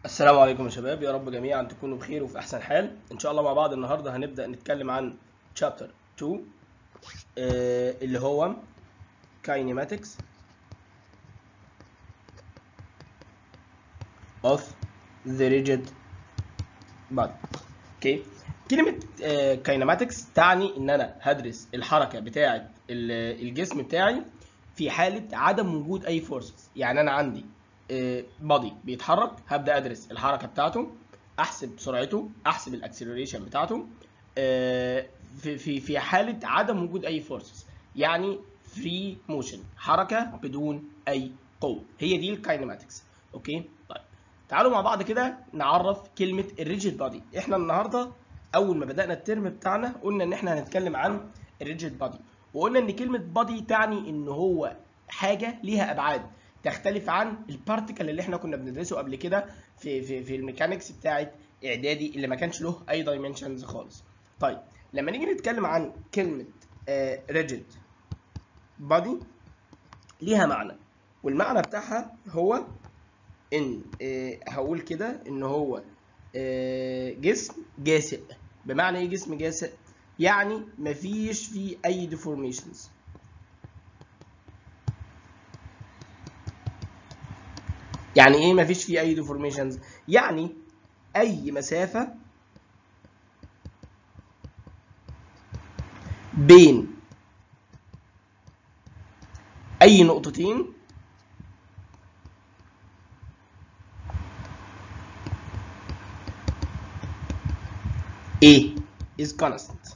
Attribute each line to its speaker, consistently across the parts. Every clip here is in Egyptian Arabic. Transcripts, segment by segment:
Speaker 1: السلام عليكم يا شباب يا رب جميعا تكونوا بخير وفي احسن حال ان شاء الله مع بعض النهارده هنبدا نتكلم عن chapter 2 آه، اللي هو kinematics of the rigid body اوكي كلمه آه، kinematics تعني ان انا هدرس الحركه بتاعه ال- الجسم بتاعي في حاله عدم وجود اي فورسز يعني انا عندي بادي بيتحرك هبدا ادرس الحركه بتاعته احسب سرعته احسب الاكسلريشن بتاعته آه، في في في حاله عدم وجود اي فورسز يعني فري موشن حركه بدون اي قوه هي دي الكاينماتكس اوكي طيب تعالوا مع بعض كده نعرف كلمه الريجيد بادي احنا النهارده اول ما بدانا الترم بتاعنا قلنا ان احنا هنتكلم عن الريجيد بادي وقلنا ان كلمه بادي تعني ان هو حاجه ليها ابعاد تختلف عن البارتيكل اللي احنا كنا بندرسه قبل كده في في في الميكانكس بتاعه اعدادي اللي ما كانش له اي دايمنشنز خالص طيب لما نيجي نتكلم عن كلمه ريجيد بادي ليها معنى والمعنى بتاعها هو ان آه، هقول كده ان هو آه، جسم جاسئ بمعنى ايه جسم جاسئ يعني مفيش فيه اي ديفورميشنز يعني ايه مفيش فيه اي ديفورميشنز يعني اي مسافه بين اي نقطتين A is constant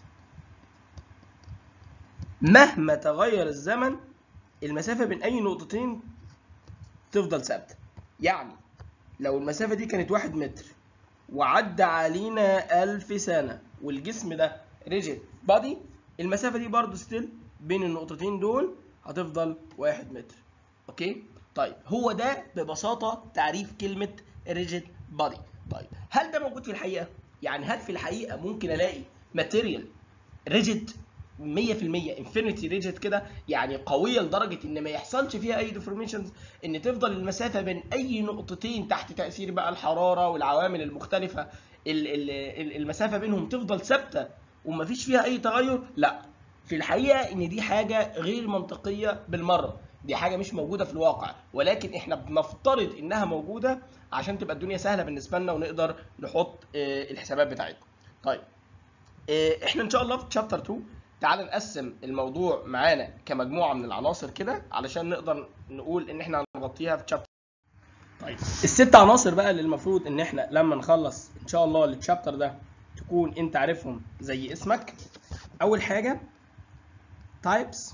Speaker 1: مهما تغير الزمن المسافة بين أي نقطتين تفضل ثابتة يعني لو المسافة دي كانت واحد متر وعدى علينا ألف سنة والجسم ده ريجيد بادي المسافة دي برضه ستيل بين النقطتين دول هتفضل واحد متر اوكي طيب هو ده ببساطة تعريف كلمة ريجيد بادي طيب هل ده موجود في الحقيقة؟ يعني هل في الحقيقة ممكن ألاقي ماتيريال ريجيد 100% انفينيتي ريجيد كده يعني قويه لدرجه ان ما يحصلش فيها اي ديفورميشنز ان تفضل المسافه بين اي نقطتين تحت تاثير بقى الحراره والعوامل المختلفه ال- ال- ال- المسافه بينهم تفضل ثابته ومفيش فيها اي تغير لا في الحقيقه ان دي حاجه غير منطقيه بالمره دي حاجه مش موجوده في الواقع ولكن احنا بنفترض انها موجوده عشان تبقى الدنيا سهله بالنسبه لنا ونقدر نحط آه، الحسابات بتاعتنا طيب آه، احنا ان شاء الله في تشابتر 2 تعال نقسم الموضوع معانا كمجموعه من العناصر كده علشان نقدر نقول ان احنا هنغطيها في تشابتر طيب الست عناصر بقى اللي المفروض ان احنا لما نخلص ان شاء الله التشابتر ده تكون انت عارفهم زي اسمك اول حاجه types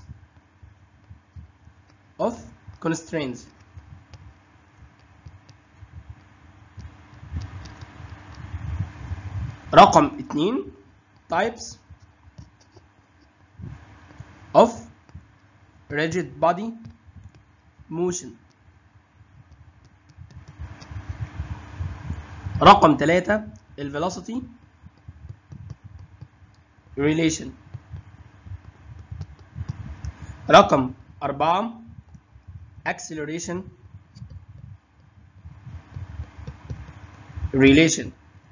Speaker 1: of constraints رقم اتنين types of rigid body motion رقم ثلاثة الفيلوسيتي relation رقم أربعة acceleration relation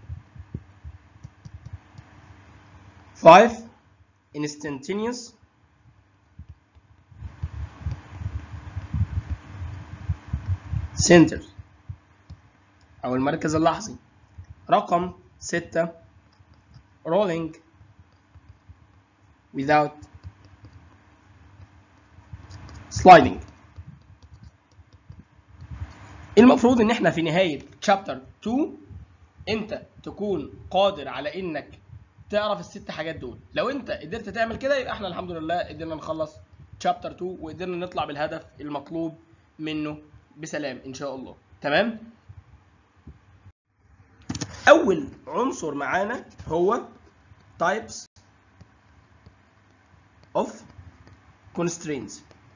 Speaker 1: 5 instantaneous center أو المركز اللحظي رقم 6 rolling without sliding المفروض ان احنا في نهاية chapter 2 انت تكون قادر على انك تعرف الست حاجات دول لو انت قدرت تعمل كده يبقى احنا الحمد لله قدرنا نخلص chapter 2 وقدرنا نطلع بالهدف المطلوب منه بسلام ان شاء الله تمام اول عنصر معانا هو types of constraints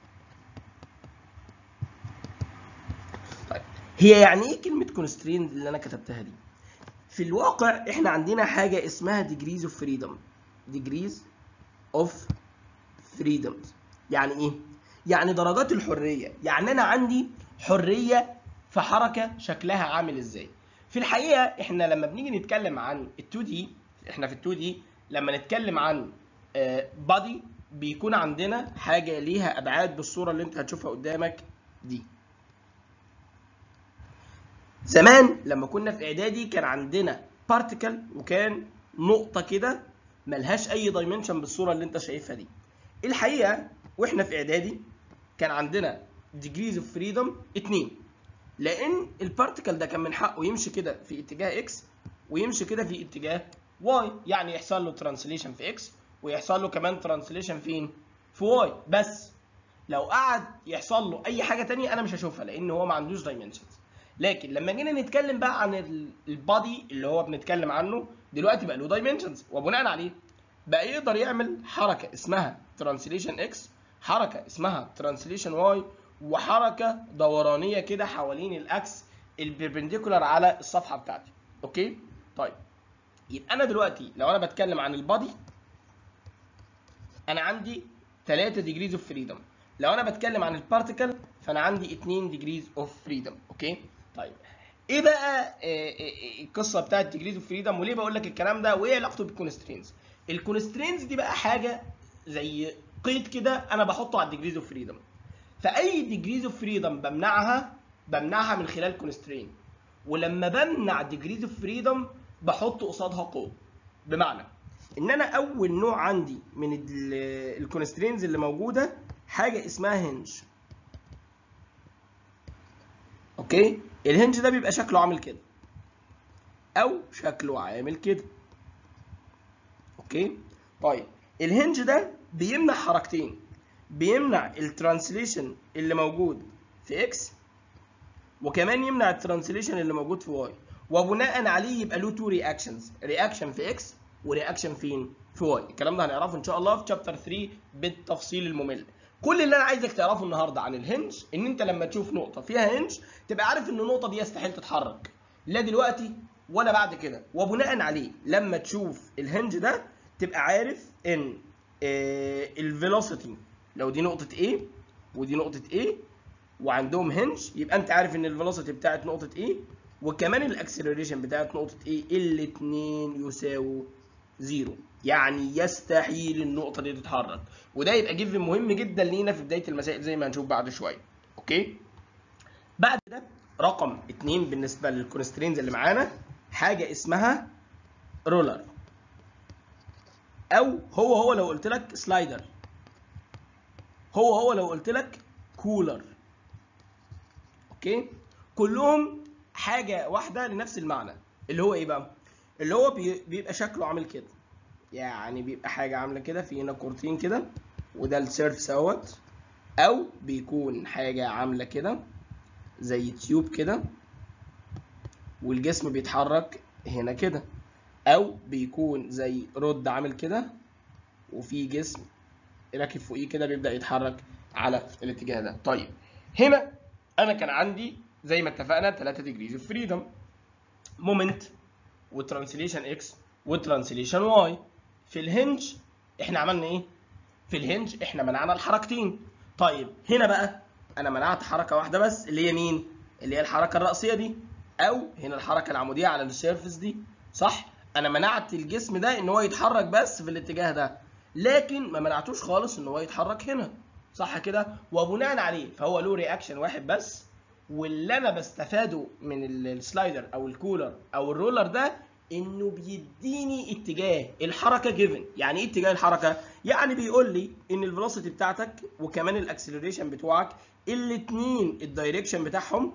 Speaker 1: طيب هي يعني ايه كلمه constraint اللي انا كتبتها دي في الواقع احنا عندنا حاجه اسمها degrees of freedom degrees of freedom يعني ايه يعني درجات الحريه يعني انا عندي حريه في حركه شكلها عامل ازاي في الحقيقه احنا لما بنيجي نتكلم عن ال2 دي احنا في ال2 دي لما نتكلم عن بادي بيكون عندنا حاجه ليها ابعاد بالصوره اللي انت هتشوفها قدامك دي زمان لما كنا في اعدادي كان عندنا بارتيكل وكان نقطه كده ملهاش اي دايمنشن بالصوره اللي انت شايفها دي الحقيقه واحنا في اعدادي كان عندنا degrees of freedom 2 لان البارتيكل ده كان من حقه يمشي كده في اتجاه اكس ويمشي كده في اتجاه واي يعني يحصل له ترانسليشن في اكس ويحصل له كمان ترانسليشن فين في واي بس لو قعد يحصل له اي حاجه تانية انا مش هشوفها لان هو ما عندوش دايمنشنز لكن لما جينا نتكلم بقى عن البادي اللي هو بنتكلم عنه دلوقتي بقى له دايمنشنز وبناء عليه بقى يقدر يعمل حركه اسمها ترانسليشن اكس حركه اسمها ترانسليشن واي وحركه دورانيه كده حوالين الاكس البربنديكولار على الصفحه بتاعتي اوكي طيب يبقى انا دلوقتي لو انا بتكلم عن البادي انا عندي 3 ديجريز اوف فريدم لو انا بتكلم عن البارتيكل فانا عندي 2 ديجريز اوف فريدم اوكي طيب ايه بقى القصه بتاعت ديجريز اوف فريدم وليه بقول لك الكلام ده وايه علاقته بالكونسترينز الكونسترينز دي بقى حاجه زي قيد كده انا بحطه على الديجريز اوف فريدم فاي ديجريز اوف فريدم بمنعها بمنعها من خلال كونسترين ولما بمنع ديجريز اوف فريدم بحط قصادها قوه بمعنى ان انا اول نوع عندي من الكونسترينز اللي موجوده حاجه اسمها هنج اوكي الهنج ده بيبقى شكله عامل كده او شكله عامل كده اوكي طيب الهنج ده بيمنع حركتين بيمنع الترانسليشن اللي موجود في اكس وكمان يمنع الترانسليشن اللي موجود في واي وبناء عليه يبقى له تو رياكشنز رياكشن في اكس ورياكشن فين في واي الكلام ده هنعرفه ان شاء الله في شابتر 3 بالتفصيل الممل كل اللي انا عايزك تعرفه النهارده عن الهنج ان انت لما تشوف نقطه فيها هنج تبقى عارف ان النقطه دي يستحيل تتحرك لا دلوقتي ولا بعد كده وبناء عليه لما تشوف الهنج ده تبقى عارف ان آه الفيلوسيتي لو دي نقطه A ودي نقطه A وعندهم هنج يبقى انت عارف ان الفيلوسيتي بتاعت نقطه A وكمان الاكسلريشن بتاعت نقطه A الاثنين يساووا زيرو يعني يستحيل النقطه دي تتحرك وده يبقى جيفن مهم جدا لينا في بدايه المسائل زي ما هنشوف بعد شويه اوكي بعد ده رقم اتنين بالنسبه للكونسترينز اللي معانا حاجه اسمها رولر او هو هو لو قلت لك سلايدر هو هو لو قلت لك كولر اوكي كلهم حاجه واحده لنفس المعنى اللي هو ايه بقى اللي هو بيبقى شكله عامل كده يعني بيبقى حاجه عامله كده في هنا كورتين كده وده السيرفس اهوت او بيكون حاجه عامله كده زي تيوب كده والجسم بيتحرك هنا كده او بيكون زي رد عامل كده وفي جسم راكب فوقيه كده بيبدا يتحرك على الاتجاه ده طيب هنا انا كان عندي زي ما اتفقنا 3 ديجريز اوف فريدم مومنت وترانسليشن اكس وترانسليشن واي في الهنج احنا عملنا ايه في الهنج احنا منعنا الحركتين طيب هنا بقى انا منعت حركه واحده بس اللي هي مين اللي هي الحركه الرأسيه دي او هنا الحركه العموديه على السيرفس دي صح انا منعت الجسم ده ان هو يتحرك بس في الاتجاه ده لكن ما منعتوش خالص ان هو يتحرك هنا صح كده وبناء عليه فهو له رياكشن واحد بس واللي انا بستفاده من السلايدر او الكولر او الرولر ده انه بيديني اتجاه الحركه جيفن يعني ايه اتجاه الحركه يعني بيقول لي ان الفيلوسيتي بتاعتك وكمان الاكسلريشن بتوعك الاثنين الدايركشن بتاعهم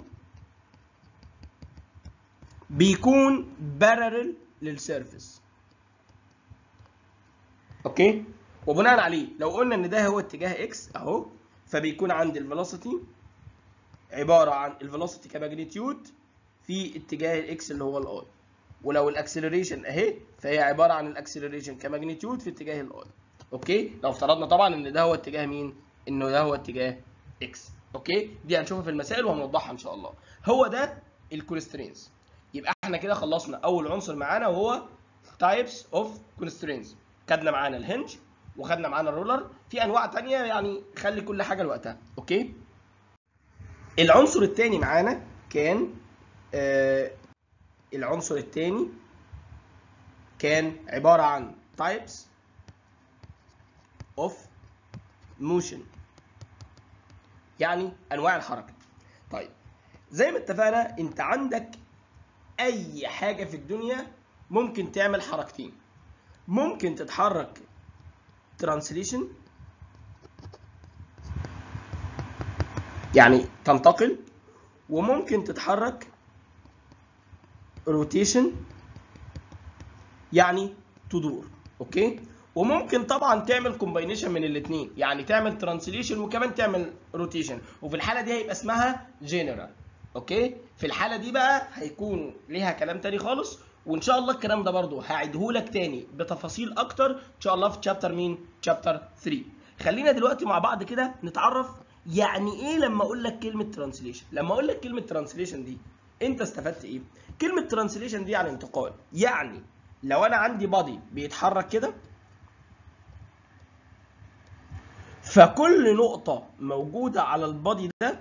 Speaker 1: بيكون بارلل للسيرفيس اوكي وبناء عليه لو قلنا ان ده هو اتجاه اكس اهو فبيكون عندي الفيلوسيتي عباره عن الفيلوسيتي كماجنتيود في اتجاه الاكس اللي هو الاي ولو الاكسلريشن اهي فهي عباره عن الاكسلريشن كماجنتيود في اتجاه الاي اوكي لو افترضنا طبعا ان ده هو اتجاه مين انه ده هو اتجاه اكس اوكي دي هنشوفها في المسائل وهنوضحها ان شاء الله هو ده الكونسترينز يبقى احنا كده خلصنا اول عنصر معانا وهو تايبس اوف كونسترينز خدنا معانا الهنج وخدنا معانا الرولر في انواع تانية يعني خلي كل حاجه لوقتها اوكي العنصر الثاني معانا كان آه العنصر الثاني كان عباره عن types of motion يعني انواع الحركه طيب زي ما اتفقنا انت عندك اي حاجه في الدنيا ممكن تعمل حركتين ممكن تتحرك ترانسليشن يعني تنتقل وممكن تتحرك روتيشن يعني تدور اوكي وممكن طبعا تعمل كومباينيشن من الاثنين يعني تعمل ترانسليشن وكمان تعمل روتيشن وفي الحاله دي هيبقى اسمها جنرال اوكي في الحاله دي بقى هيكون ليها كلام تاني خالص وان شاء الله الكلام ده برضو هعيده لك تاني بتفاصيل اكتر ان شاء الله في تشابتر مين تشابتر 3 خلينا دلوقتي مع بعض كده نتعرف يعني ايه لما اقول لك كلمه ترانسليشن لما اقول لك كلمه ترانسليشن دي انت استفدت ايه كلمه ترانسليشن دي يعني انتقال يعني لو انا عندي بادي بيتحرك كده فكل نقطة موجودة على البادي ده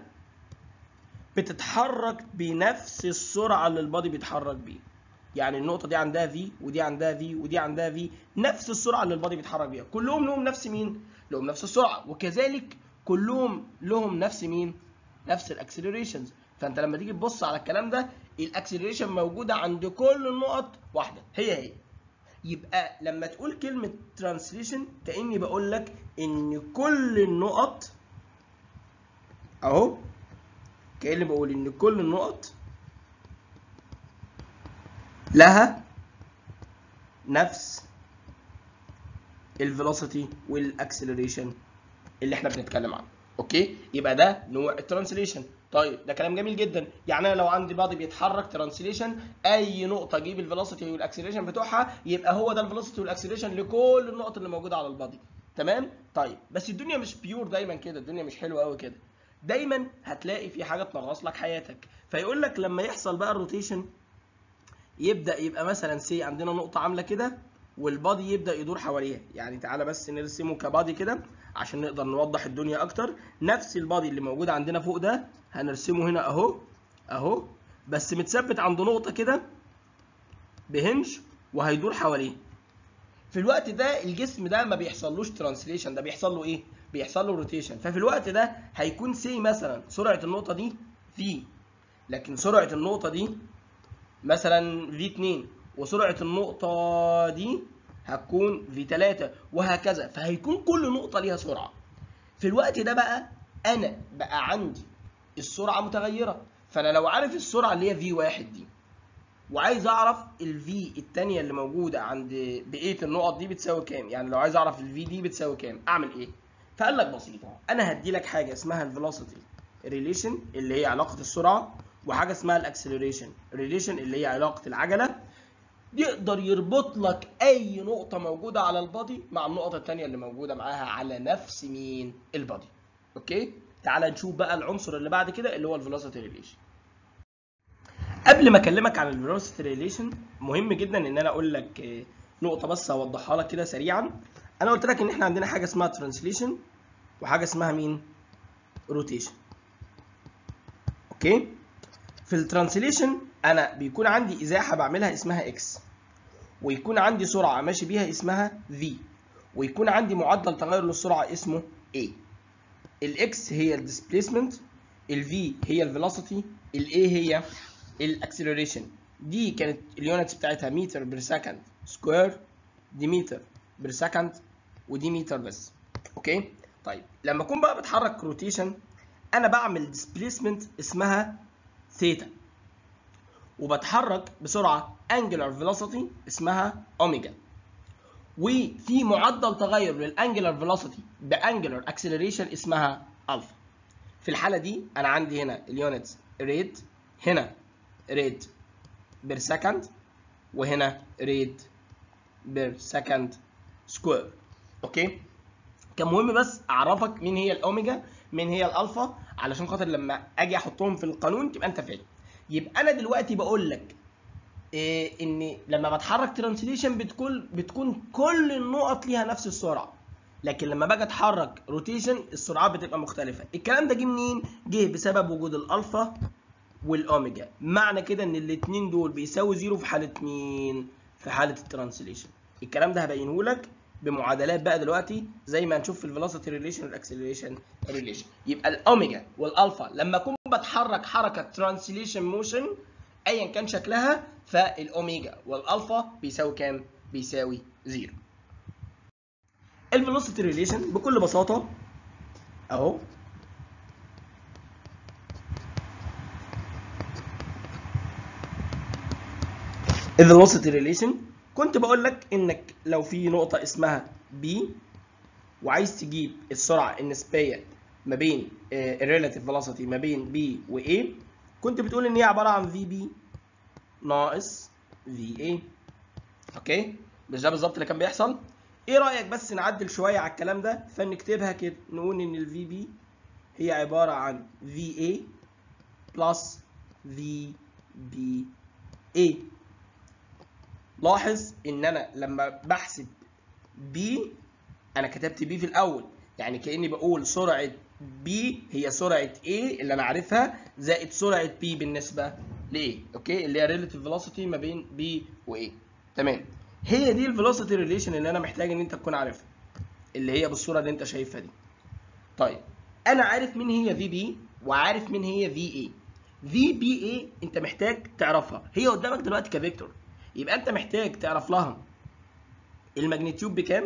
Speaker 1: بتتحرك بنفس السرعة اللي البادي بيتحرك بيه يعني النقطة دي عندها في ودي عندها في ودي عندها في نفس السرعة اللي البادي بيتحرك بيها كلهم لهم نفس مين؟ لهم نفس السرعة وكذلك كلهم لهم نفس مين؟ نفس الاكسلريشنز فانت لما تيجي تبص على الكلام ده الاكسلريشن موجودة عند كل النقط واحدة هي هي يبقى لما تقول كلمة ترانسليشن كأني بقول لك إن كل النقط أهو كأني بقول إن كل النقط لها نفس الفيلوسيتي والاكسلريشن اللي احنا بنتكلم عنه اوكي يبقى ده نوع الترانسليشن طيب ده كلام جميل جدا يعني انا لو عندي بادي بيتحرك ترانسليشن اي نقطه اجيب الفيلوسيتي والاكسلريشن بتوعها يبقى هو ده الفيلوسيتي والاكسلريشن لكل النقط اللي موجوده على البادي تمام طيب بس الدنيا مش بيور دايما كده الدنيا مش حلوه قوي كده دايما هتلاقي في حاجه تنغص لك حياتك فيقول لك لما يحصل بقى الروتيشن يبدا يبقى مثلا سي عندنا نقطه عامله كده والبادي يبدا يدور حواليها يعني تعالى بس نرسمه كبادي كده عشان نقدر نوضح الدنيا اكتر نفس البادي اللي موجود عندنا فوق ده هنرسمه هنا اهو اهو بس متثبت عند نقطه كده بهنج وهيدور حواليه في الوقت ده الجسم ده ما بيحصلوش ترانسليشن ده بيحصل له ايه بيحصل له روتيشن ففي الوقت ده هيكون سي مثلا سرعه النقطه دي في لكن سرعه النقطه دي مثلا في 2 وسرعه النقطه دي هتكون في 3 وهكذا فهيكون كل نقطه ليها سرعه في الوقت ده بقى انا بقى عندي السرعه متغيره فانا لو عارف السرعه اللي هي في 1 دي وعايز اعرف الفي الثانيه اللي موجوده عند بقيه النقط دي بتساوي كام يعني لو عايز اعرف الفي دي بتساوي كام اعمل ايه فقال لك بسيطه انا هدي لك حاجه اسمها الفيلوسيتي ريليشن اللي هي علاقه السرعه وحاجه اسمها الاكسلريشن ريليشن اللي هي علاقه العجله يقدر يربط لك اي نقطه موجوده على البادي مع النقطه الثانيه اللي موجوده معاها على نفس مين البادي اوكي تعال نشوف بقى العنصر اللي بعد كده اللي هو الفيلوسيتي ريليشن قبل ما اكلمك عن الفيلوسيتي ريليشن مهم جدا ان انا اقول لك نقطه بس اوضحها لك كده سريعا انا قلت لك ان احنا عندنا حاجه اسمها ترانسليشن وحاجه اسمها مين روتيشن اوكي في الترانسليشن انا بيكون عندي ازاحه بعملها اسمها اكس ويكون عندي سرعه ماشي بيها اسمها في ويكون عندي معدل تغير للسرعه اسمه a الاكس هي الديسبيسمنت الفي هي الفيلوسيتي الاي هي الاكسلريشن دي كانت اليونتس بتاعتها متر بير سكند سكوير دي متر بير سكند ودي متر بس اوكي طيب لما اكون بقى بتحرك روتيشن انا بعمل ديسبيسمنت اسمها ثيتا وبتحرك بسرعه انجلر فيلوسيتي اسمها اوميجا وفي معدل تغير للانجلر فيلوسيتي بانجلر اكسلريشن اسمها الفا في الحاله دي انا عندي هنا اليونتس ريت هنا ريت بير سكند وهنا ريت بير سكند سكوير اوكي كان مهم بس اعرفك مين هي الاوميجا مين هي الالفا علشان خاطر لما اجي احطهم في القانون تبقى انت فاهم يبقى انا دلوقتي بقول لك إيه ان لما بتحرك ترانسليشن بتكون بتكون كل النقط ليها نفس السرعه لكن لما باجي اتحرك روتيشن السرعات بتبقى مختلفه الكلام ده جه منين جه بسبب وجود الالفا والاوميجا معنى كده ان الاثنين دول بيساوي زيرو في حاله مين في حاله الترانسليشن الكلام ده هبينه لك بمعادلات بقى دلوقتي زي ما هنشوف في الفيلوسيتي ريليشن والاكسلريشن ريليشن يبقى الاوميجا والالفا لما اكون بتحرك حركه ترانسليشن موشن ايا كان شكلها فالاوميجا والالفا بيساوي كام بيساوي زيرو الفيلوسيتي ريليشن بكل بساطه اهو الفيلوسيتي ريليشن كنت بقول لك انك لو في نقطه اسمها B وعايز تجيب السرعه النسبيه ما بين الريلاتيف فيلوسيتي ما بين B و A كنت بتقول ان هي عباره عن VB ناقص VA اوكي مش ده بالظبط اللي كان بيحصل ايه رايك بس نعدل شويه على الكلام ده فنكتبها كده نقول ان الفي بي هي عباره عن في اي بلس في بي اي لاحظ ان انا لما بحسب بي انا كتبت بي في الاول يعني كاني بقول سرعه بي هي سرعه A اللي انا عارفها زائد سرعه B بالنسبه ل A اوكي اللي هي ريلاتيف فيلوسيتي ما بين B و A تمام هي دي الفيلوسيتي ريليشن اللي انا محتاج ان انت تكون عارفها اللي هي بالصوره اللي انت شايفها دي طيب انا عارف مين هي في بي وعارف مين هي في اي في بي اي انت محتاج تعرفها هي قدامك دلوقتي كفيكتور يبقى انت محتاج تعرف لها الماجنتيود بكام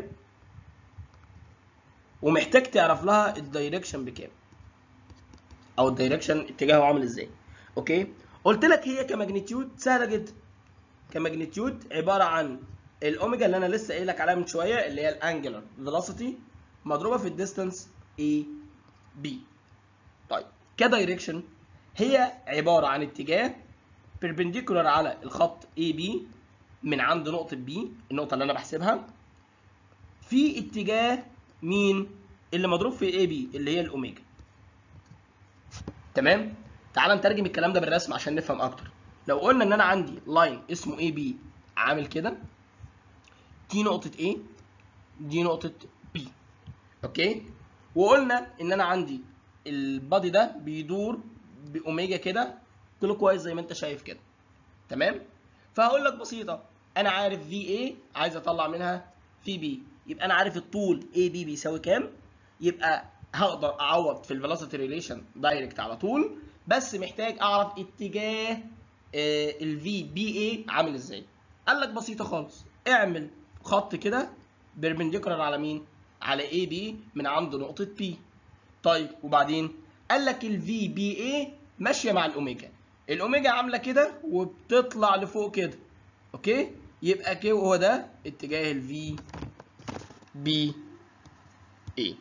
Speaker 1: ومحتاج تعرف لها الدايركشن بكام او الدايركشن اتجاهه عامل ازاي اوكي قلت لك هي كماجنتيود سهله جدا كماجنتيود عباره عن الاوميجا اللي انا لسه قايل لك عليها من شويه اللي هي الانجلر فيلوسيتي مضروبه في الديستانس اي بي طيب كدايركشن هي عباره عن اتجاه بيربنديكولار على الخط اي بي من عند نقطه بي النقطه اللي انا بحسبها في اتجاه مين اللي مضروب في اي بي اللي هي الاوميجا تمام تعال نترجم الكلام ده بالرسم عشان نفهم اكتر لو قلنا ان انا عندي لاين اسمه اي بي عامل كده دي نقطة A دي نقطة B اوكي وقلنا ان انا عندي البادي ده بيدور باوميجا كده كله كويس زي ما انت شايف كده تمام فهقول لك بسيطة انا عارف في A عايز اطلع منها في B يبقى انا عارف الطول AB بيساوي كام يبقى هقدر اعوض في الفيلوسيتي ريليشن دايركت على طول بس محتاج اعرف اتجاه الفي بي اي عامل ازاي قال لك بسيطه خالص اعمل خط كده بيربنديكولار على مين على اي بي من عند نقطه بي طيب وبعدين قال لك الفي بي اي ماشيه مع الاوميجا الاوميجا عامله كده وبتطلع لفوق كده اوكي يبقى كده هو ده اتجاه الفي بي اي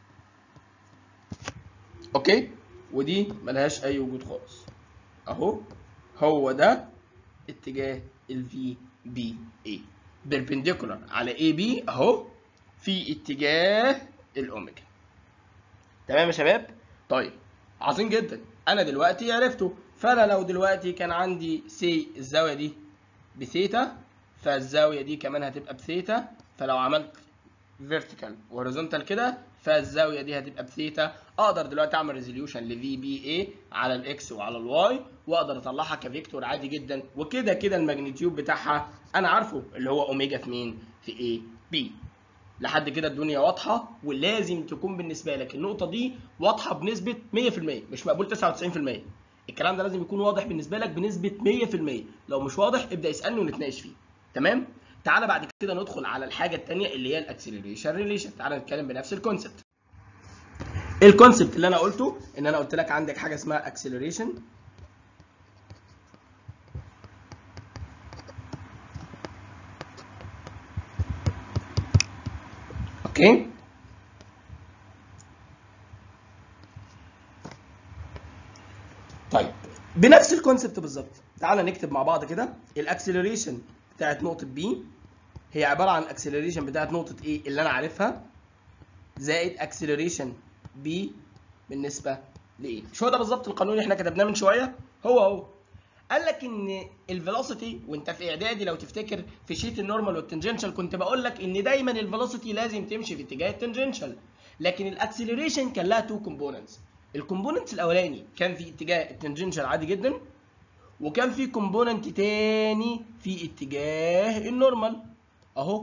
Speaker 1: اوكي ودي ملهاش اي وجود خالص اهو هو ده اتجاه الفي بي اي بيربنديكولار على اي بي اهو في اتجاه الاوميجا تمام يا شباب طيب عظيم جدا انا دلوقتي عرفته فانا لو دلوقتي كان عندي سي الزاويه دي بثيتا فالزاويه دي كمان هتبقى بثيتا فلو عملت فيرتيكال وهوريزونتال كده فالزاويه دي هتبقى بثيتا اقدر دلوقتي اعمل ريزوليوشن لفي بي اي على الاكس وعلى الواي واقدر اطلعها كفيكتور عادي جدا وكده كده الماجنتيود بتاعها انا عارفه اللي هو اوميجا في مين في اي بي لحد كده الدنيا واضحه ولازم تكون بالنسبه لك النقطه دي واضحه بنسبه 100% مش مقبول 99% الكلام ده لازم يكون واضح بالنسبه لك بنسبه 100% لو مش واضح ابدا اسالني ونتناقش فيه تمام تعالى بعد كده ندخل على الحاجه الثانيه اللي هي الاكسلريشن ريليشن تعالى نتكلم بنفس الكونسبت الكونسبت اللي انا قلته ان انا قلت لك عندك حاجه اسمها اكسلريشن اوكي طيب بنفس الكونسبت بالظبط تعالى نكتب مع بعض كده الاكسلريشن بتاعت نقطه بي هي عباره عن الاكسلريشن بتاعت نقطه A اللي انا عارفها زائد اكسلريشن B بالنسبه ل A مش هو ده بالظبط القانون اللي احنا كتبناه من شويه هو هو قال لك ان الفيلوسيتي وانت في اعدادي لو تفتكر في شيت النورمال والتنجنشال كنت بقول لك ان دايما الفيلوسيتي لازم تمشي في اتجاه التنجنشال لكن الاكسلريشن كان لها تو كومبوننتس الكومبوننت الاولاني كان في اتجاه التنجنشال عادي جدا وكان في كومبوننت تاني في اتجاه النورمال اهو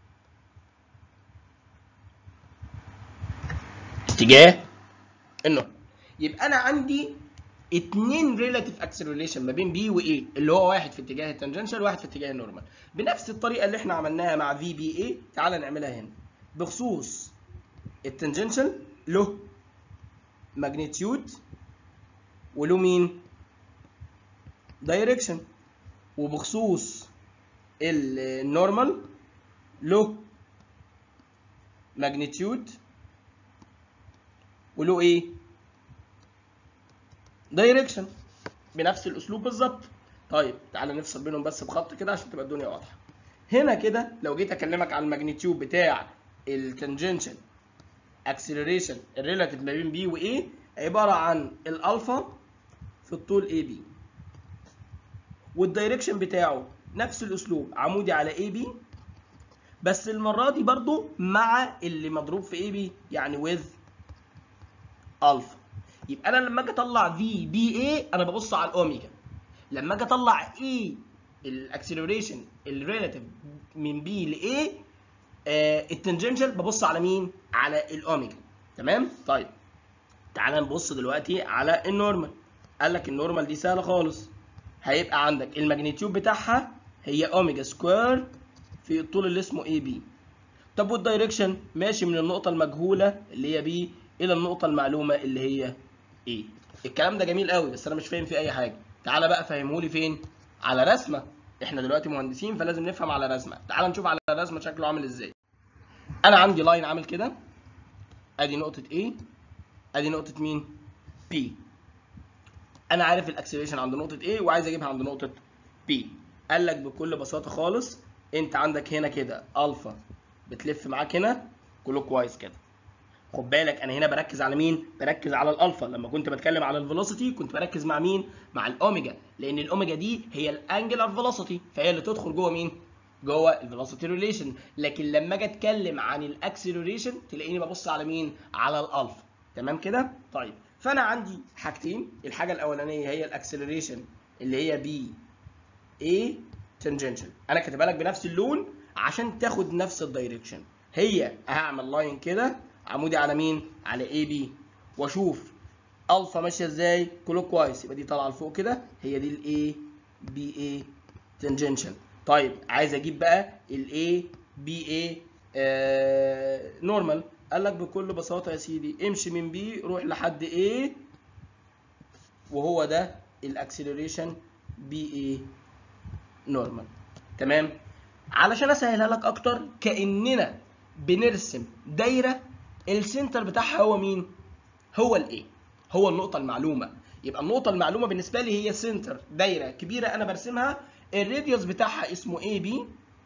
Speaker 1: اتجاه النورمال يبقى انا عندي اتنين ريلاتيف اكسلريشن ما بين بي واي اللي هو واحد في اتجاه التنجنشال وواحد في اتجاه النورمال بنفس الطريقه اللي احنا عملناها مع في بي اي تعال نعملها هنا بخصوص التنجنشال له ماجنتيود وله مين دايركشن وبخصوص النورمال له ماجنتيود وله ايه دايركشن بنفس الاسلوب بالظبط طيب تعالى نفصل بينهم بس بخط كده عشان تبقى الدنيا واضحه هنا كده لو جيت اكلمك على الماجنتيود بتاع التنجنشال اكسلريشن الريلاتيف ما بين بي واي عباره عن الالفا في الطول اي بي والدايركشن بتاعه نفس الاسلوب عمودي على اي بي بس المره دي برضو مع اللي مضروب في اي بي يعني وذ الفا يبقى انا لما اجي اطلع في بي اي انا ببص على الاوميجا لما اجي اطلع اي الاكسلريشن الريلاتيف من بي لاي آه التنجنشال ببص على مين على الاوميجا تمام طيب تعال نبص دلوقتي على النورمال قال لك النورمال دي سهله خالص هيبقى عندك الماجنتيود بتاعها هي اوميجا سكوير في الطول اللي اسمه اي بي طب والدايركشن ماشي من النقطه المجهوله اللي هي بي الى النقطه المعلومه اللي هي ايه الكلام ده جميل قوي بس انا مش فاهم فيه اي حاجه تعالى بقى فهمهولي فين على رسمه احنا دلوقتي مهندسين فلازم نفهم على رسمه تعالى نشوف على الرسمه شكله عامل ازاي انا عندي لاين عامل كده ادي نقطه A ادي نقطه مين P انا عارف الاكسلريشن عند نقطه A وعايز اجيبها عند نقطه P قال لك بكل بساطه خالص انت عندك هنا كده الفا بتلف معاك هنا كله كويس كده خد بالك انا هنا بركز على مين بركز على الالفا لما كنت بتكلم على الفيلوسيتي كنت بركز مع مين مع الاوميجا لان الاوميجا دي هي الانجلر فيلوسيتي فهي اللي تدخل جوه مين جوه الفيلوسيتي ريليشن لكن لما اجي اتكلم عن الاكسلريشن تلاقيني ببص على مين على الالفا تمام كده طيب فانا عندي حاجتين الحاجه الاولانيه هي الاكسلريشن اللي هي بي اي تنجنشال انا كاتبها لك بنفس اللون عشان تاخد نفس الدايركشن هي هعمل لاين كده عمودي على مين على اي بي واشوف الفا ماشيه ازاي كله كويس يبقى دي طالعه لفوق كده هي دي الاي بي اي تنجنشال طيب عايز اجيب بقى الاي بي اي نورمال قال لك بكل بساطه يا سيدي امشي من بي روح لحد ايه وهو ده الاكسلريشن بي اي نورمال تمام علشان اسهلها لك اكتر كاننا بنرسم دايره السنتر بتاعها هو مين هو الايه هو النقطه المعلومه يبقى النقطه المعلومه بالنسبه لي هي سنتر دايره كبيره انا برسمها الراديوس بتاعها اسمه اي بي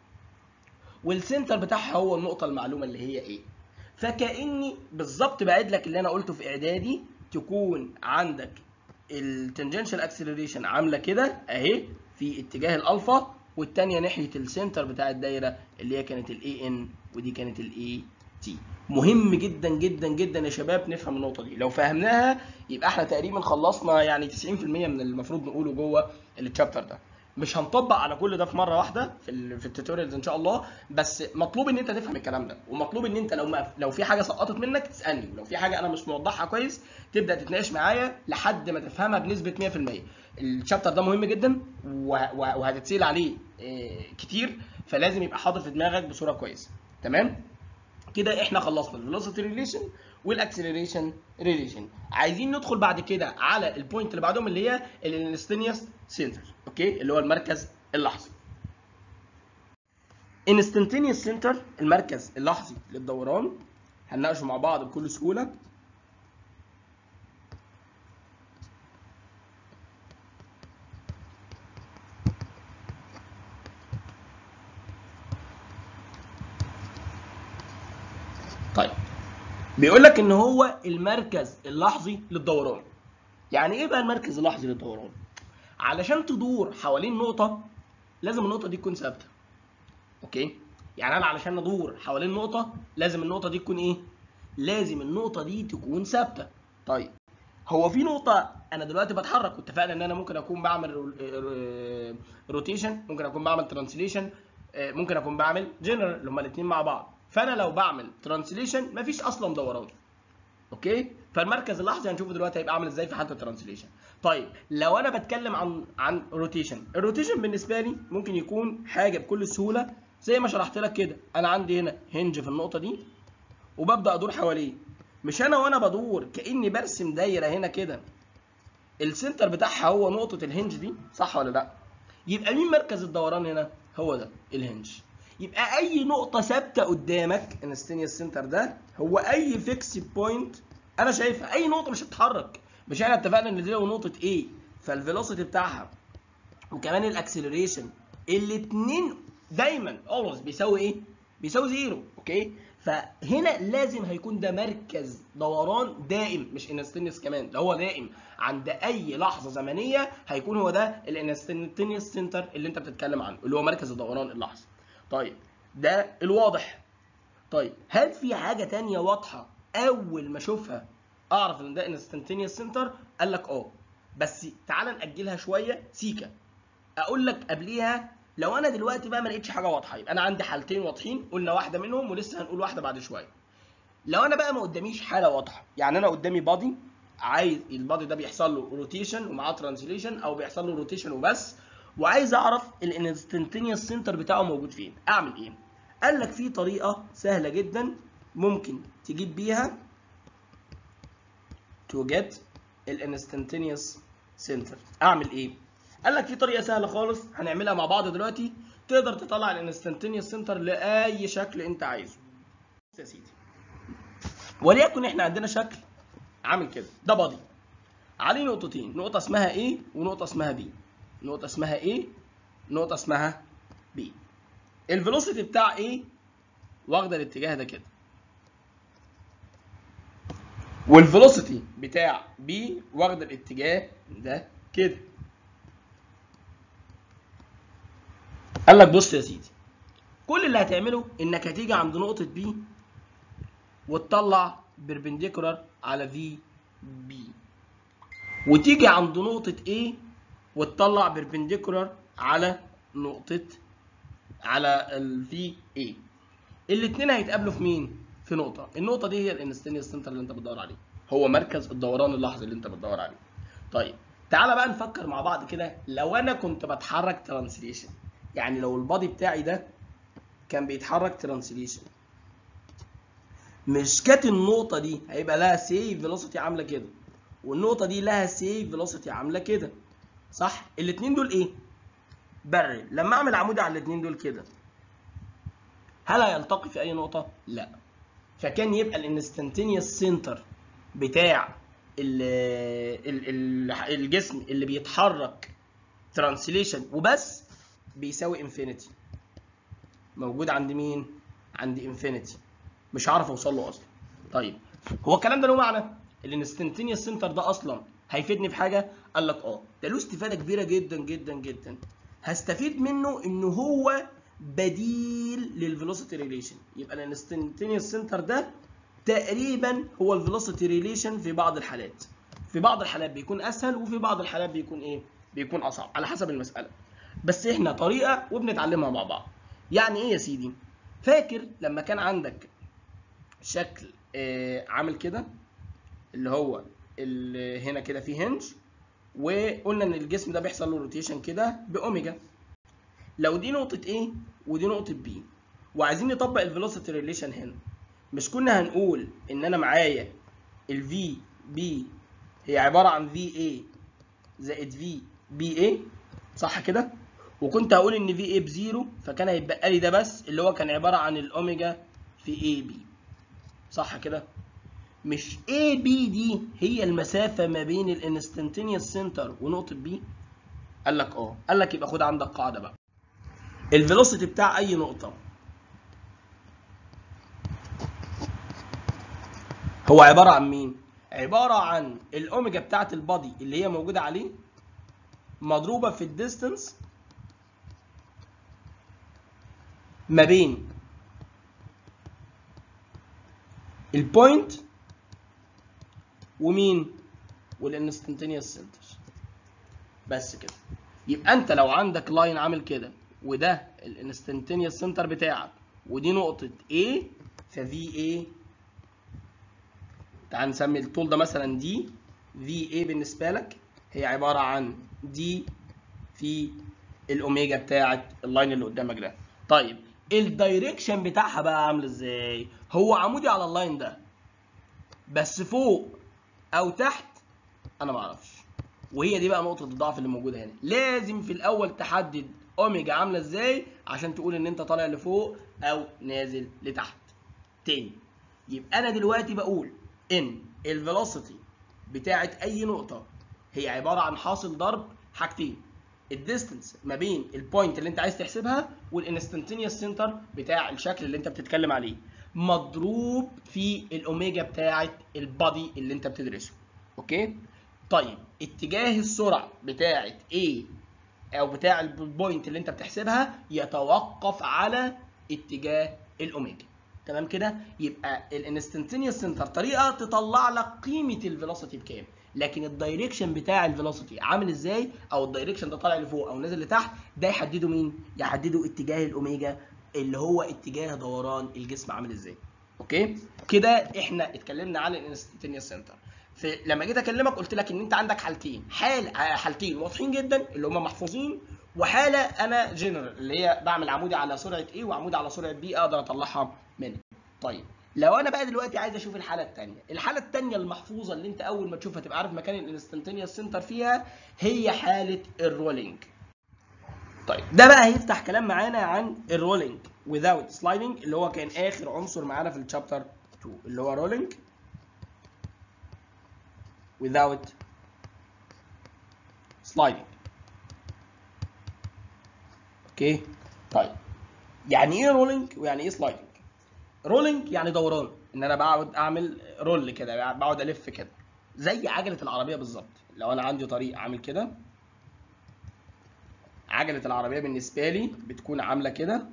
Speaker 1: والسنتر بتاعها هو النقطه المعلومه اللي هي ايه فكاني بالظبط بعد لك اللي انا قلته في اعدادي تكون عندك التنجنشال اكسلريشن عامله كده اهي في اتجاه الالفا والثانيه ناحيه السنتر بتاع الدايره اللي هي كانت الاي ان ودي كانت الاي تي مهم جدا جدا جدا يا شباب نفهم النقطه دي لو فهمناها يبقى احنا تقريبا خلصنا يعني 90% من المفروض نقوله جوه التشابتر ده مش هنطبق على كل ده في مره واحده في ال في التوتوريالز ان شاء الله بس مطلوب ان انت تفهم الكلام ده ومطلوب ان انت لو ما لو في حاجه سقطت منك تسالني ولو في حاجه انا مش موضحها كويس تبدا تتناقش معايا لحد ما تفهمها بنسبه 100% الشابتر ده مهم جدا وهتتسال عليه كتير فلازم يبقى حاضر في دماغك بصوره كويسه تمام كده احنا خلصنا الفيلوسيتي ريليشن والاكسلريشن ريليشن عايزين ندخل بعد كده على البوينت اللي بعدهم اللي هي الانستنيوس سنتر اوكي اللي هو المركز اللحظي انستنتينيوس سنتر المركز اللحظي للدوران هنناقشه مع بعض بكل سهوله طيب بيقول لك ان هو المركز اللحظي للدوران يعني ايه بقى المركز اللحظي للدوران علشان تدور حوالين نقطه لازم النقطه دي تكون ثابته اوكي يعني انا علشان ادور حوالين نقطه لازم النقطه دي تكون ايه لازم النقطه دي تكون ثابته طيب هو في نقطة أنا دلوقتي بتحرك واتفقنا إن أنا ممكن أكون بعمل روتيشن ممكن أكون بعمل ترانسليشن ممكن أكون بعمل جنرال اللي هما الاتنين مع بعض فأنا لو بعمل ترانسليشن مفيش أصلا دوران أوكي فالمركز اللحظي هنشوفه دلوقتي هيبقى عامل إزاي في حالة الترانسليشن طيب لو أنا بتكلم عن عن روتيشن الروتيشن بالنسبة لي ممكن يكون حاجة بكل سهولة زي ما شرحت لك كده أنا عندي هنا هنج في النقطة دي وببدأ أدور حواليه مش انا وانا بدور كاني برسم دايره هنا كده السنتر بتاعها هو نقطه الهنج دي صح ولا لا يبقى مين مركز الدوران هنا هو ده الهنج يبقى اي نقطه ثابته قدامك انستينيوس سنتر ده هو اي فيكس بوينت انا شايفها اي نقطه مش هتتحرك مش احنا اتفقنا ان دي لو نقطه A فالفيلوسيتي بتاعها وكمان الاكسلريشن الاثنين دايما اولويز بيساوي ايه بيساوي زيرو اوكي فهنا لازم هيكون ده مركز دوران دائم مش انستنس كمان ده هو دائم عند اي لحظه زمنيه هيكون هو ده الانستنتينيوس سنتر اللي انت بتتكلم عنه اللي هو مركز الدوران اللحظي طيب ده الواضح طيب هل في حاجه تانية واضحه اول ما اشوفها اعرف ان ده انستنتينيوس سنتر قال لك اه بس تعال ناجلها شويه سيكا اقول لك قبليها لو انا دلوقتي بقى ما لقيتش حاجه واضحه يبقى انا عندي حالتين واضحين قلنا واحده منهم ولسه هنقول واحده بعد شويه لو انا بقى ما قداميش حاله واضحه يعني انا قدامي بادي عايز البادي ده بيحصل له روتيشن ومعاه ترانسليشن او بيحصل له روتيشن وبس وعايز اعرف الانستنتينيوس سنتر بتاعه موجود فين اعمل ايه قال لك في طريقه سهله جدا ممكن تجيب بيها to get الانستنتينيوس سنتر اعمل ايه قال لك في طريقه سهله خالص هنعملها مع بعض دلوقتي تقدر تطلع الانستنتينيوس سنتر لاي شكل انت عايزه بص يا سيدي وليكن احنا عندنا شكل عامل كده ده بادي عليه نقطتين نقطه اسمها A ونقطه اسمها B نقطه اسمها A نقطه اسمها B الفيلوسيتي بتاع A واخده الاتجاه ده كده والفيلوسيتي بتاع B واخده الاتجاه ده كده قال لك بص يا سيدي كل اللي هتعمله انك هتيجي عند نقطة B وتطلع بيربنديكولار على في بي وتيجي عند نقطة A وتطلع بيربنديكولار على نقطة على ال في A الاتنين هيتقابلوا في مين؟ في نقطة النقطة دي هي الانستينيوس سنتر اللي انت بتدور عليه هو مركز الدوران اللحظي اللي انت بتدور عليه طيب تعالى بقى نفكر مع بعض كده لو انا كنت بتحرك ترانسليشن يعني لو البادي بتاعي ده كان بيتحرك ترانسليشن مش كانت النقطة دي هيبقى لها سيف فيلوسيتي عاملة كده والنقطة دي لها سيف فيلوسيتي عاملة كده صح؟ الاتنين دول ايه؟ بري لما اعمل عمودي على الاتنين دول كده هل هيلتقي في اي نقطة؟ لا فكان يبقى الانستنتينيوس سنتر بتاع ال ال الجسم اللي بيتحرك ترانسليشن وبس بيساوي انفينيتي موجود عند مين؟ عند انفينيتي مش هعرف اوصل له اصلا طيب هو الكلام ده له معنى الانستنتينيوس سنتر ده اصلا هيفيدني في حاجه قال لك اه ده له استفاده كبيره جدا جدا جدا هستفيد منه ان هو بديل للفيلوسيتي ريليشن يبقى الانستنتينيوس سنتر ده تقريبا هو الفيلوسيتي ريليشن في بعض الحالات في بعض الحالات بيكون اسهل وفي بعض الحالات بيكون ايه بيكون اصعب على حسب المساله بس احنا طريقه وبنتعلمها مع بعض يعني ايه يا سيدي فاكر لما كان عندك شكل آه عامل كده اللي هو اللي هنا كده فيه هنج وقلنا ان الجسم ده بيحصل له روتيشن كده باوميجا لو دي نقطه A ودي نقطه B وعايزين نطبق الفيلوسيتي ريليشن هنا مش كنا هنقول ان انا معايا ال في بي هي عباره عن في اي زائد في بي اي صح كده وكنت هقول ان في اي بزيرو فكان هيتبقى لي ده بس اللي هو كان عباره عن الاوميجا في اي بي صح كده مش اي بي دي هي المسافه ما بين الانستنتينيوس سنتر ونقطه بي قال لك اه قال لك يبقى خد عندك قاعده بقى الفيلوسيتي بتاع اي نقطه هو عباره عن مين عباره عن الاوميجا بتاعت البادي اللي هي موجوده عليه مضروبه في الديستنس ما بين البوينت ومين والانستنتينيوس سنتر بس كده يبقى انت لو عندك لاين عامل كده وده الانستنتينيوس سنتر بتاعك ودي نقطة A ففي A تعال نسمي الطول ده مثلا دي في A بالنسبة لك هي عبارة عن دي في الأوميجا بتاعة اللاين اللي قدامك ده طيب الدايركشن بتاعها بقى عامل ازاي؟ هو عمودي على اللاين ده بس فوق أو تحت أنا معرفش وهي دي بقى نقطة الضعف اللي موجودة هنا لازم في الأول تحدد أوميجا عاملة ازاي عشان تقول إن أنت طالع لفوق أو نازل لتحت تاني يبقى أنا دلوقتي بقول إن الفيلوسيتي بتاعت أي نقطة هي عبارة عن حاصل ضرب حاجتين الديستنس ما بين البوينت اللي انت عايز تحسبها والانستنتينيوس سنتر بتاع الشكل اللي انت بتتكلم عليه مضروب في الاوميجا بتاعه البادي اللي انت بتدرسه اوكي طيب اتجاه السرعه بتاعه A او بتاع البوينت اللي انت بتحسبها يتوقف على اتجاه الاوميجا تمام كده يبقى الانستنتينيوس سنتر طريقه تطلع لك قيمه الفيلوسيتي بكام لكن الدايركشن بتاع الفيلوسيتي عامل ازاي او الدايركشن ده طالع لفوق او نازل لتحت ده يحدده مين يحدده اتجاه الاوميجا اللي هو اتجاه دوران الجسم عامل ازاي اوكي كده احنا اتكلمنا عن الانستنتينيوس سنتر لما جيت اكلمك قلت لك ان انت عندك حالتين حال حالتين واضحين جدا اللي هم محفوظين وحاله انا جنرال اللي هي بعمل عمودي على سرعه ايه وعمودي على سرعه بي اقدر اطلعها منه طيب لو انا بقى دلوقتي عايز اشوف الحاله الثانيه الحاله الثانيه المحفوظه اللي انت اول ما تشوفها تبقى عارف مكان الانستنتينيوس سنتر فيها هي حاله الرولينج طيب ده بقى هيفتح كلام معانا عن الرولينج without sliding اللي هو كان اخر عنصر معانا في الشابتر 2 اللي هو رولينج without sliding اوكي طيب يعني ايه رولينج ويعني ايه سلايدنج رولينج يعني دوران ان انا بقعد اعمل رول كده بقعد الف كده زي عجله العربيه بالظبط لو انا عندي طريق عامل كده عجله العربيه بالنسبه لي بتكون عامله كده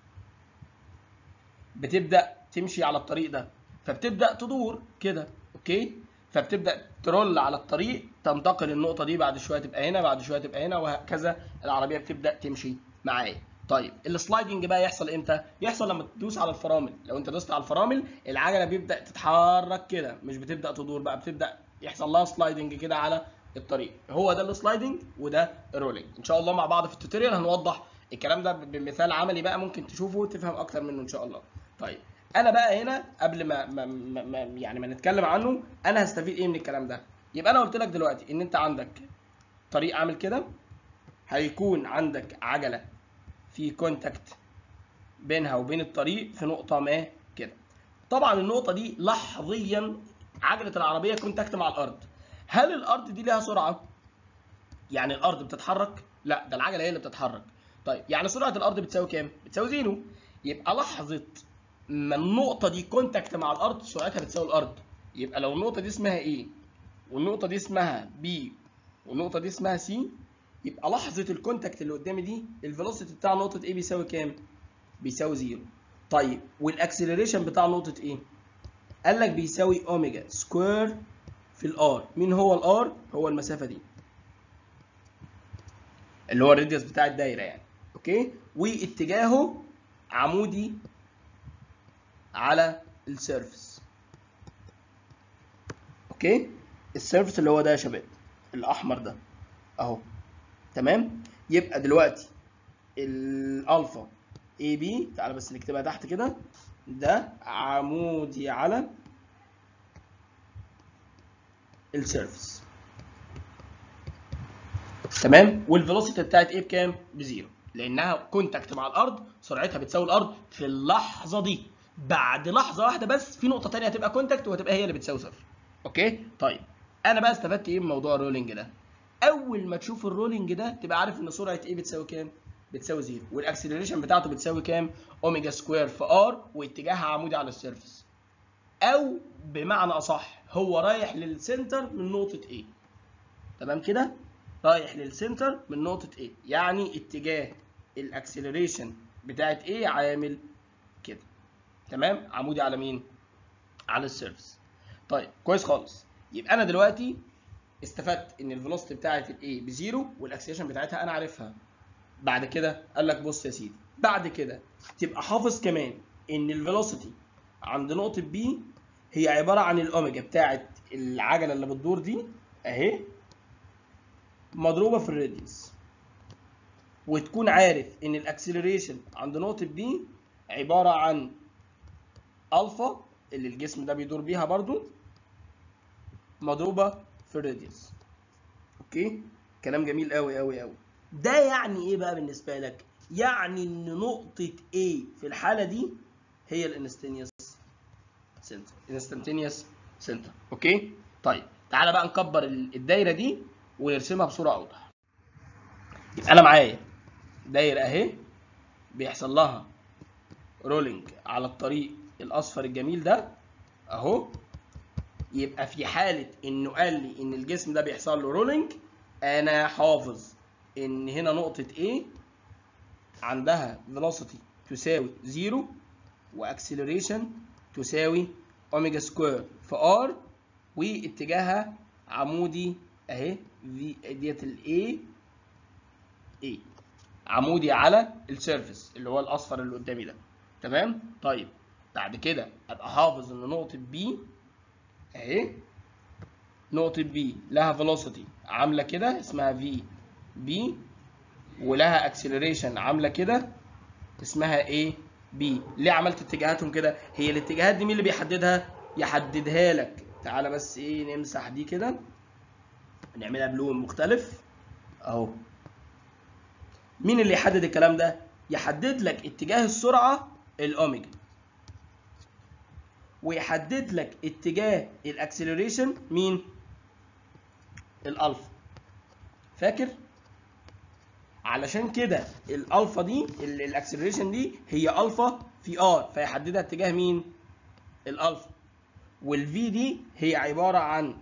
Speaker 1: بتبدا تمشي على الطريق ده فبتبدا تدور كده اوكي فبتبدا ترول على الطريق تنتقل النقطه دي بعد شويه تبقى هنا بعد شويه تبقى هنا وهكذا العربيه بتبدا تمشي معايا طيب السلايدنج بقى يحصل امتى يحصل لما تدوس على الفرامل لو انت دوست على الفرامل العجله بيبدا تتحرك كده مش بتبدا تدور بقى بتبدا يحصل لها سلايدنج كده على الطريق هو ده السلايدنج وده الرولينج ان شاء الله مع بعض في التوتوريال هنوضح الكلام ده بمثال عملي بقى ممكن تشوفه وتفهم اكتر منه ان شاء الله طيب انا بقى هنا قبل ما, ما, ما, ما يعني ما نتكلم عنه انا هستفيد ايه من الكلام ده يبقى انا قلت لك دلوقتي ان انت عندك طريق عامل كده هيكون عندك عجله في كونتاكت بينها وبين الطريق في نقطه ما كده طبعا النقطه دي لحظيا عجله العربيه كونتاكت مع الارض هل الارض دي ليها سرعه يعني الارض بتتحرك لا ده العجله هي اللي بتتحرك طيب يعني سرعه الارض بتساوي كام بتساوي زيرو يبقى لحظه ما النقطه دي كونتاكت مع الارض سرعتها بتساوي الارض يبقى لو النقطه دي اسمها ايه والنقطه دي اسمها بي والنقطه دي اسمها سي يبقى لحظه الكونتاكت اللي قدامي دي الفيلوسيتي بتاع نقطه ايه بيساوي كام بيساوي زيرو طيب والاكسلريشن بتاع نقطه ايه قال لك بيساوي اوميجا سكوير في الار مين هو الار هو المسافه دي اللي هو الراديوس بتاع الدايره يعني اوكي واتجاهه عمودي على السيرفس اوكي السيرفس اللي هو ده يا شباب الاحمر ده اهو تمام يبقى دلوقتي الالفا اي بي تعالى بس نكتبها تحت كده ده عمودي على السيرفس تمام والفيلوسيتي بتاعت ايه بكام بزيرو لانها كونتاكت مع الارض سرعتها بتساوي الارض في اللحظه دي بعد لحظه واحده بس في نقطه ثانيه هتبقى كونتاكت وهتبقى هي اللي بتساوي صفر اوكي طيب انا بقى استفدت ايه من موضوع الرولينج ده اول ما تشوف الرولينج ده تبقى عارف ان سرعه ايه بتساوي كام بتساوي زيرو والاكسلريشن بتاعته بتساوي كام اوميجا سكوير في ار واتجاهها عمودي على السيرفس او بمعنى اصح هو رايح للسنتر من نقطه ايه تمام كده رايح للسنتر من نقطه ايه يعني اتجاه الاكسلريشن بتاعت ايه عامل كده تمام عمودي على مين على السيرفس طيب كويس خالص يبقى انا دلوقتي استفدت ان الفيلوسيتي بتاعت الاي بزيرو والاكسلريشن بتاعتها انا عارفها بعد كده قال لك بص يا سيدي بعد كده تبقى حافظ كمان ان الفيلوسيتي عند نقطه بي هي عباره عن الاوميجا بتاعت العجله اللي بتدور دي اهي مضروبه في الراديوس وتكون عارف ان الاكسلريشن عند نقطه بي عباره عن الفا اللي الجسم ده بيدور بيها برضو مضروبه في الراديوس اوكي كلام جميل قوي قوي قوي ده يعني ايه بقى بالنسبه لك يعني ان نقطه A في الحاله دي هي الانستنيوس سنتر انستنتينيوس سنتر اوكي طيب تعالى بقى نكبر الدايره دي ونرسمها بصوره اوضح يبقى انا معايا دايره اهي بيحصل لها رولينج على الطريق الاصفر الجميل ده اهو يبقى في حاله انه قال لي ان الجسم ده بيحصل له رولينج انا حافظ ان هنا نقطه A عندها velocity تساوي 0 واكسلريشن تساوي اوميجا سكوير في ار واتجاهها عمودي اهي في ديت الاي اي عمودي على السيرفيس اللي هو الاصفر اللي قدامي ده تمام طيب بعد كده ابقى حافظ ان نقطه بي اهي نقطه بي لها فيلوسيتي عامله كده اسمها في بي ولها اكسلريشن عامله كده اسمها ايه بي ليه عملت اتجاهاتهم كده هي الاتجاهات دي مين اللي بيحددها يحددها لك تعالى بس ايه نمسح دي كده نعملها بلون مختلف اهو مين اللي يحدد الكلام ده يحدد لك اتجاه السرعه الاوميجا ويحدد لك اتجاه الاكسلريشن مين الالفا فاكر علشان كده الالفا دي الاكسلريشن دي هي الفا في ار فيحددها اتجاه مين الالفا والفي دي هي عباره عن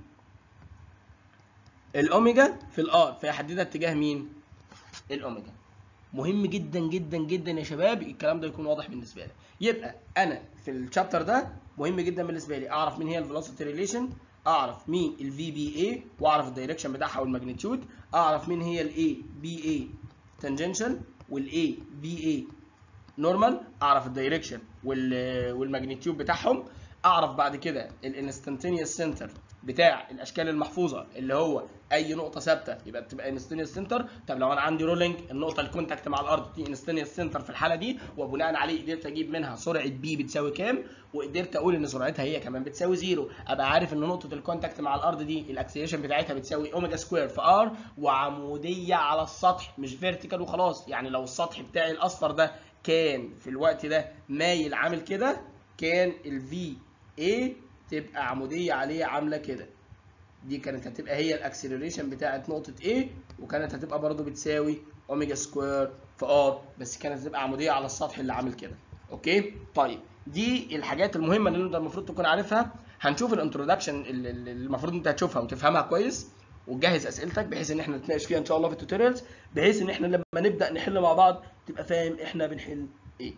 Speaker 1: الاوميجا في الار فيحددها اتجاه مين الاوميجا مهم جدا جدا جدا يا شباب الكلام ده يكون واضح بالنسبه لي يبقى انا في الشابتر ده مهم جدا بالنسبه لي اعرف مين هي الفيلوسيتي ريليشن اعرف مين الفي بي اي واعرف الدايركشن بتاعها والماجنتيود اعرف مين هي الاي بي اي تانجنشال والاي في اي نورمال اعرف الدايركشن والماجنتيود بتاعهم اعرف بعد كده الانستنتينيوس سنتر بتاع الاشكال المحفوظه اللي هو اي نقطه ثابته يبقى بتبقى انستنيوس سنتر طب لو انا عندي رولينج النقطه الكونتاكت مع الارض دي انستنيوس سنتر في الحاله دي وبناء عليه قدرت اجيب منها سرعه بي بتساوي كام وقدرت اقول ان سرعتها هي كمان بتساوي زيرو ابقى عارف ان نقطه الكونتاكت مع الارض دي الاكسلريشن بتاعتها بتساوي اوميجا سكوير في ار وعموديه على السطح مش فيرتيكال وخلاص يعني لو السطح بتاعي الاصفر ده كان في الوقت ده مايل عامل كده كان الفي اي تبقى عموديه عليه عامله كده دي كانت هتبقى هي الاكسلريشن بتاعت نقطه A وكانت هتبقى برضو بتساوي اوميجا سكوير في ار بس كانت هتبقى عموديه على السطح اللي عامل كده اوكي طيب دي الحاجات المهمه اللي انت المفروض تكون عارفها هنشوف الانترودكشن اللي المفروض انت هتشوفها وتفهمها كويس وتجهز اسئلتك بحيث ان احنا نتناقش فيها ان شاء الله في التوتوريالز بحيث ان احنا لما نبدا نحل مع بعض تبقى فاهم احنا بنحل ايه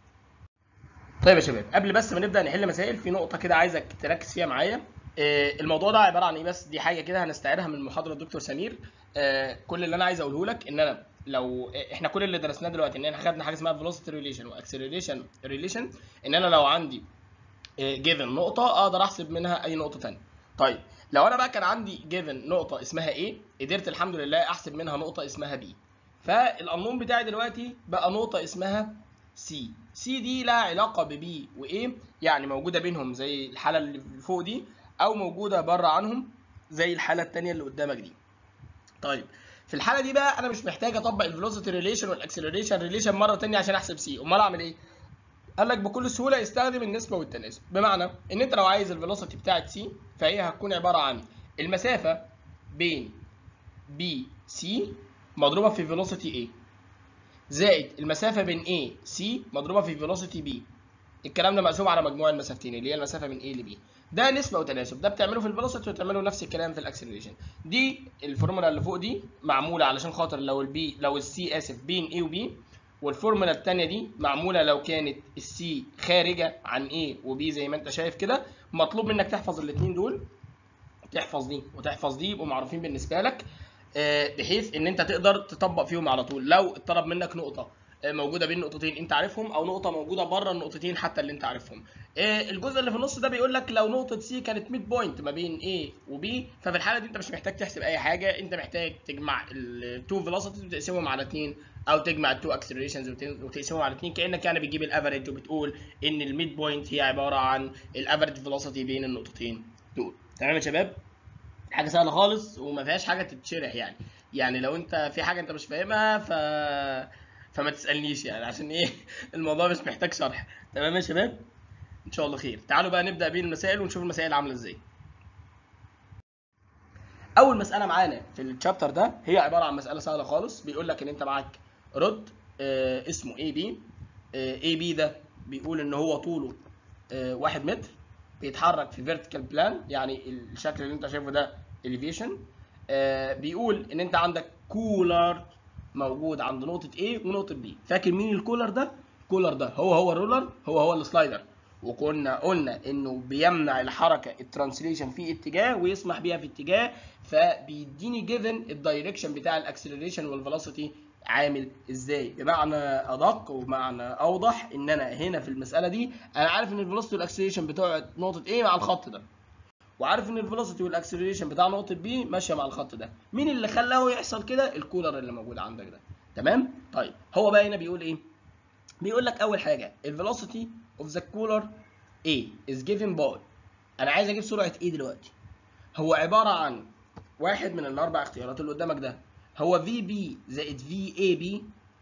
Speaker 1: طيب يا شباب قبل بس ما نبدا نحل مسائل في نقطه كده عايزك تركز فيها معايا الموضوع ده عباره عن ايه بس دي حاجه كده هنستعيرها من محاضره الدكتور سمير كل اللي انا عايز اقوله لك ان انا لو احنا كل اللي درسناه دلوقتي ان احنا خدنا حاجه اسمها فيلوسيتي ريليشن واكسلريشن ريليشن ان انا لو عندي جيفن نقطه اقدر احسب منها اي نقطه ثانيه طيب لو انا بقى كان عندي جيفن نقطه اسمها A قدرت الحمد لله احسب منها نقطه اسمها B فالقانون بتاعي دلوقتي بقى نقطه اسمها C C دي لها علاقه ب B و A يعني موجوده بينهم زي الحاله اللي فوق دي او موجوده بره عنهم زي الحاله الثانيه اللي قدامك دي طيب في الحاله دي بقى انا مش محتاج اطبق الفيلوسيتي ريليشن والاكسلريشن ريليشن مره ثانيه عشان احسب سي امال اعمل ايه قال لك بكل سهوله استخدم النسبه والتناسب بمعنى ان انت لو عايز الفيلوسيتي بتاعت سي فهي هتكون عباره عن المسافه بين بي سي مضروبه في فيلوسيتي ايه زائد المسافه بين A C مضروبه في فيلوسيتي B الكلام ده مقسوم على مجموع المسافتين اللي هي المسافه من A ل B ده نسبه وتناسب ده بتعمله في الفيلوسيتي وتعمله نفس الكلام في الاكسلريشن دي الفورمولا اللي فوق دي معموله علشان خاطر لو البي لو السي اسف بين A وB والفورمولا الثانيه دي معموله لو كانت السي خارجه عن A وB زي ما انت شايف كده مطلوب منك تحفظ الاثنين دول تحفظ دي وتحفظ دي يبقوا معروفين بالنسبه لك آه، بحيث ان انت تقدر تطبق فيهم على طول لو اتطلب منك نقطه آه، موجوده بين نقطتين انت عارفهم او نقطه موجوده بره النقطتين حتى اللي انت عارفهم آه، الجزء اللي في النص ده بيقول لك لو نقطه سي كانت 100 بوينت ما بين A و B ففي الحاله دي انت مش محتاج تحسب اي حاجه انت محتاج تجمع التو فيلوسيتيز وتقسمهم على اثنين او تجمع التو اكسلريشنز وتقسمهم على اثنين كانك يعني بتجيب الافريج وبتقول ان ال 100 بوينت هي عباره عن الافريج فيلوسيتي بين النقطتين دول تمام يا شباب حاجه سهله خالص وما فيهاش حاجه تتشرح يعني يعني لو انت في حاجه انت مش فاهمها ف فما تسالنيش يعني عشان ايه الموضوع مش محتاج شرح تمام يا شباب ان شاء الله خير تعالوا بقى نبدا بين المسائل ونشوف المسائل عامله ازاي اول مساله معانا في الشابتر ده هي عباره عن مساله سهله خالص بيقول لك ان انت معاك رد آه اسمه اي بي اي بي ده بيقول ان هو طوله آه واحد متر بيتحرك في فيرتيكال بلان يعني الشكل اللي انت شايفه ده اليفيشن آه بيقول ان انت عندك كولر موجود عند نقطه A ونقطه B فاكر مين الكولر ده الكولر ده هو هو الرولر هو هو السلايدر وكنا قلنا انه بيمنع الحركه الترانسليشن في اتجاه ويسمح بيها في اتجاه فبيديني جيفن الدايركشن بتاع الاكسلريشن والفيلوسيتي عامل ازاي بمعنى ادق ومعنى اوضح ان انا هنا في المساله دي انا عارف ان الفيلوسيتي والاكسلريشن بتوع نقطه A مع الخط ده وعارف ان الفيلوسيتي والاكسلريشن بتاع نقطه بي ماشيه مع الخط ده مين اللي خلاه يحصل كده الكولر اللي موجود عندك ده تمام طيب هو بقى هنا بيقول ايه بيقول لك اول حاجه الفيلوسيتي اوف ذا كولر A is given by انا عايز اجيب سرعه A دلوقتي هو عباره عن واحد من الاربع اختيارات اللي قدامك ده هو في بي زائد في اي بي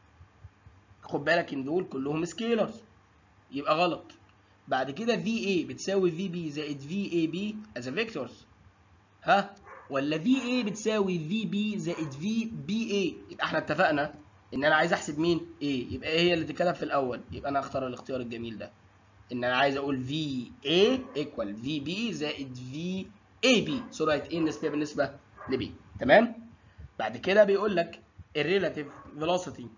Speaker 1: خد بالك ان دول كلهم سكيلرز يبقى غلط بعد كده في اي بتساوي في بي زائد في اي بي از فيكتورز ها ولا في اي بتساوي في بي زائد في بي اي يبقى احنا اتفقنا ان انا عايز احسب مين ايه يبقى ايه هي اللي تتكتب في الاول يبقى انا هختار الاختيار الجميل ده ان انا عايز اقول في اي ايكوال في بي زائد في اي بي سرعه ايه النسبيه بالنسبه لبي تمام بعد كده بيقول لك الريلاتيف فيلوسيتي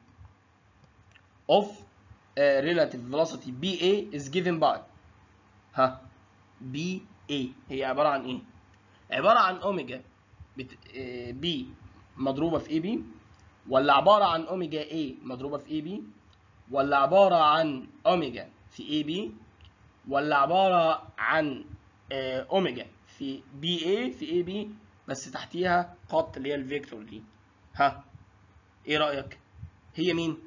Speaker 1: اوف relative velocity BA is given by ها BA هي عبارة عن ايه؟ عبارة عن اوميجا بت... B مضروبة في AB ولا عبارة عن اوميجا A مضروبة في AB ولا عبارة عن اوميجا في AB ولا عبارة عن اوميجا في BA في AB بس تحتيها خط اللي هي الفيكتور دي ها ايه رأيك؟ هي مين؟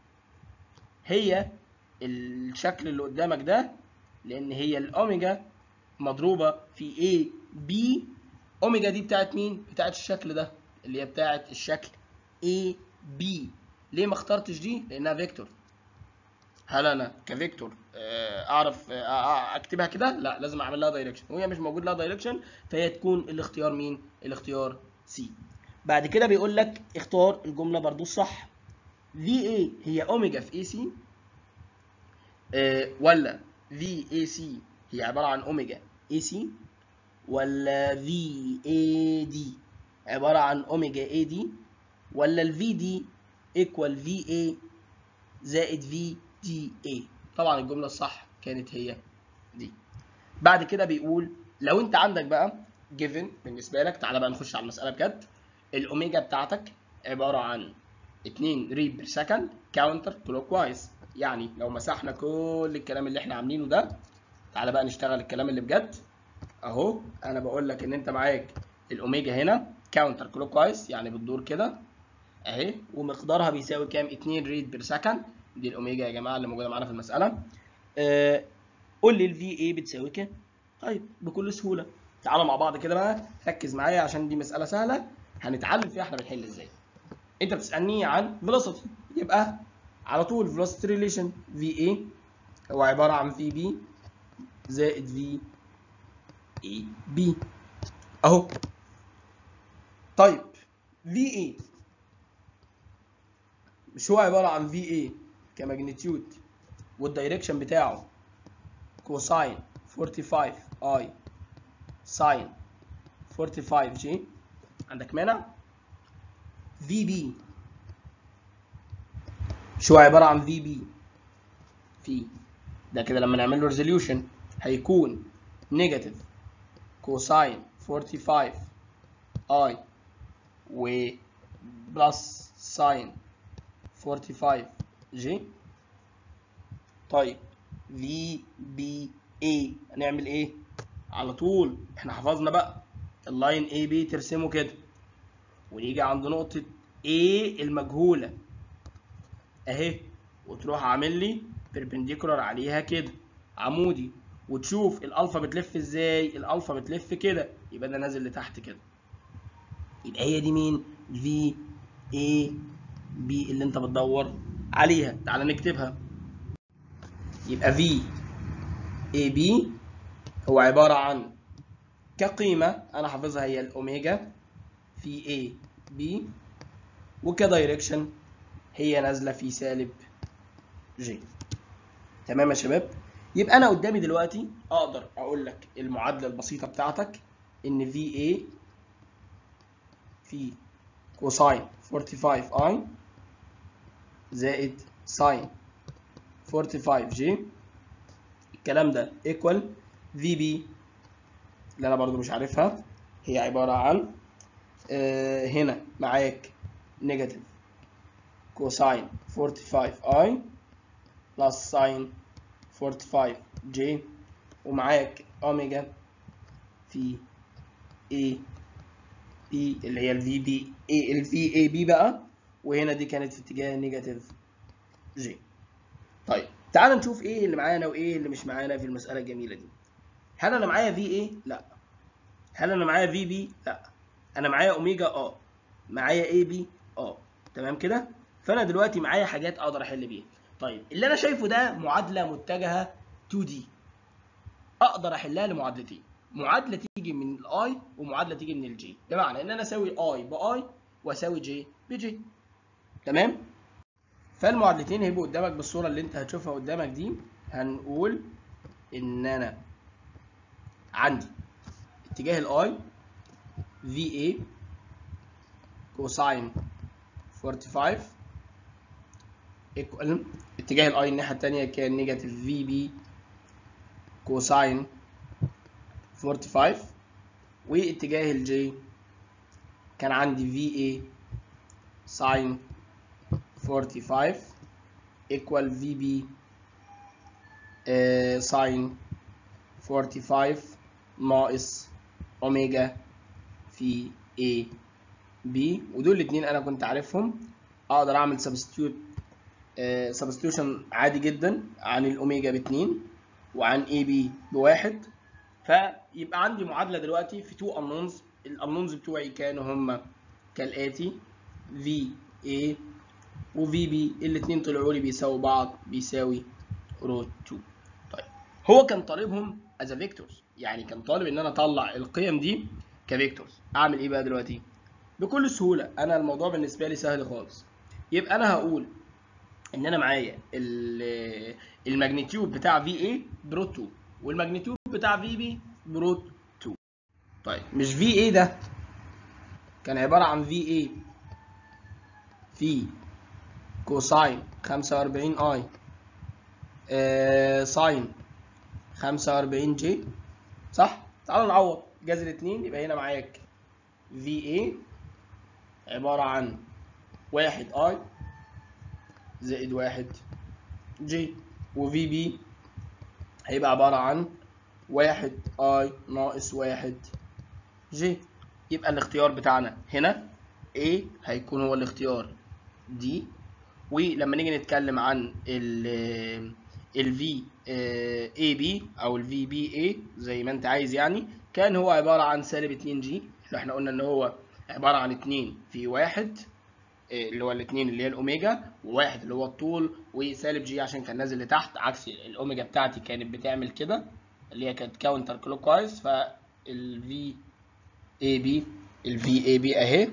Speaker 1: هي الشكل اللي قدامك ده لان هي الاوميجا مضروبه في A B اوميجا دي بتاعت مين بتاعت الشكل ده اللي هي بتاعت الشكل A B ليه ما اخترتش دي لانها فيكتور هل انا كفيكتور اعرف اكتبها كده لا لازم اعمل لها دايركشن وهي مش موجود لها دايركشن فهي تكون الاختيار مين الاختيار سي بعد كده بيقول لك اختار الجمله برضو الصح VA هي اوميجا في AC آه ولا VAC هي عبارة عن اوميجا AC ولا VAD عبارة عن اوميجا AD ولا ال VD equal VA زائد VDA طبعا الجملة الصح كانت هي دي بعد كده بيقول لو انت عندك بقى given بالنسبة لك تعالى بقى نخش على المسألة بجد الاوميجا بتاعتك عبارة عن 2 ريد بير سكند كاونتر كلوك وايز يعني لو مسحنا كل الكلام اللي احنا عاملينه ده تعالى بقى نشتغل الكلام اللي بجد اهو انا بقول لك ان انت معاك الاوميجا هنا كاونتر كلوك وايز يعني بتدور كده اهي ومقدارها بيساوي كام 2 ريد بير سكند دي الاوميجا يا جماعه اللي موجوده معانا في المساله آه قول لي الفي اي بتساوي كام طيب بكل سهوله تعالوا مع بعض كده بقى ركز معايا عشان دي مساله سهله هنتعلم فيها احنا بنحل ازاي انت بتسالني عن فيلوسيتي يبقى على طول فيلوسيتي ريليشن في اي هو عباره عن في بي زائد في اي بي اهو طيب في اي مش هو عباره عن في اي كماجنتيود والدايركشن بتاعه كوساين 45 اي ساين 45 جي عندك مانع في بي شو عبارة عن في بي في ده كده لما نعمل له ريزوليوشن هيكون نيجاتيف كوساين 45 اي و بلس ساين 45 جي طيب في بي اي هنعمل ايه على طول احنا حفظنا بقى اللاين اي بي ترسمه كده ونيجي عند نقطة A المجهولة اهي وتروح عامل لي بيربنديكولار عليها كده عمودي وتشوف الالفا بتلف ازاي الالفا بتلف كده يبقى ده نازل لتحت كده يبقى هي دي مين في اي بي اللي انت بتدور عليها تعال نكتبها يبقى في اي بي هو عبارة عن كقيمة أنا حافظها هي الأوميجا في A B وكدايركشن هي نازلة في سالب J تمام يا شباب يبقى أنا قدامي دلوقتي أقدر أقول لك المعادلة البسيطة بتاعتك إن VA في كوساين 45I زائد ساين 45J الكلام ده equal VB اللي انا برضو مش عارفها هي عبارة عن آه هنا معاك نيجاتيف كوساين 45 اي بلس ساين 45 جي ومعاك اوميجا في اي بي اللي هي الفي بي اي الفي اي بي بقى وهنا دي كانت في اتجاه نيجاتيف جي طيب تعال نشوف ايه اللي معانا وايه اللي مش معانا في المسألة الجميلة دي هل انا معايا في ايه؟ لا. هل انا معايا في بي؟ لا. انا معايا اوميجا اه. معايا اي بي اه. تمام كده؟ فانا دلوقتي معايا حاجات اقدر احل بيها. طيب اللي انا شايفه ده معادله متجهه 2 دي. اقدر احلها لمعادلتين. معادله تيجي من الاي ومعادله تيجي من الجي. بمعنى ان انا اساوي اي باي واساوي جي بجي. تمام؟ فالمعادلتين هيبقوا قدامك بالصوره اللي انت هتشوفها قدامك دي هنقول ان انا عندي اتجاه الاي في اي كوساين 45 ايكوال اتجاه الاي الناحيه الثانيه كان نيجاتيف في بي كوساين 45 واتجاه الجي كان عندي في اي ساين 45 ايكوال في بي ساين 45 ناقص اوميجا في A B ودول الاثنين انا كنت عارفهم اقدر اعمل سبستيوت سبستيوشن عادي جدا عن الاوميجا باتنين وعن اي بي بواحد فيبقى عندي معادله دلوقتي في تو انونز الانونز بتوعي كانوا هما كالاتي في A وفي بي الاثنين طلعوا لي بيساووا بعض بيساوي روت 2 طيب هو كان طالبهم از فيكتورز يعني كان طالب ان انا اطلع القيم دي كفيكتورز اعمل ايه بقى دلوقتي بكل سهوله انا الموضوع بالنسبه لي سهل خالص يبقى انا هقول ان انا معايا الماجنتيود بتاع في اي بروت 2 والماجنتيود بتاع في بي بروت 2 طيب مش في اي ده كان عباره عن في اي في كوساين 45 اي آه ساين 45 جي صح تعالوا نعوض جذر 2 يبقى هنا معاك في اي عباره عن 1 اي زائد 1 جي وفي بي هيبقى عباره عن 1 اي ناقص 1 جي يبقى الاختيار بتاعنا هنا A هيكون هو الاختيار D ولما نيجي نتكلم عن ال ال V AB او ال VBA زي ما انت عايز يعني كان هو عبارة عن سالب 2 G اللي احنا قلنا ان هو عبارة عن 2 في 1 اللي هو الاثنين اللي هي الاوميجا وواحد اللي هو الطول وسالب جي عشان كان نازل لتحت عكس الاوميجا بتاعتي كانت بتعمل كده اللي هي كانت كاونتر كلوك وايز فالفي اي بي الفي اي بي اهي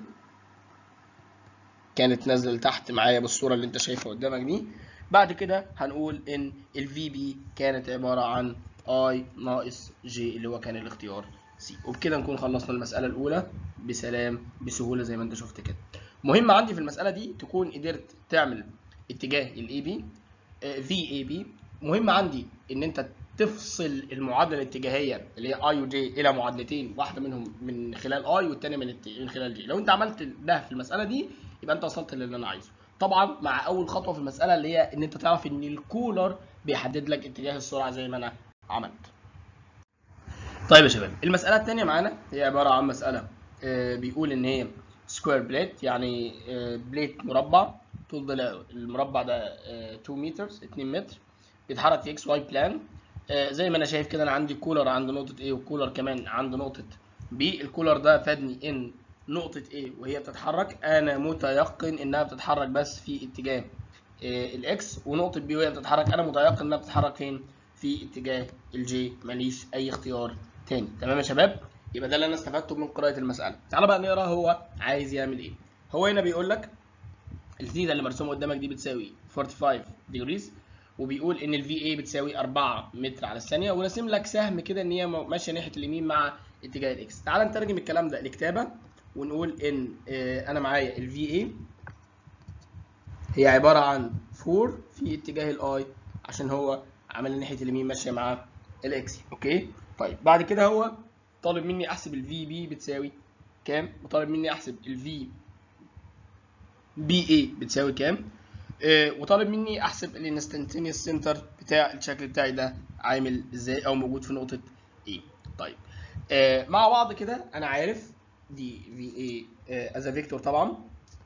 Speaker 1: كانت نازله لتحت معايا بالصوره اللي انت شايفها قدامك دي بعد كده هنقول ان الفي بي كانت عباره عن اي ناقص جي اللي هو كان الاختيار سي وبكده نكون خلصنا المساله الاولى بسلام بسهوله زي ما انت شفت كده مهم عندي في المساله دي تكون قدرت تعمل اتجاه الاي بي في اي بي مهم عندي ان انت تفصل المعادله الاتجاهيه اللي هي اي وجي الى معادلتين واحده منهم من خلال اي والثانيه من الت... من خلال جي لو انت عملت ده في المساله دي يبقى انت وصلت للي انا عايزه طبعا مع اول خطوه في المساله اللي هي ان انت تعرف ان الكولر بيحدد لك اتجاه السرعه زي ما انا عملت طيب يا شباب المساله الثانيه معانا هي عباره عن مساله آه، بيقول ان هي سكوير بليت يعني آه، بليت مربع طول ضلع المربع ده آه، 2 متر 2 متر بيتحرك في اكس واي بلان زي ما انا شايف كده انا عندي كولر عند نقطه A وكولر كمان عند نقطه B الكولر ده فادني ان نقطه A وهي بتتحرك انا متيقن انها بتتحرك بس في اتجاه الاكس ونقطه B وهي بتتحرك انا متيقن انها بتتحرك فين في اتجاه الجي ماليش اي اختيار تاني تمام يا شباب يبقى ده اللي انا استفدته من قراءه المساله تعال بقى نقرا هو عايز يعمل ايه هو هنا بيقول لك الثيتا اللي مرسومه قدامك دي بتساوي 45 ديجريز وبيقول ان الفي اي بتساوي 4 متر على الثانيه وراسم لك سهم كده ان هي ماشيه ناحيه اليمين مع اتجاه الاكس تعال نترجم الكلام ده لكتابه ونقول ان آه، انا معايا الفي اي هي عباره عن 4 في اتجاه الاي عشان هو عمل ناحيه اليمين ماشيه مع الاكس اوكي طيب بعد كده هو طالب مني احسب الفي بي بتساوي كام وطالب مني احسب الفي بي اي بتساوي كام آه وطالب مني احسب الانستنتينيوس سنتر بتاع الشكل بتاعي ده عامل ازاي او موجود في نقطه ايه طيب آه مع بعض كده انا عارف دي في اي از فيكتور طبعا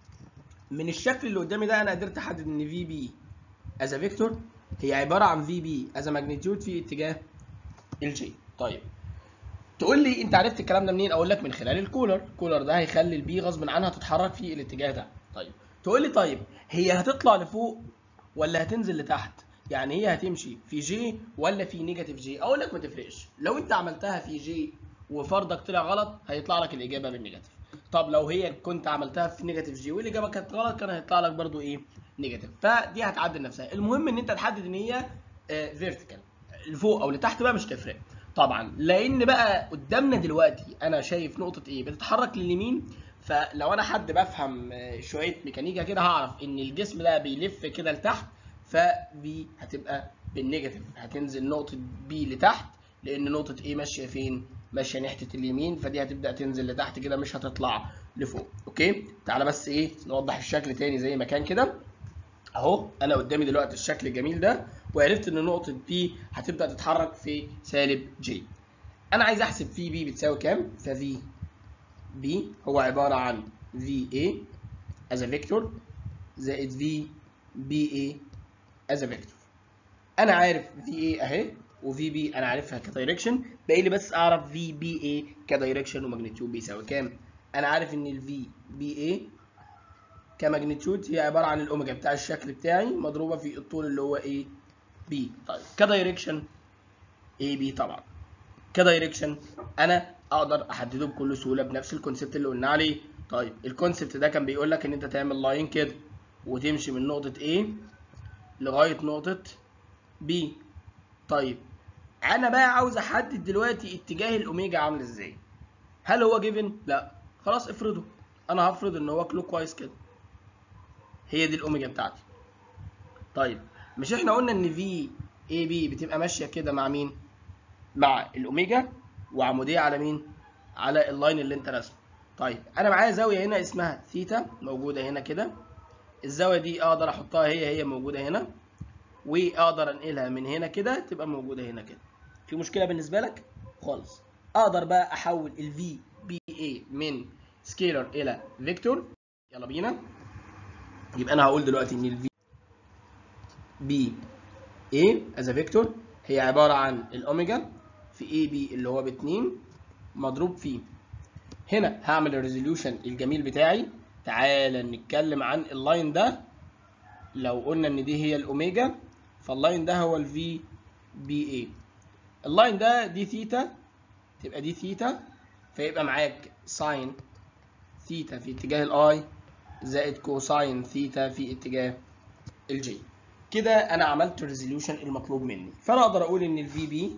Speaker 1: من الشكل اللي قدامي ده انا قدرت احدد ان في بي از فيكتور هي عباره عن في بي از ماجنتيود في اتجاه الجي طيب تقول لي انت عرفت الكلام ده منين اقول لك من خلال الكولر الكولر ده هيخلي البي غصب عنها تتحرك في الاتجاه ده طيب تقول لي طيب هي هتطلع لفوق ولا هتنزل لتحت يعني هي هتمشي في جي ولا في نيجاتيف جي اقول لك ما تفرقش لو انت عملتها في جي وفرضك طلع غلط هيطلع لك الاجابه بالنيجاتيف طب لو هي كنت عملتها في نيجاتيف جي والاجابه كانت غلط كان هيطلع لك برضو ايه نيجاتيف فدي هتعدل نفسها المهم ان انت تحدد ان هي فيرتيكال لفوق او لتحت بقى مش تفرق طبعا لان بقى قدامنا دلوقتي انا شايف نقطه ايه بتتحرك لليمين فلو انا حد بفهم آه، شويه ميكانيكا كده هعرف ان الجسم ده بيلف كده لتحت فبي هتبقى بالنيجاتيف هتنزل نقطه بي لتحت لان نقطه ايه ماشيه فين ماشيه ناحيه اليمين فدي هتبدا تنزل لتحت كده مش هتطلع لفوق اوكي تعالى بس ايه نوضح الشكل تاني زي ما كان كده اهو انا قدامي دلوقتي الشكل الجميل ده وعرفت ان نقطه بي هتبدا تتحرك في سالب جي انا عايز احسب في بي بتساوي كام ففي بي هو عباره عن في اي as a vector زائد في بي اي as a vector انا عارف في اي اهي وفي بي انا عارفها كدايركشن باقي لي بس اعرف في بي اي كدايركشن وماجنتيود بيساوي كام انا عارف ان الفي بي اي كماجنتيود هي عباره عن الاوميجا بتاع الشكل بتاعي مضروبه في الطول اللي هو ايه بي طيب كدايركشن اي بي طبعا كدايركشن انا اقدر احدده بكل سهوله بنفس الكونسيبت اللي قلنا عليه طيب الكونسيبت ده كان بيقول لك ان انت تعمل لاين كده وتمشي من نقطه A لغايه نقطه B طيب انا بقى عاوز احدد دلوقتي اتجاه الاوميجا عامل ازاي هل هو جيفن لا خلاص افرضه انا هفرض ان هو كلوك وايز كده هي دي الاوميجا بتاعتي طيب مش احنا قلنا ان في اي بي بتبقى ماشيه كده مع مين مع الاوميجا وعموديه على مين على اللاين اللي انت راسمه طيب انا معايا زاويه هنا اسمها ثيتا موجوده هنا كده الزاويه دي اقدر احطها هي هي موجوده هنا واقدر انقلها من هنا كده تبقى موجوده هنا كده في مشكله بالنسبه لك خالص اقدر بقى احول الفي بي اي من سكيلر الى فيكتور يلا بينا يبقى انا هقول دلوقتي ان الفي بي اي از فيكتور هي عباره عن الاوميجا في اي بي اللي هو ب 2 مضروب في هنا هعمل الريزوليوشن الجميل بتاعي تعالى نتكلم عن اللاين ده لو قلنا ان دي هي الاوميجا فاللاين ده هو الفي بي اي اللاين ده دي ثيتا تبقى دي ثيتا فيبقى معاك ساين ثيتا في اتجاه الاي زائد كوساين ثيتا في اتجاه الجي كده انا عملت الريزوليوشن المطلوب مني فانا اقدر اقول ان الفي بي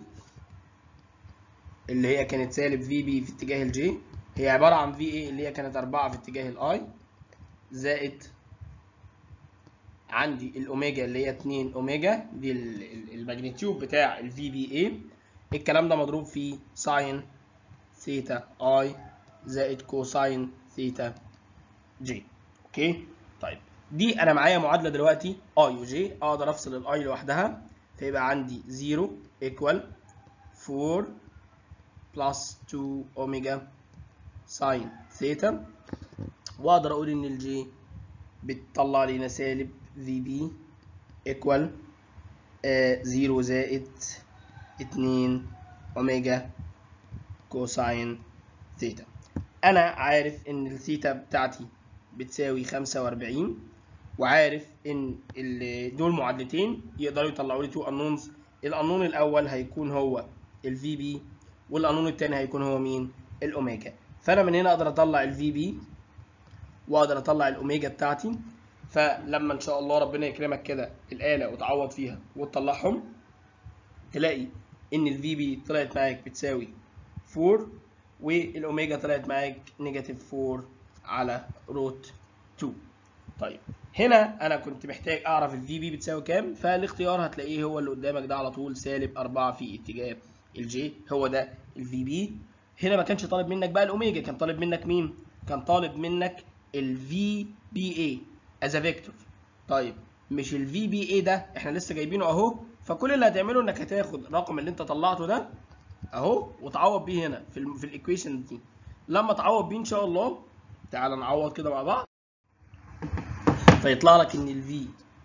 Speaker 1: اللي هي كانت سالب في بي في اتجاه الجي هي عباره عن في اي اللي هي كانت 4 في اتجاه الاي زائد عندي الاوميجا اللي هي 2 اوميجا دي ال- ال- الماجنتيود بتاع الفي بي اي الكلام ده مضروب في ساين ثيتا اي زائد كوساين ثيتا جي اوكي طيب دي انا معايا معادله دلوقتي اي وجي اقدر افصل الاي لوحدها فيبقى عندي 0 ايكوال 4 بلس 2 اوميجا ساين ثيتا واقدر اقول ان الجي بتطلع لنا سالب في بي ايكوال 0 زائد 2 اوميجا كوساين ثيتا انا عارف ان الثيتا بتاعتي بتساوي 45 وعارف ان ال- دول معادلتين يقدروا يطلعوا لي تو انونز القانون الاول هيكون هو الفي بي والقانون الثاني هيكون هو مين الاوميجا فانا من هنا اقدر اطلع الفي بي واقدر اطلع الاوميجا بتاعتي فلما ان شاء الله ربنا يكرمك كده الاله وتعوض فيها وتطلعهم تلاقي ان الفي بي طلعت معاك بتساوي 4 والاوميجا طلعت معاك نيجاتيف 4 على روت 2 طيب هنا انا كنت محتاج اعرف الفي بي بتساوي كام فالاختيار هتلاقيه هو اللي قدامك ده على طول سالب 4 في اتجاه الجي هو ده الفي بي هنا ما كانش طالب منك بقى الاوميجا كان طالب منك مين كان طالب منك الفي بي اي از فيكتور طيب مش الفي بي اي ده احنا لسه جايبينه اهو فكل اللي هتعمله انك هتاخد الرقم اللي انت طلعته ده اهو وتعوض بيه هنا في ال في الايكويشن دي لما تعوض بيه ان شاء الله تعال نعوض كده مع بعض فيطلع لك ان الفي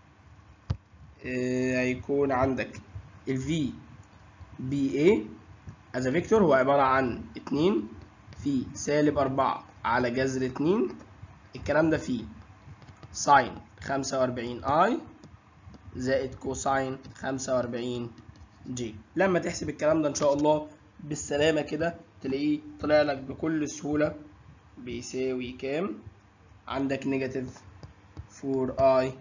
Speaker 1: هيكون عندك الفي بي اي از فيكتور هو عباره عن 2 في سالب 4 على جذر 2 الكلام ده فيه ساين 45 اي زائد كوساين 45 جي لما تحسب الكلام ده ان شاء الله بالسلامه كده تلاقيه طلع لك بكل سهوله بيساوي كام عندك نيجاتيف 4 اي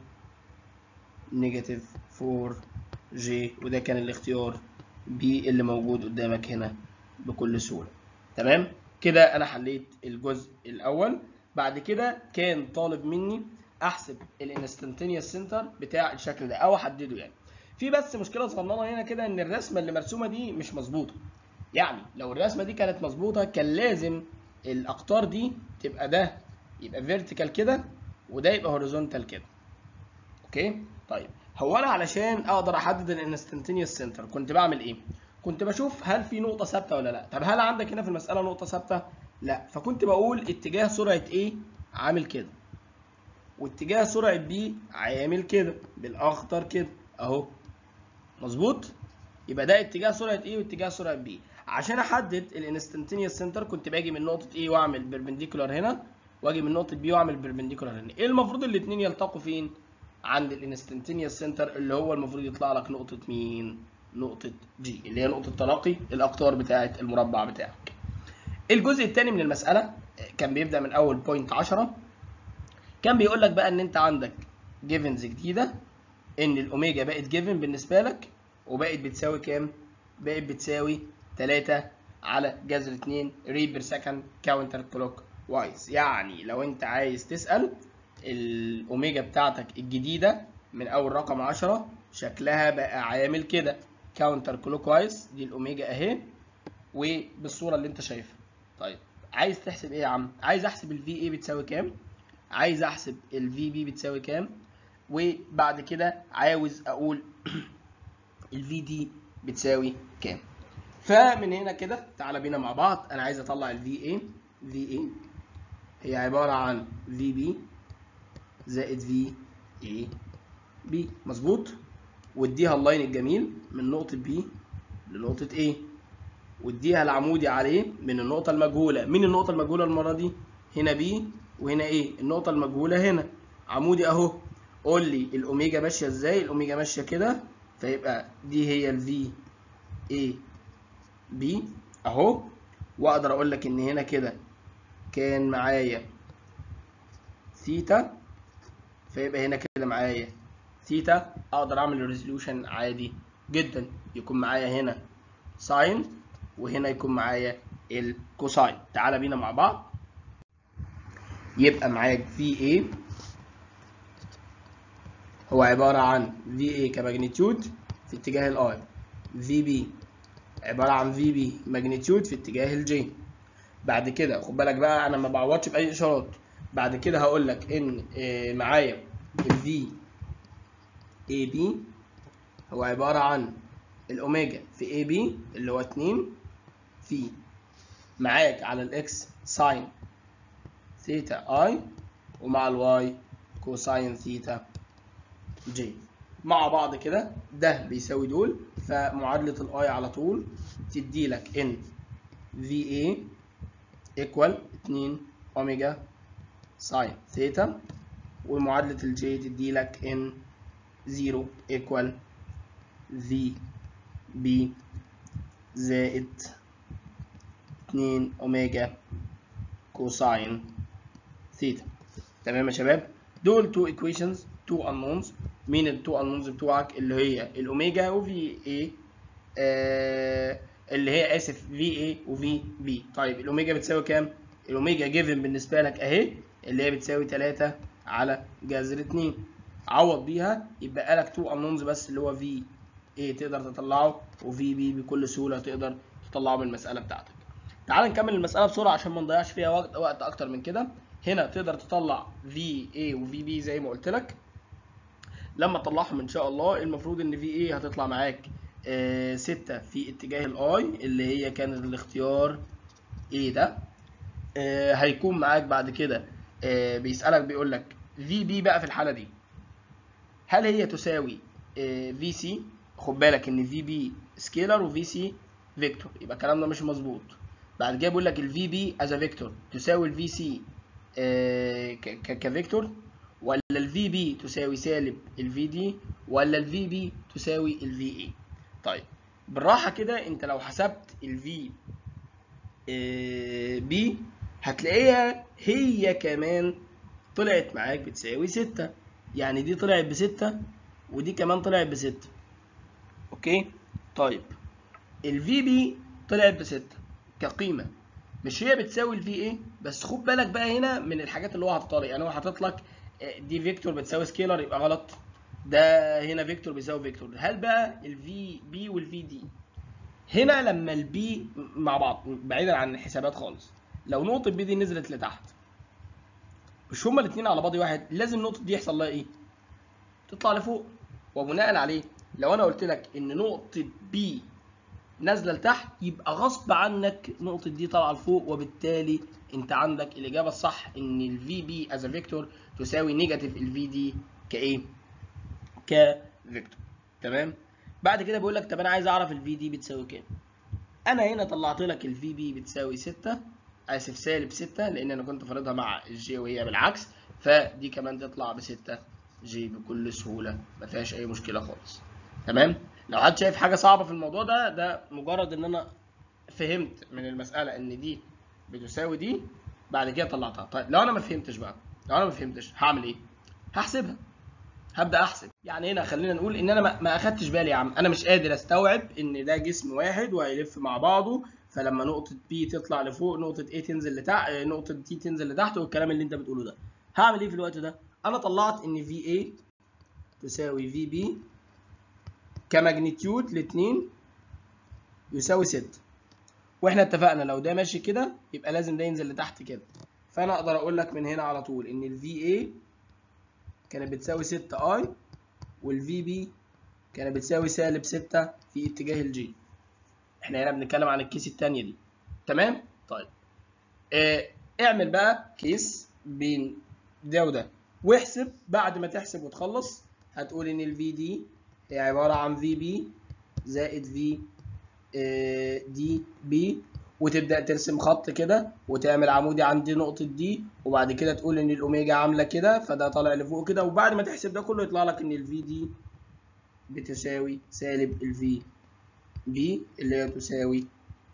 Speaker 1: نيجاتيف 4 جي وده كان الاختيار بي اللي موجود قدامك هنا بكل سهوله تمام كده انا حليت الجزء الاول بعد كده كان طالب مني احسب الانستنتينيوس سنتر بتاع الشكل ده او احدده يعني في بس مشكله صغننه هنا كده ان الرسمه اللي مرسومه دي مش مظبوطه يعني لو الرسمه دي كانت مظبوطه كان لازم الاقطار دي تبقى ده يبقى فيرتيكال كده وده يبقى هوريزونتال كده اوكي طيب هو انا علشان اقدر احدد الانستنتينيوس سنتر كنت بعمل ايه كنت بشوف هل في نقطه ثابته ولا لا طب هل عندك هنا في المساله نقطه ثابته لا فكنت بقول اتجاه سرعه ايه عامل كده واتجاه سرعه بي عامل كده بالاخضر كده اهو مظبوط يبقى ده اتجاه سرعه ايه واتجاه سرعه بي عشان احدد الانستنتينيوس سنتر كنت باجي من نقطه ايه واعمل بيربنديكولار هنا واجي من نقطه بي واعمل بيربنديكولار هنا ايه المفروض الاثنين يلتقوا فين عند الانستنتينيوس سنتر اللي هو المفروض يطلع لك نقطه مين نقطه جي اللي هي نقطه تلاقي الاقطار بتاعه المربع بتاعك الجزء الثاني من المساله كان بيبدا من اول بوينت 10 كان بيقول لك بقى ان انت عندك جيفنز جديده ان الاوميجا بقت جيفن بالنسبه لك وبقت بتساوي كام بقت بتساوي 3 على جذر 2 ريد بير سكند كاونتر كلوك وايز يعني لو انت عايز تسال الاوميجا بتاعتك الجديده من اول رقم 10 شكلها بقى عامل كده كاونتر كلوك وايز دي الاوميجا اهي وبالصوره اللي انت شايفها طيب عايز تحسب ايه يا عم عايز احسب الفي اي بتساوي كام عايز احسب الفي بي بتساوي كام وبعد كده عاوز اقول الفي دي بتساوي كام فمن هنا كده تعالى بينا مع بعض انا عايز اطلع الفي اي في اي هي عباره عن في بي زائد في اي بي مظبوط واديها اللاين الجميل من نقطه بي لنقطه A واديها العمودي عليه من النقطه المجهوله مين النقطه المجهوله المره دي هنا بي وهنا ايه النقطه المجهوله هنا عمودي اهو قول لي الاوميجا ماشيه ازاي الاوميجا ماشيه كده فيبقى دي هي الفي اي بي اهو واقدر اقول لك ان هنا كده كان معايا ثيتا فيبقى هنا كده معايا ثيتا اقدر اعمل الريزوليوشن عادي جدا يكون معايا هنا ساين وهنا يكون معايا الكوساين تعالى بينا مع بعض يبقى معاك في اي هو عباره عن في اي كماجنتيود في اتجاه الاي في بي عباره عن في بي ماجنتيود في اتجاه الجي بعد كده خد بالك بقى انا ما بعوضش باي اشارات بعد كده هقول لك ان آه، معايا الفي اي بي هو عباره عن الاوميجا في اي بي اللي هو 2 في معاك على الاكس ساين ثيتا اي ومع الواي كوساين ثيتا جي مع بعض كده ده بيساوي دول فمعادلة الاي على طول تدي لك ان في اي ايكوال 2 اوميجا ساين ثيتا ومعادلة الجي تدي لك ان 0 ايكوال في بي زائد 2 اوميجا كوساين ثيتا تمام يا شباب دول تو ايكويشنز تو unknowns مين التو unknowns بتوعك اللي هي الاوميجا وفي اي آه اللي هي اسف في اي وفي بي طيب الاوميجا بتساوي كام الاوميجا جيفن بالنسبه لك اهي اللي هي بتساوي 3 على جذر 2 عوض بيها يبقى لك تو unknowns بس اللي هو في اي تقدر تطلعه وفي بي بكل سهوله تقدر تطلعه من المساله بتاعتك تعال نكمل المساله بسرعه عشان ما نضيعش فيها وقت وقت اكتر من كده هنا تقدر تطلع في اي وفي بي زي ما قلت لك لما تطلعهم ان شاء الله المفروض ان في اي هتطلع معاك آه 6 في اتجاه الاي اللي هي كانت الاختيار ايه ده آه هيكون معاك بعد كده آه بيسألك بيقول لك في بي بقى في الحالة دي هل هي تساوي في سي خد بالك ان في بي سكيلر وفي سي فيكتور يبقى الكلام ده مش مظبوط بعد كده بيقول لك الفي بي از فيكتور تساوي الفي سي كفيكتور ولا الفي بي تساوي سالب الفي دي ولا الفي بي تساوي الفي اي طيب بالراحه كده انت لو حسبت الفي بي هتلاقيها هي كمان طلعت معاك بتساوي ستة يعني دي طلعت بستة ودي كمان طلعت بستة اوكي طيب الفي بي طلعت بستة كقيمة مش هي بتساوي الفي ايه بس خد بالك بقى هنا من الحاجات اللي هو حاططها لي يعني هو حاطط لك دي فيكتور بتساوي سكيلر يبقى غلط ده هنا فيكتور بيساوي فيكتور هل بقى الفي بي والفي دي هنا لما البي مع بعض بعيدا عن الحسابات خالص لو نقطة بي دي نزلت لتحت مش هما الاثنين على بعض واحد لازم النقطة دي يحصل لها ايه؟ تطلع لفوق وبناء عليه لو انا قلت لك ان نقطة بي نازله لتحت يبقى غصب عنك نقطه دي طالعه لفوق وبالتالي انت عندك الاجابه الصح ان الفي بي از فيكتور تساوي نيجاتيف الفي دي كايه كفيكتور تمام بعد كده بيقول لك طب انا عايز اعرف الفي دي بتساوي كام انا هنا طلعت لك الفي بي بتساوي 6 اسف سالب 6 لان انا كنت فارضها مع الجي وهي بالعكس فدي كمان تطلع ب 6 جي بكل سهوله ما فيهاش اي مشكله خالص تمام لو حد شايف حاجه صعبه في الموضوع ده ده مجرد ان انا فهمت من المساله ان دي بتساوي دي بعد كده طلعتها طيب لو انا ما فهمتش بقى لو انا ما فهمتش هعمل ايه هحسبها هبدا احسب يعني هنا خلينا نقول ان انا ما, ما اخدتش بالي يا عم انا مش قادر استوعب ان ده جسم واحد وهيلف مع بعضه فلما نقطه بي تطلع لفوق نقطه A تنزل لتحت نقطه دي تنزل لتحت والكلام اللي انت بتقوله ده هعمل ايه في الوقت ده انا طلعت ان في A تساوي في بي كماجنتيود الاثنين يساوي 6 واحنا اتفقنا لو ده ماشي كده يبقى لازم ده ينزل لتحت كده فانا اقدر اقول لك من هنا على طول ان الفي اي كانت بتساوي 6 اي والفي بي كانت بتساوي سالب 6 في اتجاه الجي احنا هنا بنتكلم عن الكيس الثانيه دي تمام طيب اه اعمل بقى كيس بين ده وده واحسب بعد ما تحسب وتخلص هتقول ان الفي دي هي عبارة عن في بي زائد في دي بي وتبدأ ترسم خط كده وتعمل عمودي عند نقطة دي وبعد كده تقول إن الأوميجا عاملة كده فده طالع لفوق كده وبعد ما تحسب ده كله يطلع لك إن الفي دي بتساوي سالب الفي بي اللي هي تساوي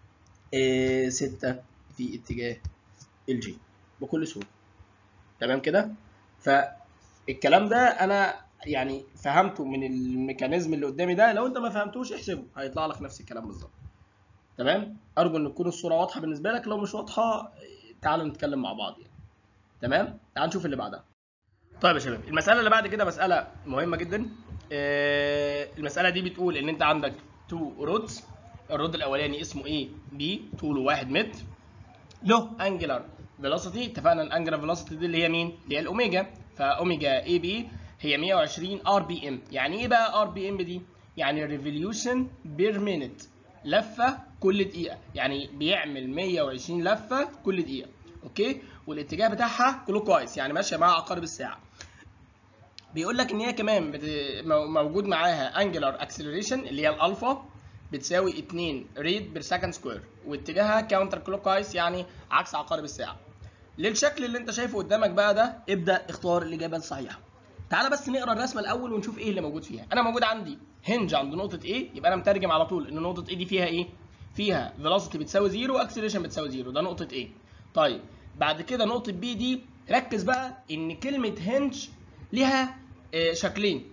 Speaker 1: ستة في اتجاه الجي بكل سهولة تمام كده فالكلام ده أنا يعني فهمته من الميكانيزم اللي قدامي ده لو انت ما فهمتوش احسبه هيطلع لك نفس الكلام بالظبط تمام ارجو ان تكون الصوره واضحه بالنسبه لك لو مش واضحه تعالوا نتكلم مع بعض يعني تمام تعال نشوف اللي بعدها طيب يا شباب المساله اللي بعد كده مساله مهمه جدا آه، المساله دي بتقول ان انت عندك تو رودز الرود الاولاني اسمه ايه بي طوله 1 متر له انجلر فيلوسيتي اتفقنا الانجلر فيلوسيتي دي اللي هي مين اللي هي الاوميجا فاوميجا اي بي هي 120 ار بي ام يعني ايه بقى ار بي ام دي يعني ريفوليوشن بير مينت لفه كل دقيقه يعني بيعمل 120 لفه كل دقيقه اوكي والاتجاه بتاعها كله كويس يعني ماشيه مع عقارب الساعه بيقول لك ان هي كمان بت... مو- موجود معاها انجلر اكسلريشن اللي هي الالفا بتساوي 2 ريد بير سكند سكوير واتجاهها كاونتر كلوكوايز يعني عكس عقارب الساعه للشكل اللي انت شايفه قدامك بقى ده ابدا اختار الاجابه الصحيحه تعالى بس نقرا الرسمه الاول ونشوف ايه اللي موجود فيها انا موجود عندي هنج عند نقطه A يبقى انا مترجم على طول ان نقطه A دي فيها ايه فيها فيلوسيتي بتساوي 0 واكسلريشن بتساوي 0 ده نقطه A طيب بعد كده نقطه B دي ركز بقى ان كلمه هنج ليها آه، شكلين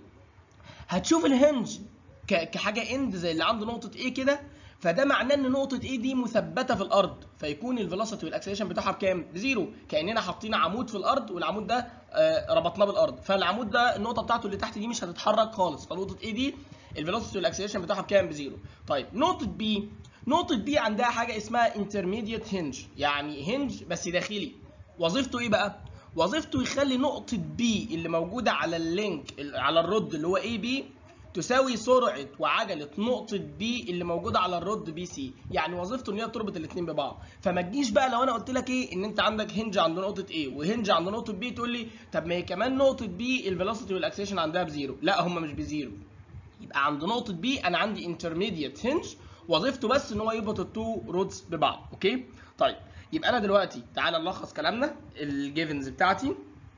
Speaker 1: هتشوف الهنج ك- كحاجه اند زي اللي عند نقطه A كده فده معناه ان نقطه A دي مثبته في الارض فيكون الفيلوسيتي والاكسلريشن بتاعها بكام؟ بزيرو كاننا حاطين عمود في الارض والعمود ده آه، ربطناه بالارض فالعمود ده النقطه بتاعته اللي تحت دي مش هتتحرك خالص فنقطه A دي الفيلوسيتي والاكسلريشن بتاعها بكام؟ بزيرو طيب نقطه B نقطه B عندها حاجه اسمها انترميديت هنج يعني هنج بس داخلي وظيفته ايه بقى؟ وظيفته يخلي نقطة B اللي موجودة على اللينك على الرد اللي هو AB تساوي سرعة وعجلة نقطة B اللي موجودة على الرد بي سي، يعني وظيفته ان هي تربط الاثنين ببعض، فما تجيش بقى لو انا قلت لك ايه ان انت عندك هنج عند نقطة A وهنج عند نقطة B تقول لي طب ما هي كمان نقطة B الفيلوسيتي والاكسلريشن عندها بزيرو، لا هم مش بزيرو. يبقى عند نقطة B أنا عندي انترميديت هنج وظيفته بس إن هو يربط التو رودز ببعض، أوكي؟ طيب يبقى أنا دلوقتي تعالى نلخص كلامنا الجيفنز بتاعتي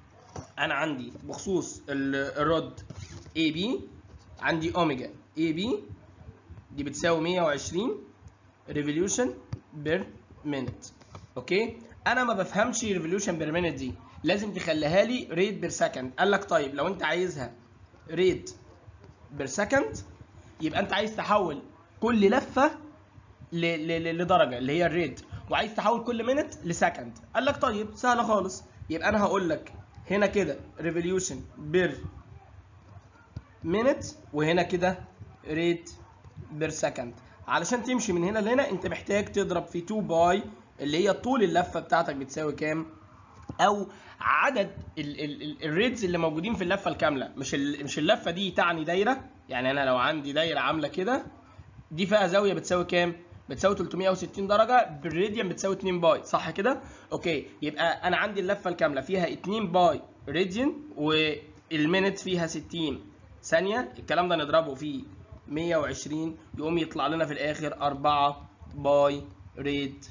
Speaker 1: أنا عندي بخصوص ال- الرود اي بي عندي اوميجا اي بي دي بتساوي 120 ريفوليوشن بير مينت اوكي انا ما بفهمش ريفوليوشن بير مينت دي لازم تخليها لي ريت بير سكند قال لك طيب لو انت عايزها ريت بير سكند يبقى انت عايز تحول كل لفه ل- ل- ل- لدرجه اللي هي الريت وعايز تحول كل مينت لسكند قال لك طيب سهله خالص يبقى انا هقول لك هنا كده ريفوليوشن بير مينت وهنا كده ريت بير سكند علشان تمشي من هنا لهنا انت محتاج تضرب في 2 باي اللي هي طول اللفه بتاعتك بتساوي كام او عدد ال- ال- ال- الريدز اللي موجودين في اللفه الكامله مش ال- مش اللفه دي تعني دايره يعني انا لو عندي دايره عامله كده دي فيها زاويه بتساوي كام بتساوي 360 درجه بالراديان بتساوي 2 باي صح كده اوكي يبقى انا عندي اللفه الكامله فيها 2 باي راديان والمينت فيها 60 ثانيه الكلام ده نضربه في 120 يقوم يطلع لنا في الاخر 4 باي ريد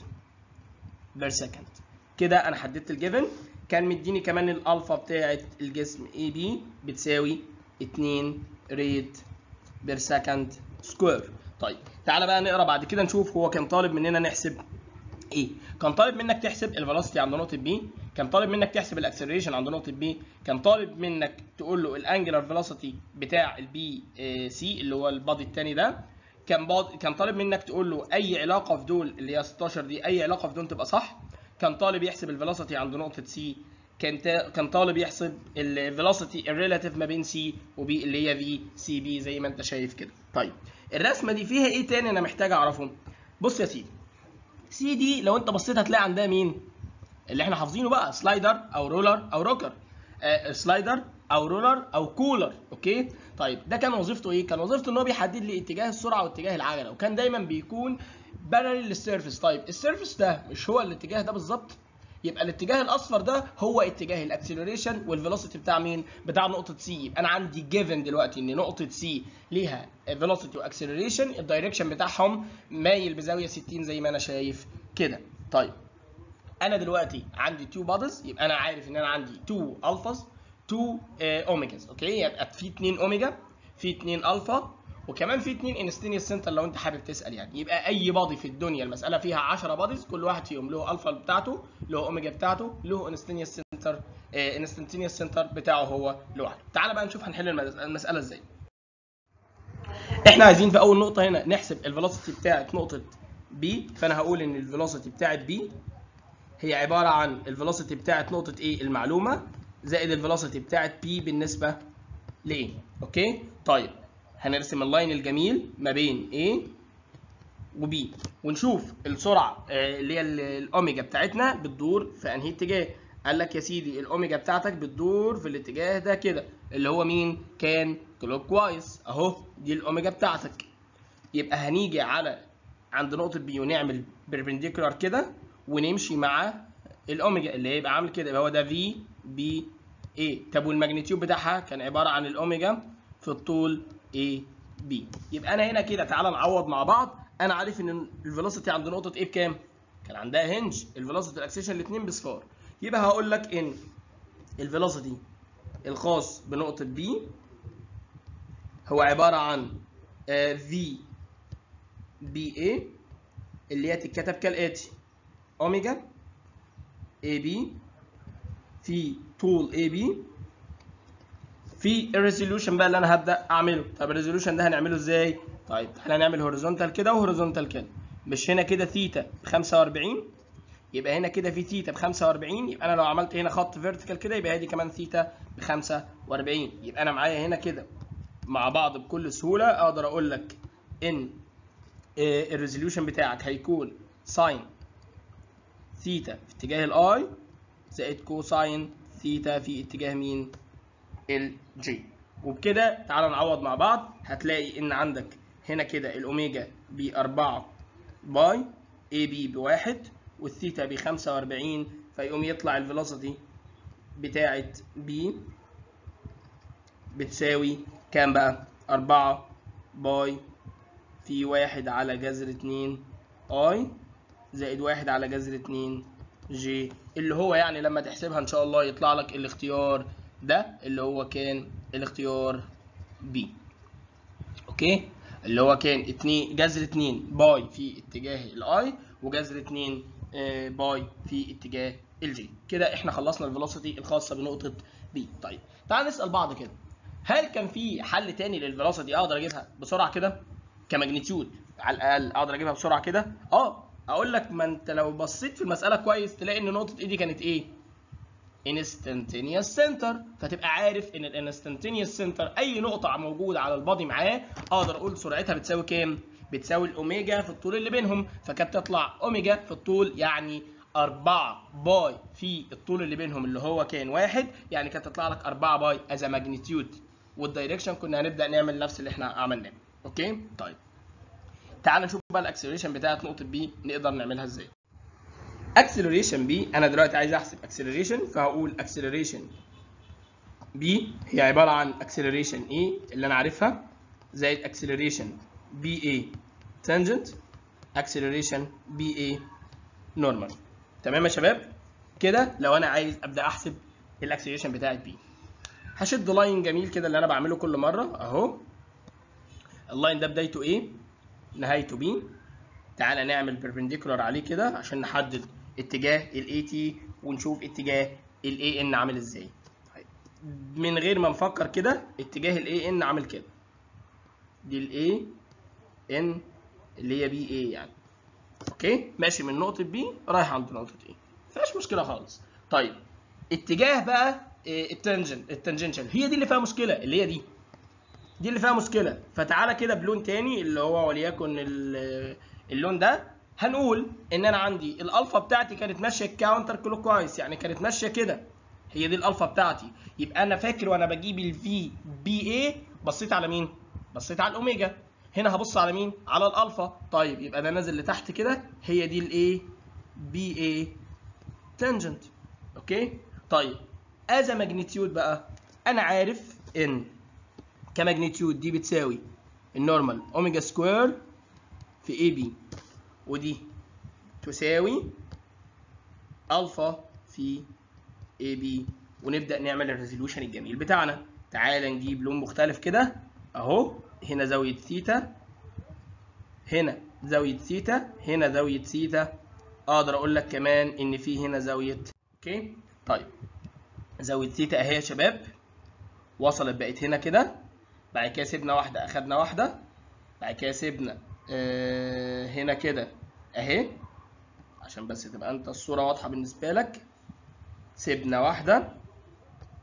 Speaker 1: بير سكند كده انا حددت الجيفن كان مديني كمان الالفا بتاعه الجسم اي بي بتساوي 2 ريد بير سكند سكوير طيب تعالى بقى نقرا بعد كده نشوف هو كان طالب مننا نحسب ايه كان طالب منك تحسب الفيلوسيتي عند نقطه بي كان طالب منك تحسب الاكسلريشن عند نقطه بي كان طالب منك تقول له الانجلر فيلوسيتي بتاع البي سي اللي هو البادي الثاني ده كان بعض كان طالب منك تقول له اي علاقه في دول اللي هي 16 دي اي علاقه في دول تبقى صح كان طالب يحسب الفيلوسيتي عند نقطه سي كان تا... كان طالب يحسب الفيلوسيتي الريلاتيف ما بين سي وبي اللي هي في سي بي زي ما انت شايف كده طيب الرسمه دي فيها ايه تاني انا محتاج اعرفه بص يا سيدي سي دي لو انت بصيت هتلاقي عندها مين اللي احنا حافظينه بقى سلايدر او رولر او روكر آه سلايدر او رولر او كولر اوكي طيب ده كان وظيفته ايه كان وظيفته ان هو بيحدد لي اتجاه السرعه واتجاه العجله وكان دايما بيكون بارل للسيرفيس طيب السيرفيس ده مش هو الاتجاه ده بالظبط يبقى الاتجاه الاصفر ده هو اتجاه الاكسلريشن والفيلوسيتي بتاع مين بتاع نقطه سي يبقى انا عندي جيفن دلوقتي ان نقطه سي ليها فيلوسيتي واكسلريشن الدايركشن بتاعهم مايل بزاويه 60 زي ما انا شايف كده طيب انا دلوقتي عندي 2 بادز يبقى انا عارف ان انا عندي 2 الفاز 2 اوميجاز اوكي يبقى في 2 اوميجا في 2 الفا وكمان في 2 انستينيوس سنتر لو انت حابب تسال يعني يبقى اي بادي في الدنيا المساله فيها 10 باديز كل واحد فيهم له الفا بتاعته له اوميجا بتاعته له انستينيوس سنتر انستنتينيوس سنتر بتاعه هو لوحده تعال بقى نشوف هنحل المس- المساله ازاي احنا عايزين في اول نقطه هنا نحسب الفيلوسيتي بتاعت نقطه بي فانا هقول ان الفيلوسيتي بتاعت بي هي عباره عن الفيلوسيتي بتاعت نقطه ايه المعلومه زائد الفيلوسيتي بتاعت بي بالنسبه ل A اوكي طيب هنرسم اللاين الجميل ما بين A و B ونشوف السرعه آه، اللي هي ال- الاوميجا بتاعتنا بتدور في انهي اتجاه قال لك يا سيدي الاوميجا بتاعتك بتدور في الاتجاه ده كده اللي هو مين كان كلوك وايز اهو دي الاوميجا بتاعتك يبقى هنيجي على عند نقطه بي ونعمل بيربنديكولار كده ونمشي مع الاوميجا اللي هيبقى عامل كده يبقى هو ده في بي اي طب والماجنتيود بتاعها كان عباره عن الاوميجا في الطول اي بي يبقى انا هنا كده تعالى نعوض مع بعض انا عارف ان الفيلوسيتي عند نقطه ايه بكام كان عندها هنج الفيلوسيتي الاكسيشن الاثنين بصفار يبقى هقول لك ان الفيلوسيتي الخاص بنقطه بي هو عباره عن في بي اي اللي هي تتكتب كالاتي اوميجا اي بي في طول اي بي في الريزوليوشن بقى اللي انا هبدا اعمله طب الريزوليوشن ده هنعمله ازاي طيب احنا هنعمل هوريزونتال كده وهوريزونتال كده مش هنا كده ثيتا ب 45 يبقى هنا كده في ثيتا ب 45 يبقى انا لو عملت هنا خط فيرتيكال كده يبقى هذه كمان ثيتا ب 45 يبقى انا معايا هنا كده مع بعض بكل سهوله اقدر اقول لك ان الريزوليوشن بتاعك هيكون ساين ثيتا في اتجاه الاي زائد كوساين ثيتا في اتجاه مين الجي وبكده تعالى نعوض مع بعض هتلاقي ان عندك هنا كده الاوميجا ب 4 باي اي بي بواحد والثيتا ب 45 فيقوم يطلع الفيلوسيتي بتاعت بي بتساوي كام بقى 4 باي في واحد على جذر 2 اي زائد واحد على جذر 2 جي اللي هو يعني لما تحسبها ان شاء الله يطلع لك الاختيار ده اللي هو كان الاختيار بي اوكي اللي هو كان 2 جذر 2 باي في اتجاه الاي وجذر 2 آه، باي في اتجاه الجي كده احنا خلصنا الفيلوسيتي الخاصه بنقطه بي طيب تعال نسال بعض كده هل كان في حل تاني للفيلوسيتي اقدر اجيبها بسرعه كده كماجنتيود على الاقل اقدر اجيبها بسرعه كده اه اقول لك ما انت لو بصيت في المساله كويس تلاقي ان نقطه اي دي كانت ايه instantaneous center فتبقى عارف ان الانستنتينيوس سنتر اي نقطه موجوده على البادي معاه اقدر اقول سرعتها بتساوي كام بتساوي الاوميجا في الطول اللي بينهم فكانت تطلع اوميجا في الطول يعني 4 باي في الطول اللي بينهم اللي هو كان واحد يعني كانت تطلع لك 4 باي از ماجنتيود والدايركشن كنا هنبدا نعمل نفس اللي احنا عملناه اوكي طيب تعال نشوف بقى الاكسلريشن بتاعت نقطه بي نقدر نعملها ازاي اكسلريشن بي انا دلوقتي عايز احسب اكسلريشن فهقول اكسلريشن بي هي عباره عن اكسلريشن اي اللي انا عارفها زائد اكسلريشن بي اي تانجنت اكسلريشن بي اي نورمال تمام يا شباب كده لو انا عايز ابدا احسب الاكسلريشن بتاعت بي هشد لاين جميل كده اللي انا بعمله كل مره اهو اللاين ده بدايته ايه نهايته بي تعالى نعمل بيربنديكولار عليه كده عشان نحدد اتجاه الاي تي ونشوف اتجاه الاي ان عامل ازاي طيب، من غير ما نفكر كده اتجاه الاي ان عامل كده دي الاي ان اللي هي بي اي يعني اوكي ماشي من نقطه بي رايح عند نقطه اي مفيهاش مشكله خالص طيب اتجاه بقى إيه، التنجن التنجنشال هي دي اللي فيها مشكله اللي هي دي دي اللي فيها مشكله فتعالى كده بلون تاني اللي هو وليكن ال- اللون ده هنقول ان انا عندي الالفا بتاعتي كانت ماشيه كاونتر كلوك وايز يعني كانت ماشيه كده هي دي الالفا بتاعتي يبقى انا فاكر وانا بجيب الفي بي اي بصيت على مين بصيت على الاوميجا هنا هبص على مين على الالفا طيب يبقى ده نازل لتحت كده هي دي الايه بي اي تانجنت اوكي طيب از ماجنتيود بقى انا عارف ان كماجنتيود دي بتساوي النورمال اوميجا سكوير في اي بي ودي تساوي الفا في اي بي ونبدا نعمل الريزولوشن الجميل بتاعنا تعال نجيب لون مختلف كده اهو هنا زاويه ثيتا هنا زاويه ثيتا هنا زاويه ثيتا اقدر اقول لك كمان ان في هنا زاويه اوكي طيب زاويه ثيتا اهي يا شباب وصلت بقت هنا كده بعد كده سيبنا واحده اخدنا واحده بعد كده سيبنا آه هنا كده اهي عشان بس تبقى انت الصوره واضحه بالنسبه لك سيبنا واحده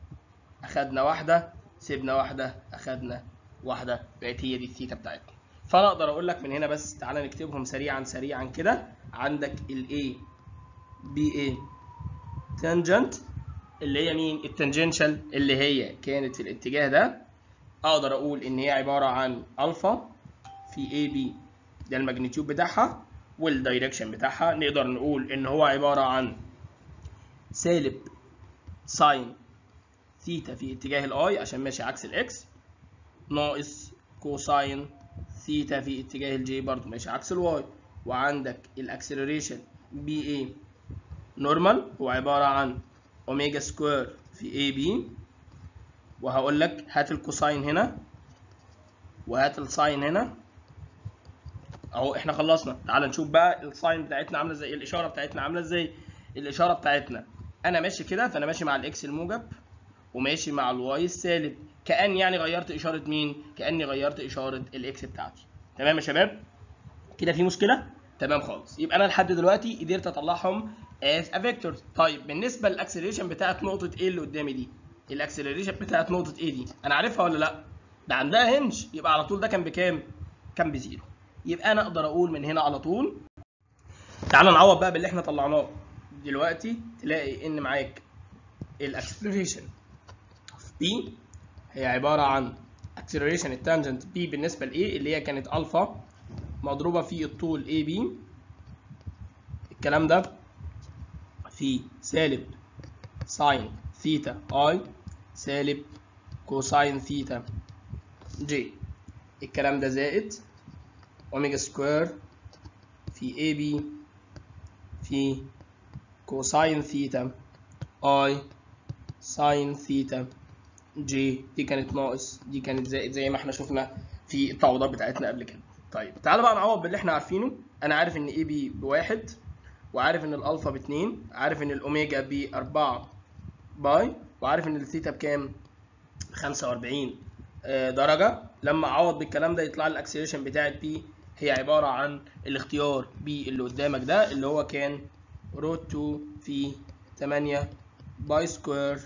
Speaker 1: اخدنا واحده سيبنا واحده اخدنا واحده بقت هي دي الثيتا بتاعتنا فانا اقدر اقول لك من هنا بس تعالى نكتبهم سريعا سريعا كده عندك ال A بي A تانجنت اللي هي مين التانجنشال اللي هي كانت في الاتجاه ده اقدر اقول ان هي عباره عن الفا في اي بي ده الماجنتيود بتاعها والدايركشن بتاعها نقدر نقول ان هو عباره عن سالب ساين ثيتا في اتجاه الاي عشان ماشي عكس الاكس ناقص كوساين ثيتا في اتجاه الجي برضه ماشي عكس الواي وعندك الاكسلريشن بي اي نورمال هو عباره عن اوميجا سكوير في اي بي وهقول لك هات الكوساين هنا وهات الساين هنا اهو احنا خلصنا تعال نشوف بقى الساين بتاعتنا عامله ازاي الاشاره بتاعتنا عامله ازاي الاشاره بتاعتنا انا ماشي كده فانا ماشي مع الاكس الموجب وماشي مع الواي السالب كاني يعني غيرت اشاره مين كاني غيرت اشاره الاكس بتاعتي تمام يا شباب كده في مشكله تمام خالص يبقى انا لحد دلوقتي قدرت اطلعهم as a vector طيب بالنسبه للاكسلريشن بتاعت نقطه A اللي قدامي دي الاكسلريشن بتاعت نقطه A دي انا عارفها ولا لا ده عندها هنج يبقى على طول ده كان بكام كان بزيرو يبقى انا اقدر اقول من هنا على طول تعال نعوض بقى باللي احنا طلعناه دلوقتي تلاقي ان معاك الاكسلريشن B هي عباره عن اكسلريشن التانجنت B بالنسبه ل A اللي هي كانت الفا مضروبه في الطول AB الكلام ده في سالب ساين ثيتا اي سالب كوساين ثيتا جي الكلام ده زائد اوميجا سكوير في اي بي في كوساين ثيتا اي ساين ثيتا جي دي كانت ناقص دي كانت زائد زي ما احنا شفنا في التعويضات بتاعتنا قبل كده طيب تعالى بقى نعوض باللي احنا عارفينه انا عارف ان اي بي بواحد وعارف ان الالفا باتنين عارف ان الاوميجا باربعة باي وعارف ان الثيتا بكام 45 درجة لما اعوض بالكلام ده يطلع لي الاكسلريشن بتاعت بي هي عبارة عن الاختيار بي اللي قدامك ده اللي هو كان روت 2 في 8 باي سكوير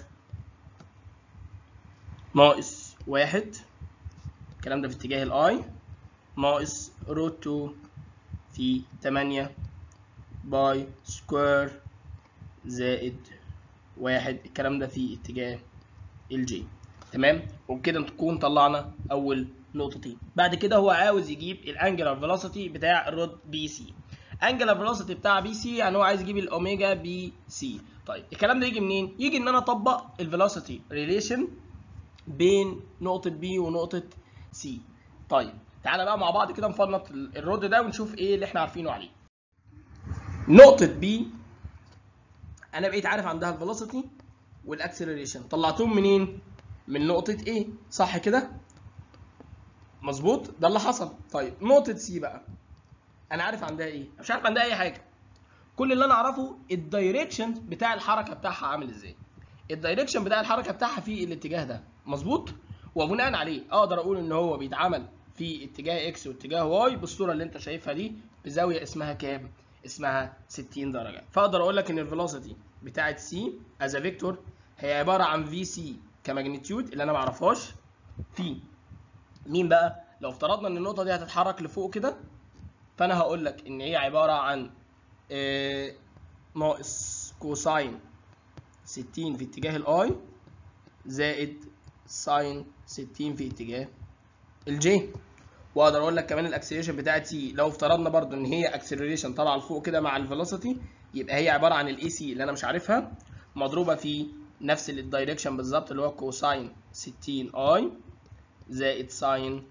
Speaker 1: ناقص واحد الكلام ده في اتجاه الاي ناقص روت 2 في 8 باي سكوير زائد واحد الكلام ده في اتجاه الجي تمام وبكده نكون طلعنا اول نقطتين بعد كده هو عاوز يجيب الانجلر فيلوسيتي بتاع الرود بي سي انجلر فيلوسيتي بتاع بي سي يعني هو عايز يجيب الاوميجا بي سي طيب الكلام ده يجي منين يجي ان انا اطبق الفيلوسيتي ريليشن بين نقطه بي ونقطه سي طيب تعالى بقى مع بعض كده نفنط الرود ده ونشوف ايه اللي احنا عارفينه عليه نقطة B أنا بقيت عارف عندها الفيلوسيتي والأكسلريشن طلعتهم منين؟ من نقطة A صح كده؟ مظبوط؟ ده اللي حصل طيب نقطة C بقى أنا عارف عندها إيه؟ مش عارف عندها أي حاجة كل اللي أنا أعرفه الدايركشن بتاع الحركة بتاعها عامل إزاي الدايركشن بتاع الحركة بتاعها في الاتجاه ده مظبوط؟ وبناء عليه أقدر أقول إن هو بيتعمل في اتجاه اكس واتجاه واي بالصوره اللي انت شايفها دي بزاويه اسمها كام؟ اسمها 60 درجه فاقدر اقول لك ان الفيلوسيتي بتاعت سي از فيكتور هي عباره عن في سي كماجنتيود اللي انا ما اعرفهاش في مين بقى؟ لو افترضنا ان النقطه دي هتتحرك لفوق كده فانا هقول لك ان هي عباره عن آه ناقص كوساين 60 في اتجاه الاي زائد ساين 60 في اتجاه الجي واقدر اقول لك كمان الاكسلريشن بتاعت سي لو افترضنا برضو ان هي اكسلريشن طالعه لفوق كده مع الفيلوسيتي يبقى هي عباره عن الاي سي اللي انا مش عارفها مضروبه في نفس الدايركشن بالظبط اللي هو كوساين 60 اي زائد ساين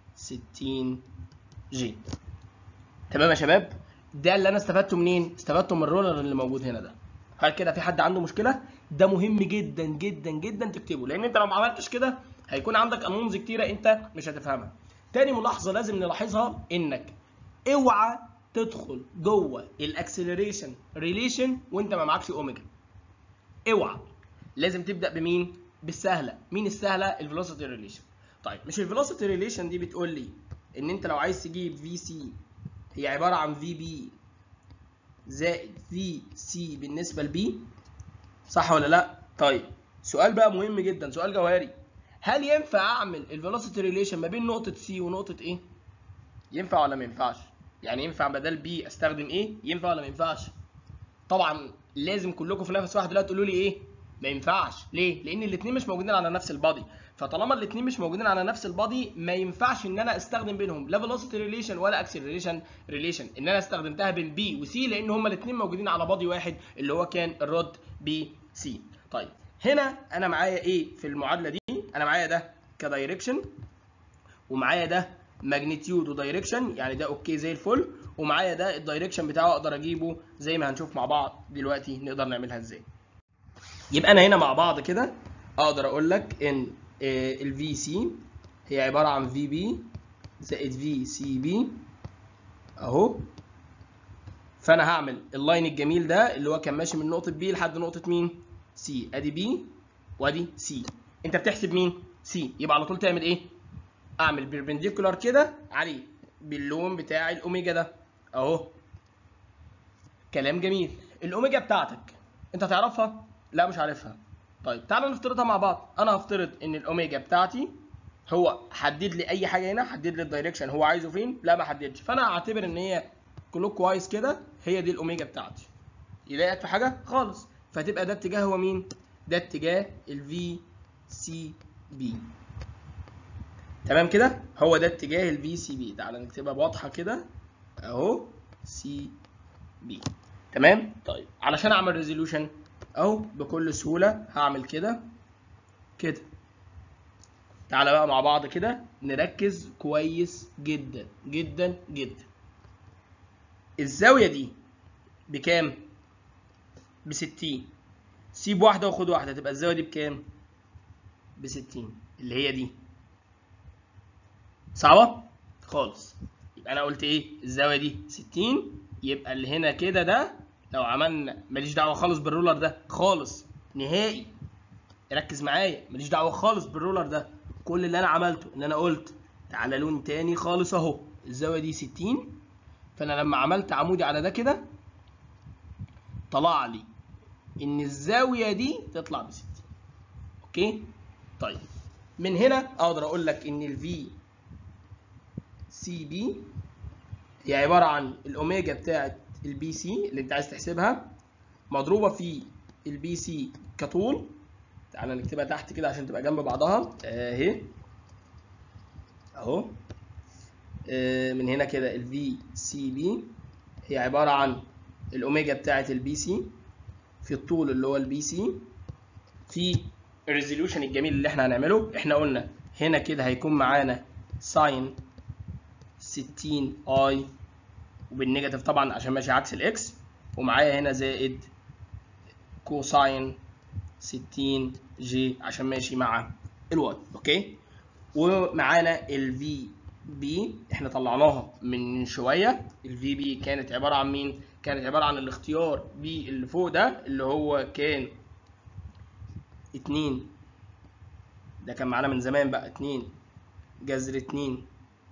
Speaker 1: 60 جي تمام يا شباب ده اللي انا استفدته منين استفدته من الرولر اللي موجود هنا ده هل كده في حد عنده مشكله ده مهم جدا جدا جدا تكتبه لان انت لو ما عملتش كده هيكون عندك انونز كتيره انت مش هتفهمها تاني ملاحظه لازم نلاحظها انك اوعى تدخل جوه الاكسلريشن ريليشن وانت ما معكش اوميجا اوعى لازم تبدا بمين بالسهله مين السهله الفيلوسيتي ريليشن طيب مش الفيلوسيتي ريليشن دي بتقول لي ان انت لو عايز تجيب في سي هي عباره عن في بي زائد في سي بالنسبه لبي صح ولا لا طيب سؤال بقى مهم جدا سؤال جوهري هل ينفع اعمل الفيلوسيتي ريليشن ما بين نقطه سي ونقطه ايه ينفع ولا ما ينفعش يعني ينفع بدل بي استخدم ايه ينفع ولا ما ينفعش طبعا لازم كلكم في نفس واحد دلوقتي تقولوا لي ايه ما ينفعش ليه لان الاثنين مش موجودين على نفس البادي فطالما الاثنين مش موجودين على نفس البادي ما ينفعش ان انا استخدم بينهم لا فيلوسيتي ريليشن ولا اكسلريشن ريليشن ان انا استخدمتها بين بي وسي لان هما الاثنين موجودين على بادي واحد اللي هو كان الرود بي سي طيب هنا انا معايا ايه في المعادله دي انا معايا ده كدايركشن ومعايا ده ماجنتيود ودايركشن يعني ده اوكي زي الفل ومعايا ده الدايركشن بتاعه اقدر اجيبه زي ما هنشوف مع بعض دلوقتي نقدر نعملها ازاي يبقى انا هنا مع بعض كده اقدر اقول لك ان الفي سي هي عباره عن في بي زائد في سي بي اهو فانا هعمل اللاين الجميل ده اللي هو كان ماشي من نقطه بي لحد نقطه مين سي ادي بي وادي سي انت بتحسب مين سي يبقى على طول تعمل ايه اعمل بيربنديكولار كده عليه باللون بتاع الاوميجا ده اهو كلام جميل الاوميجا بتاعتك انت تعرفها لا مش عارفها طيب تعالى نفترضها مع بعض انا هفترض ان الاوميجا بتاعتي هو حدد لي اي حاجه هنا حدد لي الدايركشن هو عايزه فين لا ما حددش فانا هعتبر ان هي كلوك وايز كده هي دي الاوميجا بتاعتي يضايقك في حاجه خالص فتبقى ده اتجاه هو مين ده اتجاه الفي سي بي تمام كده هو ده اتجاه الفي سي بي تعالى نكتبها واضحه كده اهو سي بي تمام طيب علشان اعمل ريزولوشن اهو بكل سهوله هعمل كده كده تعالى بقى مع بعض كده نركز كويس جدا جدا جدا الزاويه دي بكام ب 60 سيب واحده وخد واحده تبقى الزاويه دي بكام ب 60 اللي هي دي صعبه خالص يبقى انا قلت ايه الزاويه دي 60 يبقى اللي هنا كده ده لو عملنا ماليش دعوه خالص بالرولر ده خالص نهائي ركز معايا ماليش دعوه خالص بالرولر ده كل اللي انا عملته ان انا قلت تعالى لون تاني خالص اهو الزاويه دي 60 فانا لما عملت عمودي على ده كده طلع لي ان الزاويه دي تطلع ب 60 اوكي طيب من هنا اقدر اقول لك ان الفي سي بي هي عباره عن الاوميجا بتاعت البي سي اللي انت عايز تحسبها مضروبه في البي سي كطول تعالى نكتبها تحت كده عشان تبقى جنب بعضها اهي اهو آه من هنا كده الفي سي بي هي عباره عن الاوميجا بتاعت البي سي في الطول اللي هو البي سي في الريزوليوشن الجميل اللي احنا هنعمله احنا قلنا هنا كده هيكون معانا ساين 60 اي وبالنيجاتيف طبعا عشان ماشي عكس الاكس ومعايا هنا زائد كوساين 60 جي عشان ماشي مع الواي اوكي ومعانا الفي بي احنا طلعناها من شويه الفي بي كانت عباره عن مين كانت عباره عن الاختيار بي اللي فوق ده اللي هو كان 2 ده كان معانا من زمان بقى 2 جذر 2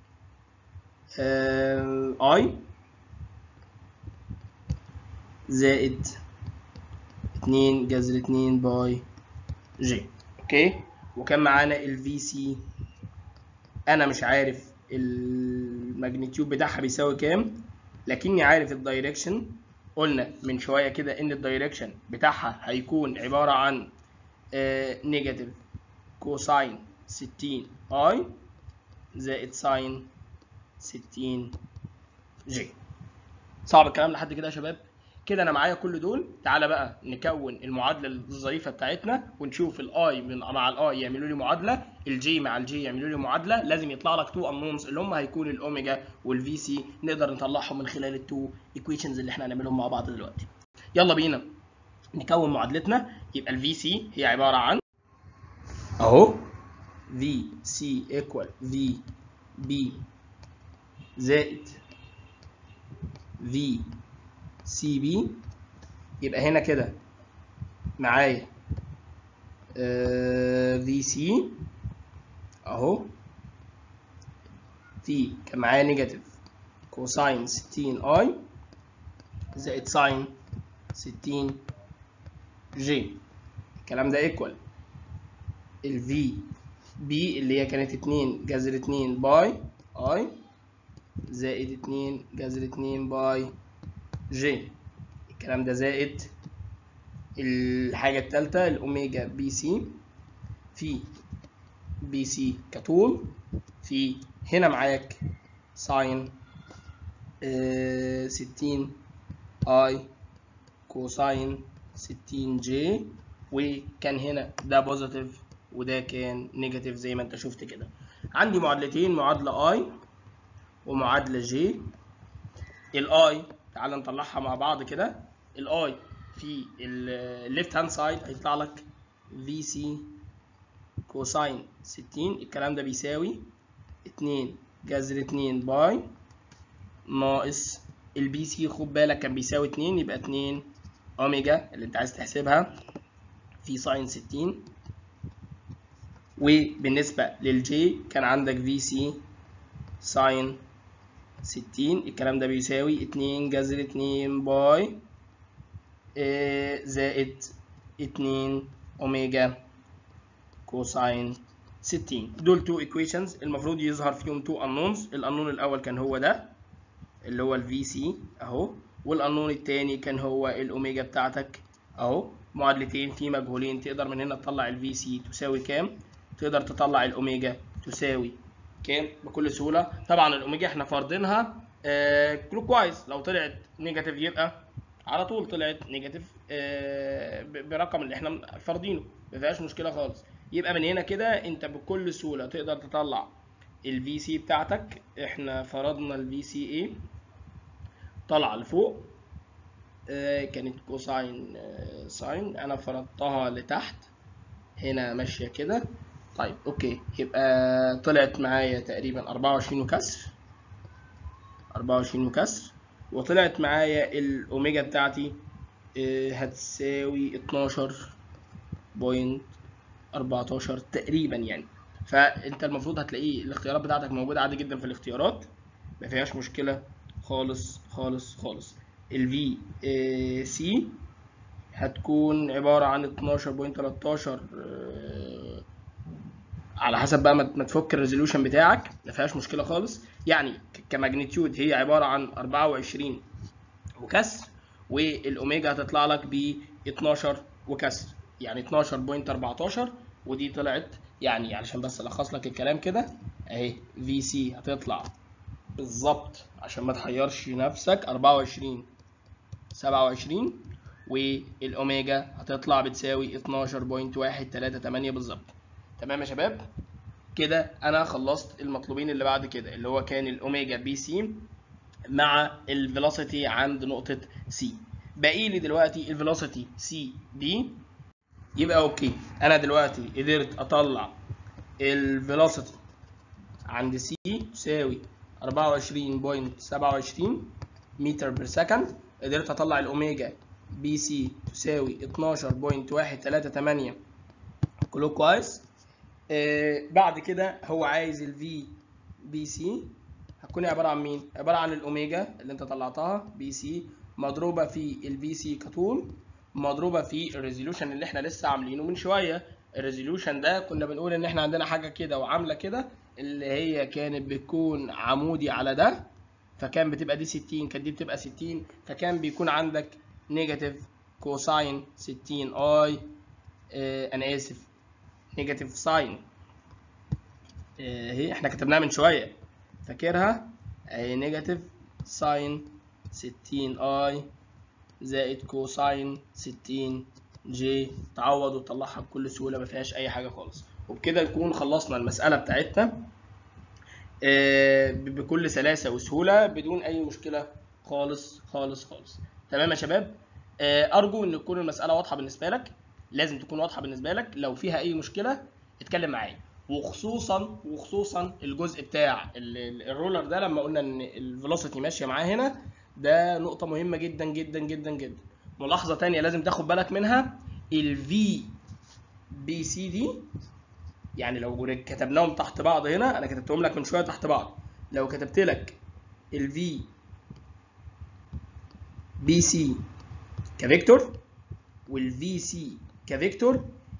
Speaker 1: اي زائد 2 جذر 2 باي جي اوكي وكان معانا الفي سي انا مش عارف الماجنتيود بتاعها بيساوي كام لكني عارف الدايركشن قلنا من شويه كده ان الدايركشن بتاعها هيكون عباره عن نيجاتيف كوساين 60 اي زائد ساين 60 جي صعب الكلام لحد كده يا شباب كده انا معايا كل دول تعالى بقى نكون المعادله الظريفه بتاعتنا ونشوف الاي مع الاي يعملوا لي معادله الجي مع الجي يعملوا لي معادله لازم يطلع لك تو انونز اللي هم هيكون الاوميجا والفي سي نقدر نطلعهم من خلال التو ايكويشنز اللي احنا هنعملهم مع بعض دلوقتي يلا بينا نكون معادلتنا يبقى الفي سي هي عباره عن اهو في سي ايكوال في بي زائد في سي بي يبقى هنا كده معايا في سي اهو في كان معايا نيجاتيف كوساين 60 اي زائد ساين 60 جي الكلام ده ايكوال الفي بي اللي هي كانت 2 جذر 2 باي اي زائد 2 جذر 2 باي جي الكلام ده زائد الحاجة التالتة الأوميجا بي سي في بي سي كطول في هنا معاك ساين ستين اي كوساين ستين جي وكان هنا ده بوزيتيف وده كان نيجاتيف زي ما انت شفت كده عندي معادلتين معادلة اي ومعادلة جي الاي تعال نطلعها مع بعض كده الاي في الليفت هاند سايد هيطلع لك في سي كوساين 60 الكلام ده بيساوي 2 جذر 2 باي ناقص البي سي خد بالك كان بيساوي 2 يبقى 2 اوميجا اللي انت عايز تحسبها في ساين 60 وبالنسبة للجي كان عندك في سي ساين 60 الكلام ده بيساوي 2 جذر 2 باي زائد 2 اوميجا كوساين 60 دول تو ايكويشنز المفروض يظهر فيهم تو انونز الانون الاول كان هو ده اللي هو الفي سي اهو والانون الثاني كان هو الاوميجا بتاعتك اهو معادلتين في مجهولين تقدر من هنا تطلع الفي سي تساوي كام تقدر تطلع الاوميجا تساوي كام بكل سهوله طبعا الاوميجا احنا فارضينها آه كلوك وايز لو طلعت نيجاتيف يبقى على طول طلعت نيجاتيف آه برقم اللي احنا فارضينه ما فيهاش مشكله خالص يبقى من هنا كده انت بكل سهوله تقدر تطلع الفي سي بتاعتك احنا فرضنا الفي سي ايه طالعه لفوق آه كانت كوساين آه ساين انا فرضتها لتحت هنا ماشيه كده طيب اوكي يبقى طلعت معايا تقريبا 24 وكسر 24 وكسر وطلعت معايا الاوميجا بتاعتي آه هتساوي 12 بوينت 14 تقريبا يعني فانت المفروض هتلاقيه الاختيارات بتاعتك موجوده عادي جدا في الاختيارات ما فيهاش مشكله خالص خالص خالص الفي سي هتكون عباره عن 12.13 على حسب بقى ما تفك الريزولوشن بتاعك ما فيهاش مشكله خالص يعني كماجنتيود هي عباره عن 24 وكسر والاوميجا هتطلع لك ب 12 وكسر يعني 12.14 ودي طلعت يعني علشان بس الخص لك الكلام كده اهي في سي هتطلع بالظبط عشان ما تحيرش نفسك 24 27 والاوميجا هتطلع بتساوي 12.138 بالظبط تمام يا شباب كده انا خلصت المطلوبين اللي بعد كده اللي هو كان الاوميجا بي سي مع الفيلوسيتي عند نقطه سي باقي لي دلوقتي الفيلوسيتي سي بي يبقى اوكي انا دلوقتي قدرت اطلع الفيلوسيتي عند سي تساوي 24.27 متر بير سكند قدرت اطلع الاوميجا بي سي تساوي 12.138 كلوك وايز آه بعد كده هو عايز الفي بي سي هتكون عباره عن مين عباره عن الاوميجا اللي انت طلعتها بي سي مضروبه في الفي سي كطول مضروبه في الريزولوشن اللي احنا لسه عاملينه من شويه الريزولوشن ده كنا بنقول ان احنا عندنا حاجه كده وعامله كده اللي هي كانت بتكون عمودي على ده فكان بتبقى دي 60 كانت دي بتبقى 60 فكان بيكون عندك نيجاتيف كوساين 60 اي آه انا اسف نيجاتيف ساين آه هي احنا كتبناها من شويه فاكرها اهي نيجاتيف ساين 60 اي زائد كوساين 60 جي تعوض وتطلعها بكل سهوله ما فيهاش اي حاجه خالص وبكده نكون خلصنا المساله بتاعتنا بكل سلاسه وسهوله بدون اي مشكله خالص خالص خالص تمام يا شباب ارجو ان تكون المساله واضحه بالنسبه لك لازم تكون واضحه بالنسبه لك لو فيها اي مشكله اتكلم معايا وخصوصا وخصوصا الجزء بتاع الرولر ده لما قلنا ان الفيلوسيتي ماشيه معاه هنا ده نقطه مهمه جدا جدا جدا جدا ملاحظه تانية لازم تاخد بالك منها الفي بي سي دي يعني لو كتبناهم تحت بعض هنا انا كتبتهم لك من شويه تحت بعض لو كتبت لك الفي بي سي كفيكتور والفي سي كفيكتور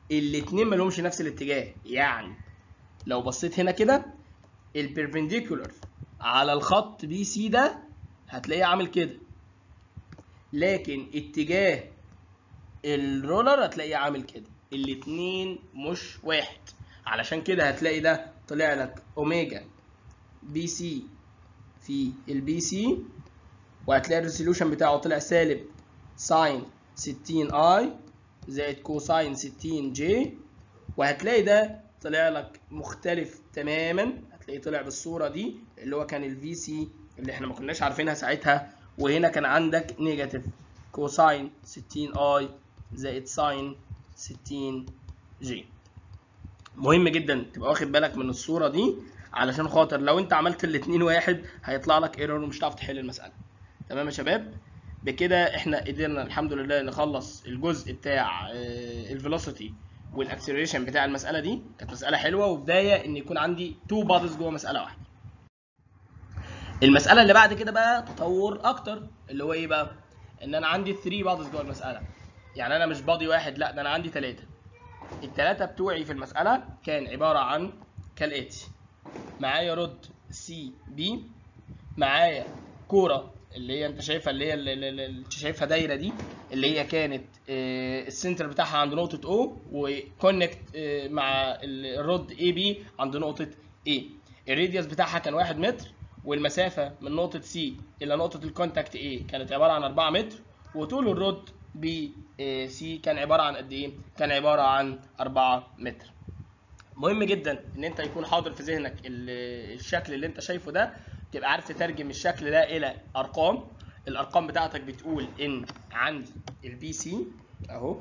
Speaker 1: الاتنين ما لهمش نفس الاتجاه يعني لو بصيت هنا كده البربنديكولار على الخط بي سي ده هتلاقيه عامل كده لكن اتجاه الرولر هتلاقيه عامل كده الاتنين مش واحد علشان كده هتلاقي ده طلع لك اوميجا بي سي في البي سي وهتلاقي الريزوليوشن بتاعه طلع سالب ساين 60 اي زائد كوساين 60 جي وهتلاقي ده طلع لك مختلف تماما هتلاقيه طلع بالصوره دي اللي هو كان الفي سي اللي احنا ما كناش عارفينها ساعتها وهنا كان عندك نيجاتيف كوساين 60 اي زائد ساين 60 جي مهم جدا تبقى واخد بالك من الصوره دي علشان خاطر لو انت عملت الاتنين واحد هيطلع لك ايرور ومش هتعرف تحل المساله تمام يا شباب بكده احنا قدرنا الحمد لله نخلص الجزء بتاع الفيلوسيتي والاكسلريشن بتاع المساله دي كانت مساله حلوه وبدايه ان يكون عندي تو بادز جوه مساله واحده المساله اللي بعد كده بقى تطور اكتر اللي هو ايه بقى ان انا عندي 3 بادز جوه المساله يعني انا مش بادي واحد لا ده انا عندي ثلاثه الثلاثه بتوعي في المساله كان عباره عن كالاتي معايا رد سي بي معايا كوره اللي هي انت شايفها اللي هي اللي انت شايفها دايره دي اللي هي كانت السنتر بتاعها عند نقطه او وكونكت مع الرد اي بي عند نقطه اي الراديوس بتاعها كان 1 متر والمسافه من نقطه سي الى نقطه الكونتاكت اي كانت عباره عن 4 متر وطول الرد بي سي كان عباره عن قد ايه كان عباره عن 4 متر مهم جدا ان انت يكون حاضر في ذهنك الشكل اللي انت شايفه ده تبقى عارف تترجم الشكل ده الى ارقام الارقام بتاعتك بتقول ان عندي البي سي اهو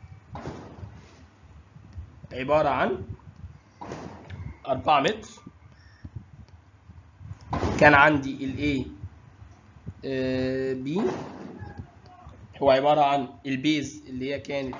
Speaker 1: عباره عن 4 متر كان عندي الاي بي هو عباره عن البيز اللي هي كانت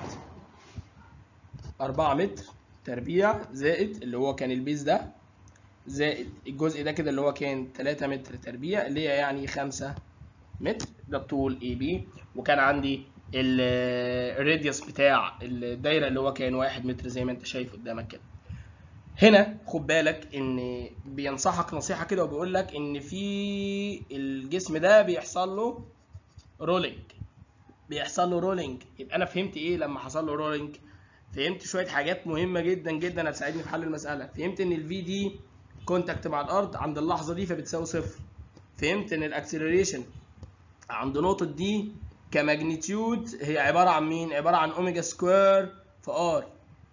Speaker 1: 4 متر تربيع زائد اللي هو كان البيز ده زائد الجزء ده كده اللي هو كان 3 متر تربيع اللي هي يعني 5 متر ده الطول اي بي وكان عندي الراديوس بتاع الدايره اللي هو كان 1 متر زي ما انت شايف قدامك كده هنا خد بالك ان بينصحك نصيحه كده وبيقول لك ان في الجسم ده بيحصل له رولينج بيحصل له رولينج يبقى انا فهمت ايه لما حصل له رولينج فهمت شويه حاجات مهمه جدا جدا هتساعدني في حل المساله فهمت ان الفي دي كونتاكت مع الارض عند اللحظه دي فبتساوي صفر فهمت ان الاكسلريشن عند نقطه دي كماجنتيود هي عباره عن مين عباره عن اوميجا سكوير في ار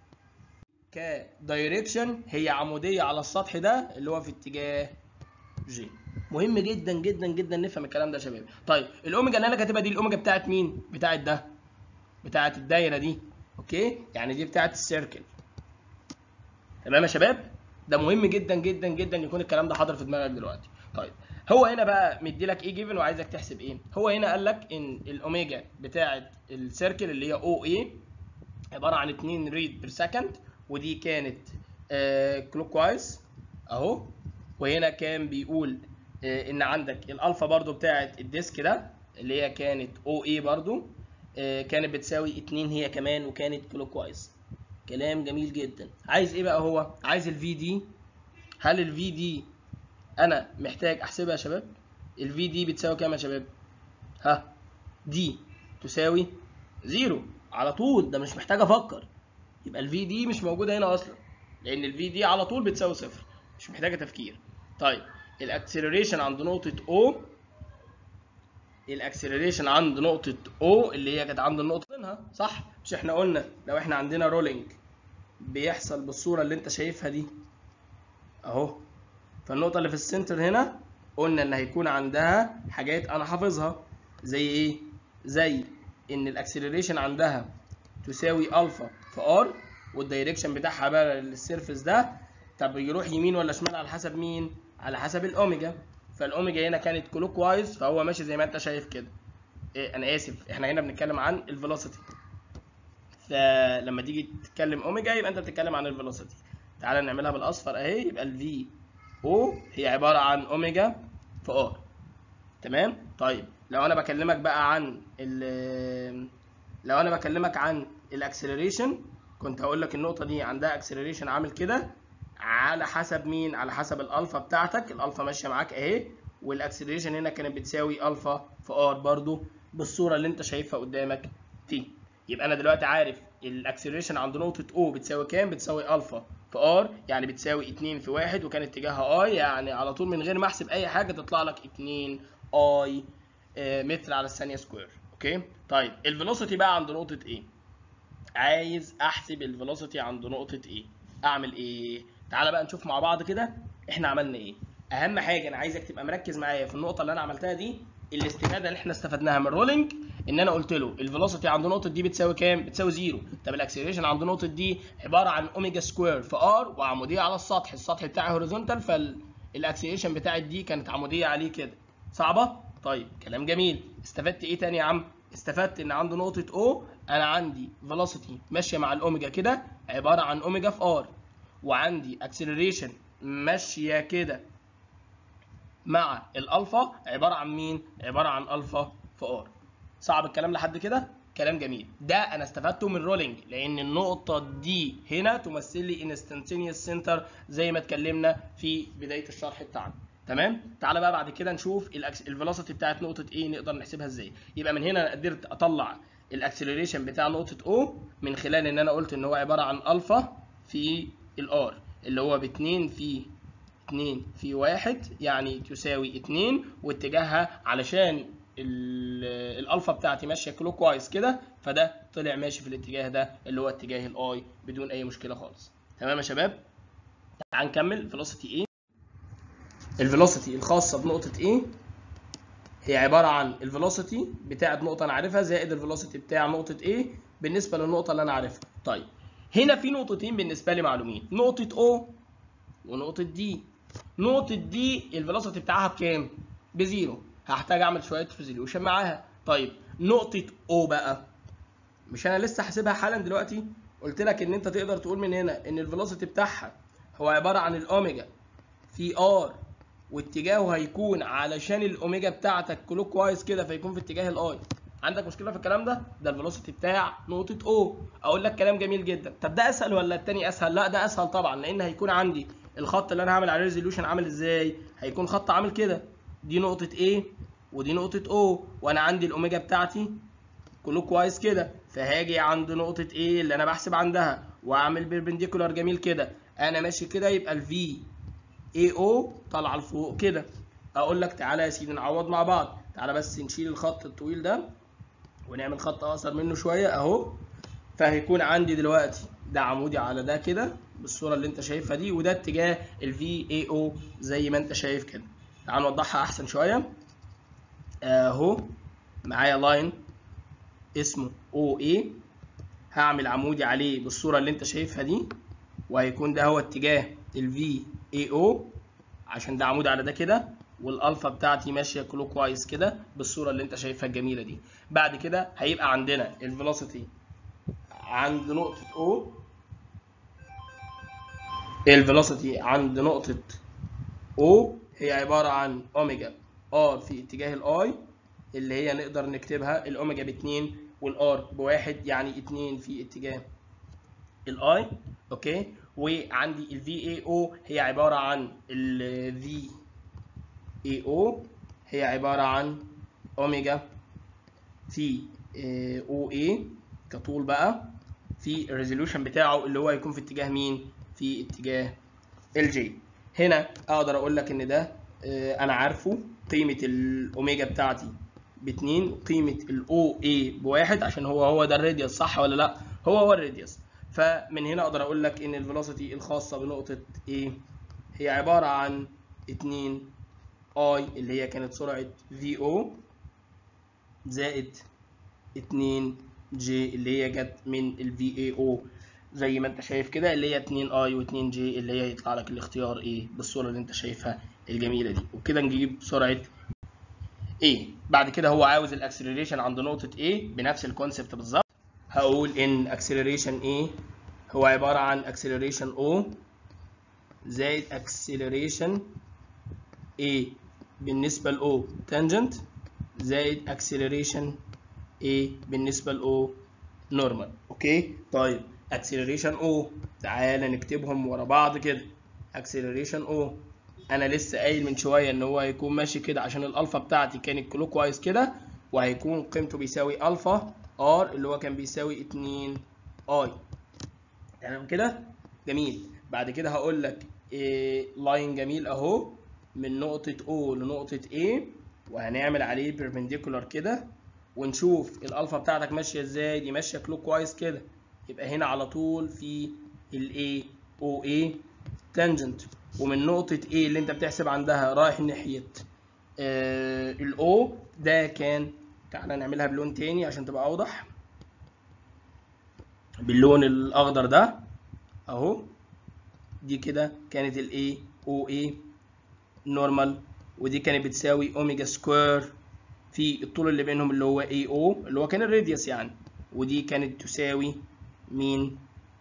Speaker 1: كدايركشن هي عموديه على السطح ده اللي هو في اتجاه جي مهم جدا جدا جدا نفهم الكلام ده يا شباب طيب الاوميجا اللي انا كاتبها دي الاوميجا بتاعت مين بتاعت ده بتاعت الدايره دي اوكي يعني دي بتاعت السيركل تمام يا شباب ده مهم جدا جدا جدا يكون الكلام ده حاضر في دماغك دلوقتي طيب هو هنا بقى مدي لك ايه جيفن وعايزك تحسب ايه هو هنا قال لك ان الاوميجا بتاعه السيركل اللي هي او اي عباره عن 2 ريد بير سكند ودي كانت آه كلوك وايز اهو وهنا كان بيقول آه ان عندك الالفا برضو بتاعه الديسك ده اللي هي كانت او اي برضو آه كانت بتساوي 2 هي كمان وكانت كلوك وايز كلام جميل جدا عايز ايه بقى هو عايز الفي دي هل الفي دي انا محتاج احسبها يا شباب الفي دي بتساوي كام يا شباب ها دي تساوي زيرو على طول ده مش محتاج افكر يبقى الفي دي مش موجوده هنا اصلا لان الفي دي على طول بتساوي صفر مش محتاجه تفكير طيب الاكسلريشن عند نقطه او الاكسلريشن عند نقطه او اللي هي كانت عند النقطتين صح مش احنا قلنا لو احنا عندنا رولينج بيحصل بالصوره اللي انت شايفها دي اهو فالنقطه اللي في السنتر هنا قلنا ان هيكون عندها حاجات انا حافظها زي ايه زي ان الاكسلريشن عندها تساوي الفا في ار والدايركشن بتاعها بقى للسيرفيس ده طب يروح يمين ولا شمال على حسب مين على حسب الاوميجا فالاوميجا هنا كانت كلوك وايز فهو ماشي زي ما انت شايف كده إيه انا اسف احنا هنا بنتكلم عن الفيلوسيتي فلما تيجي تتكلم اوميجا يبقى انت بتتكلم عن الفيلوسيتي تعالى نعملها بالاصفر اهي يبقى الفي او هي عباره عن اوميجا في ار تمام طيب لو انا بكلمك بقى عن ال لو انا بكلمك عن الاكسلريشن كنت هقول لك النقطه دي عندها اكسلريشن عامل كده على حسب مين على حسب الالفا بتاعتك الالفا ماشيه معاك اهي والاكسلريشن هنا كانت بتساوي الفا في ار برضو بالصوره اللي انت شايفها قدامك دي يبقى انا دلوقتي عارف الاكسلريشن عند نقطه او بتساوي كام بتساوي الفا في ار يعني بتساوي 2 في 1 وكان اتجاهها اي يعني على طول من غير ما احسب اي حاجه تطلع لك 2 اي متر على الثانيه سكوير اوكي طيب الفيلوسيتي بقى عند نقطه ايه عايز احسب الفيلوسيتي عند نقطه ايه اعمل ايه تعالى بقى نشوف مع بعض كده احنا عملنا ايه اهم حاجه انا عايزك تبقى مركز معايا في النقطه اللي انا عملتها دي الاستفاده اللي احنا استفدناها من الرولينج ان انا قلت له الفيلوسيتي عند نقطه دي بتساوي كام بتساوي زيرو طب الاكسلريشن عند نقطه دي عباره عن اوميجا سكوير في ار وعموديه على السطح السطح بتاعي هوريزونتال فالاكسلريشن بتاعت دي كانت عموديه عليه كده صعبه طيب كلام جميل استفدت ايه تاني يا عم استفدت ان عند نقطه او انا عندي فيلوسيتي ماشيه مع الاوميجا كده عباره عن اوميجا في ار وعندي اكسلريشن ماشيه كده مع الالفا عباره عن مين عباره عن الفا في ار صعب الكلام لحد كده كلام جميل ده انا استفدته من رولينج لان النقطه دي هنا تمثل لي انستنتينيوس سنتر زي ما اتكلمنا في بدايه الشرح بتاعنا تمام تعالى بقى بعد كده نشوف الفيلوسيتي بتاعت نقطه ايه نقدر نحسبها ازاي يبقى من هنا قدرت اطلع الاكسلريشن بتاع نقطه او من خلال ان انا قلت ان هو عباره عن الفا في الار اللي هو ب 2 في 2 في 1 يعني تساوي 2 واتجاهها علشان الالفا بتاعتي ماشيه كلوك وايز كده فده طلع ماشي في الاتجاه ده اللي هو اتجاه الاي بدون اي مشكله خالص تمام يا شباب تعال نكمل فيلوسيتي ايه الفيلوسيتي الخاصه بنقطه ايه هي عباره عن الفيلوسيتي بتاعه نقطه انا عارفها زائد الفيلوسيتي بتاع نقطه ايه بالنسبه للنقطه اللي انا عارفها طيب هنا في نقطتين بالنسبه لي معلومين نقطه او ونقطه دي نقطه دي الفيلوسيتي بتاعها بكام بزيرو هحتاج اعمل شويه ريزوليوشن معاها طيب نقطه او بقى مش انا لسه حاسبها حالا دلوقتي قلت لك ان انت تقدر تقول من هنا ان الفيلوسيتي بتاعها هو عباره عن الاوميجا في ار واتجاهه هيكون علشان الاوميجا بتاعتك كلوك وايز كده فيكون في اتجاه الاي عندك مشكله في الكلام ده ده الفيلوسيتي بتاع نقطه او اقول لك كلام جميل جدا طب ده اسهل ولا التاني اسهل لا ده اسهل طبعا لان هيكون عندي الخط اللي انا هعمل عليه ريزوليوشن عامل ازاي هيكون خط عامل كده دي نقطه A ودي نقطه O وانا عندي الاوميجا بتاعتي كلوك وايز كده فهاجي عند نقطه A اللي انا بحسب عندها واعمل بيربنديكولار جميل كده انا ماشي كده يبقى الفي اي او طالعه لفوق كده اقول لك تعالى يا سيدي نعوض مع بعض تعالى بس نشيل الخط الطويل ده ونعمل خط اقصر منه شويه اهو فهيكون عندي دلوقتي ده عمودي على ده كده بالصوره اللي انت شايفها دي وده اتجاه الفي اي او زي ما انت شايف كده تعال نوضحها احسن شويه اهو معايا لاين اسمه او اي هعمل عمودي عليه بالصوره اللي انت شايفها دي وهيكون ده هو اتجاه الفي اي او عشان ده عمود على ده كده والالفا بتاعتي ماشيه كلوك وايز كده بالصوره اللي انت شايفها الجميله دي بعد كده هيبقى عندنا الفيلوسيتي عند نقطه او الفيلوسيتي عند نقطه او هي عباره عن اوميجا ار في اتجاه الاي اللي هي نقدر نكتبها الاوميجا ب 2 والار بواحد يعني 2 في اتجاه الاي اوكي وعندي ال VAO هي عبارة عن ال VAO هي عبارة عن أوميجا في OA كطول بقى في الريزولوشن بتاعه اللي هو هيكون في اتجاه مين؟ في اتجاه الجي هنا أقدر أقول لك إن ده أنا عارفه قيمة الأوميجا بتاعتي باتنين قيمة ال OA بواحد عشان هو هو ده الراديوس صح ولا لأ؟ هو هو الراديوس فمن هنا اقدر اقول لك ان الفيلوسيتي الخاصه بنقطه A هي عباره عن 2 I اللي هي كانت سرعه VO زائد 2 J اللي هي جت من ال VAO زي ما انت شايف كده اللي هي 2 I و2 J اللي هي يطلع لك الاختيار A بالصوره اللي انت شايفها الجميله دي وبكده نجيب سرعه A بعد كده هو عاوز الاكسلريشن عند نقطه A بنفس الكونسبت بالظبط هقول ان acceleration A هو عبارة عن acceleration O زائد acceleration A بالنسبة ل O tangent زائد acceleration A بالنسبة ل O normal اوكي طيب اكسلريشن او تعالى نكتبهم ورا بعض كده اكسلريشن او انا لسه قايل من شويه ان هو هيكون ماشي كده عشان الالفا بتاعتي كانت كلوك وايز كده وهيكون قيمته بيساوي الفا ار اللي هو كان بيساوي 2 اي تمام كده جميل بعد كده هقول لك إيه لاين جميل اهو من نقطه O لنقطه A وهنعمل عليه بيربنديكولار كده ونشوف الالفا بتاعتك ماشيه ازاي دي ماشيه كلوك وايز كده يبقى هنا على طول في ال A O A تانجنت ومن نقطة A اللي انت بتحسب عندها رايح ناحية آه ال O ده كان تعالى نعملها بلون تاني عشان تبقى أوضح باللون الأخضر ده أهو دي كده كانت ال A O A نورمال ودي كانت بتساوي أوميجا سكوير في الطول اللي بينهم اللي هو اي او اللي هو كان الراديوس يعني ودي كانت تساوي مين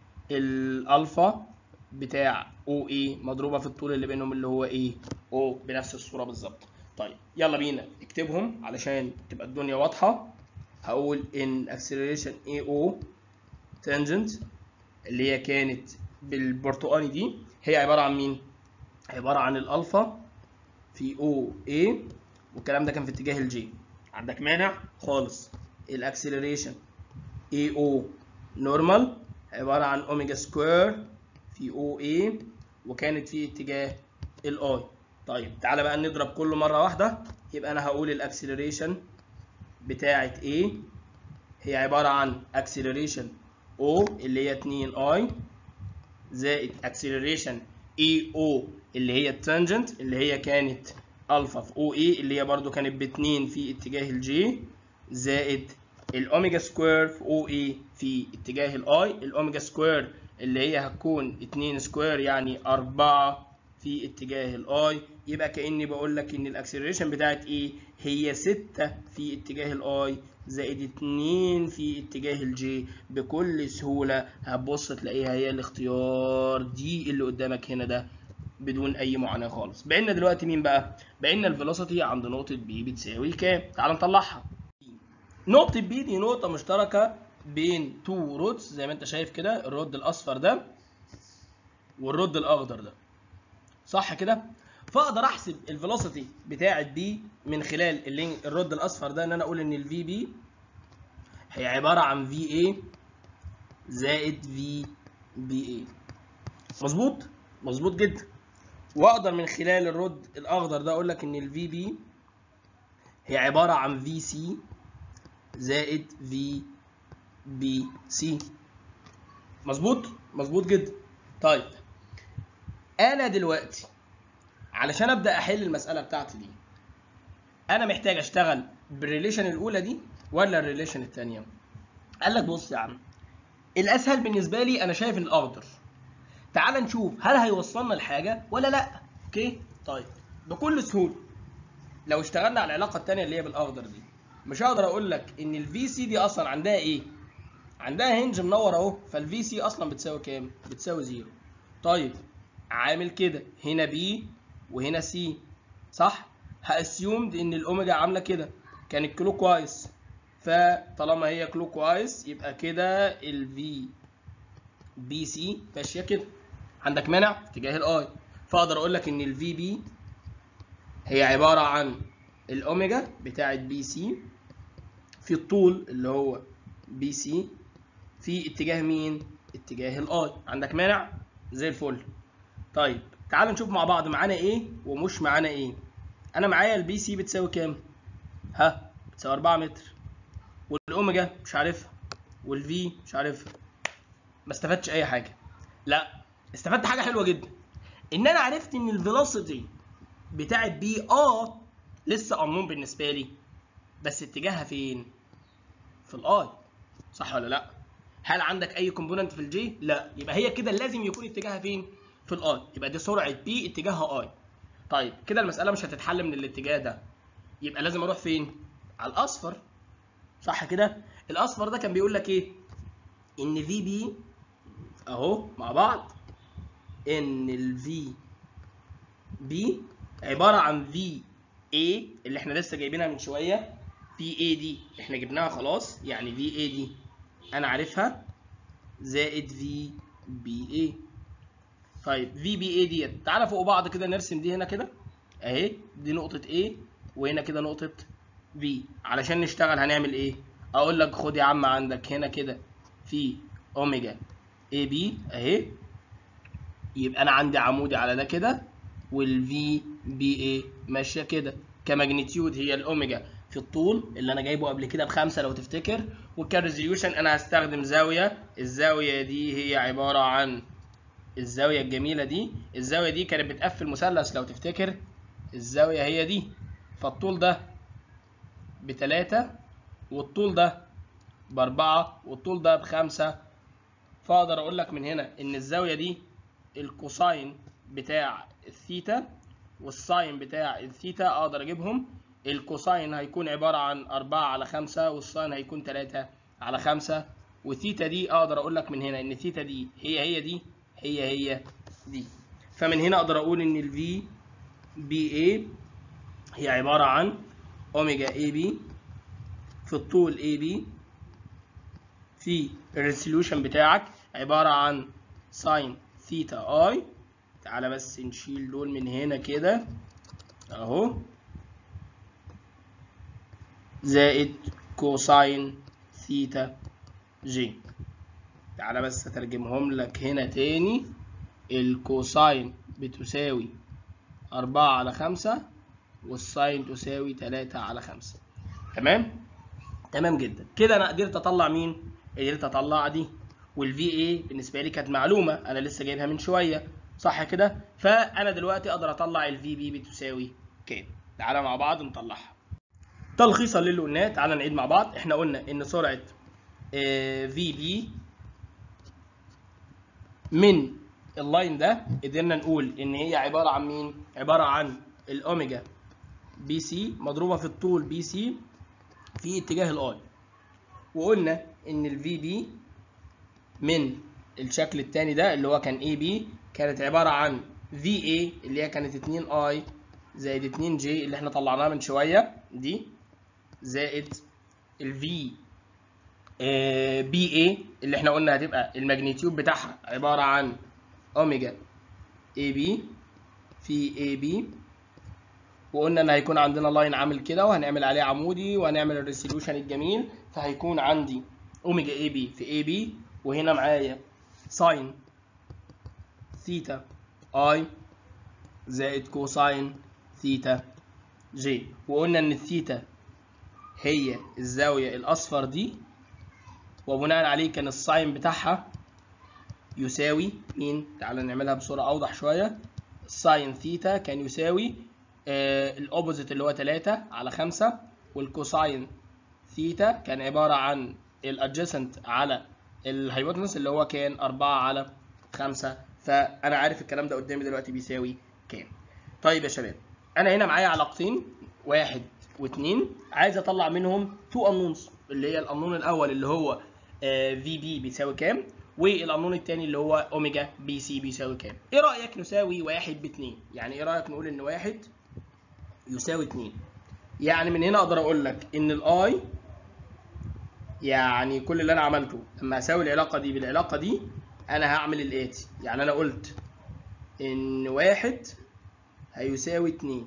Speaker 1: الالفا بتاع او اي مضروبه في الطول اللي بينهم اللي هو ايه او بنفس الصوره بالظبط طيب يلا بينا نكتبهم علشان تبقى الدنيا واضحه هقول ان acceleration اي او tangent اللي هي كانت بالبرتقاني دي هي عباره عن مين عباره عن الالفا في او اي والكلام ده كان في اتجاه الجي عندك مانع خالص الاكسلريشن اي او نورمال عباره عن اوميجا سكوير في او اي وكانت في اتجاه الاي طيب تعالى بقى نضرب كله مره واحده يبقى انا هقول الاكسلريشن بتاعه A هي عباره عن اكسلريشن O اللي هي 2 اي زائد اكسلريشن اي او اللي هي التانجنت اللي هي كانت الفا في او اي اللي هي برضو كانت ب 2 في اتجاه الجي زائد الاوميجا سكوير في او اي في اتجاه الاي الاوميجا سكوير اللي هي هتكون 2 سكوير يعني 4 في اتجاه الاي يبقى كاني بقول لك ان الاكسلريشن بتاعت ايه هي 6 في اتجاه الاي زائد 2 في اتجاه الجي بكل سهوله هتبص تلاقيها هي الاختيار دي اللي قدامك هنا ده بدون اي معاناه خالص بقينا دلوقتي مين بقى بقينا الفيلوسيتي عند نقطه بي بتساوي كام تعال نطلعها نقطه بي دي نقطه مشتركه بين تو رودز زي ما انت شايف كده الرود الاصفر ده والرود الاخضر ده صح كده فاقدر احسب الفيلوسيتي بتاعه بي من خلال اللينك الرد الاصفر ده ان انا اقول ان الفي بي هي عباره عن في اي زائد في بي اي مظبوط مظبوط جدا واقدر من خلال الرد الاخضر ده اقول لك ان الفي بي هي عباره عن في سي زائد في بي سي مظبوط مظبوط جدا طيب انا دلوقتي علشان ابدا احل المساله بتاعتي دي انا محتاج اشتغل بالريليشن الاولى دي ولا الريليشن الثانيه قال لك بص يا عم الاسهل بالنسبه لي انا شايف الاخضر تعال نشوف هل هيوصلنا لحاجه ولا لا اوكي طيب بكل سهوله لو اشتغلنا على العلاقه الثانيه اللي هي بالاخضر دي مش هقدر اقول لك ان الفي سي دي اصلا عندها ايه عندها هنج منور اهو فالفي سي اصلا بتساوي كام بتساوي زيرو طيب عامل كده هنا بي وهنا سي صح هاسيومد ان الاوميجا عامله كده كانت كلوك وايز فطالما هي كلوك وايز يبقى كده الفي بي سي ماشيه كده عندك مانع في اتجاه الاي فاقدر اقول لك ان الفي بي هي عباره عن الاوميجا بتاعه بي سي في الطول اللي هو بي سي في اتجاه مين اتجاه الاي عندك مانع زي الفل طيب تعال نشوف مع بعض معانا ايه ومش معانا ايه انا معايا البي سي بتساوي كام ها بتساوي 4 متر والاوميجا مش عارفها والفي مش عارفها ما استفدتش اي حاجه لا استفدت حاجه حلوه جدا ان انا عرفت ان الفيلوسيتي بتاعت بي اه لسه انون بالنسبه لي بس اتجاهها فين في الاي صح ولا لا هل عندك اي كومبوننت في الجي لا يبقى هي كده لازم يكون اتجاهها فين في الاي يبقى دي سرعه بي اتجاهها اي طيب كده المساله مش هتتحل من الاتجاه ده يبقى لازم اروح فين على الاصفر صح كده الاصفر ده كان بيقول لك ايه ان في بي اهو مع بعض ان الفي بي عباره عن في اي اللي احنا لسه جايبينها من شويه في اي دي احنا جبناها خلاص يعني في اي دي انا عارفها زائد في بي اي طيب في بي اي ديت تعالى فوق بعض كده نرسم دي هنا كده اهي دي نقطة A وهنا كده نقطة B علشان نشتغل هنعمل ايه؟ اقول لك خد يا عم عندك هنا كده في اوميجا اي بي اهي يبقى انا عندي عمودي على ده كده والفي بي اي ماشيه كده كماجنتيود هي الاوميجا في الطول اللي انا جايبه قبل كده بخمسه لو تفتكر وكريزوليوشن انا هستخدم زاويه الزاويه دي هي عباره عن الزاويه الجميله دي الزاويه دي كانت بتقفل مثلث لو تفتكر الزاويه هي دي فالطول ده بتلاتة والطول ده بأربعة والطول ده بخمسة فأقدر أقول لك من هنا إن الزاوية دي الكوساين بتاع الثيتا والساين بتاع الثيتا أقدر أجيبهم الكوساين هيكون عبارة عن أربعة على خمسة والساين هيكون تلاتة على خمسة والثيتا دي أقدر أقول لك من هنا إن الثيتا دي هي هي دي هي هي دي فمن هنا أقدر أقول إن الفي بي اي هي عبارة عن أوميجا اي بي في الطول اي بي في الريسوليوشن بتاعك عبارة عن ساين ثيتا اي تعالى بس نشيل دول من هنا كده اهو زائد كوساين ثيتا جي تعالى بس اترجمهم لك هنا تاني الكوساين بتساوي أربعة على خمسة والساين تساوي تلاتة على خمسة تمام تمام جدا كده انا قدرت اطلع مين قدرت اطلع دي والفي اي بالنسبه لي كانت معلومه انا لسه جايبها من شويه صح كده فانا دلوقتي اقدر اطلع الفي بي بتساوي كام تعالى مع بعض نطلعها تلخيصا للي قلناه تعالى نعيد مع بعض احنا قلنا ان سرعه في بي من اللاين ده قدرنا نقول ان هي عباره عن مين عباره عن الاوميجا بي سي مضروبه في الطول بي سي في اتجاه الاي وقلنا ان الفي بي من الشكل الثاني ده اللي هو كان اي بي كانت عباره عن في اي اللي هي كانت 2 اي زائد 2 جي اللي احنا طلعناها من شويه دي زائد الفي بي اي اللي احنا قلنا هتبقى الماجنتيود بتاعها عباره عن اوميجا اي بي في اي بي وقلنا ان هيكون عندنا لاين عامل كده وهنعمل عليه عمودي وهنعمل الريسوليوشن الجميل فهيكون عندي اوميجا اي بي في اي بي وهنا معايا ساين ثيتا اي زائد كوساين ثيتا جي وقلنا ان الثيتا هي الزاوية الاصفر دي وبناء عليه كان الساين بتاعها يساوي مين تعالى نعملها بصورة اوضح شوية الساين ثيتا كان يساوي آه الاوبوزيت اللي هو 3 على 5 والكوساين ثيتا كان عبارة عن الادجيسنت على الهايبوتنس اللي هو كان 4 على 5 فانا عارف الكلام ده قدامي دلوقتي بيساوي كام طيب يا شباب انا هنا معايا علاقتين واحد واثنين عايز اطلع منهم تو انونز اللي هي القانون الاول اللي هو في بي بيساوي كام والقانون الثاني اللي هو اوميجا بي سي بيساوي كام ايه رايك نساوي واحد باتنين يعني ايه رايك نقول ان واحد يساوي اتنين يعني من هنا اقدر اقول لك ان الاي يعني كل اللي انا عملته لما اساوي العلاقه دي بالعلاقه دي انا هعمل الاتي يعني انا قلت ان واحد هيساوي اتنين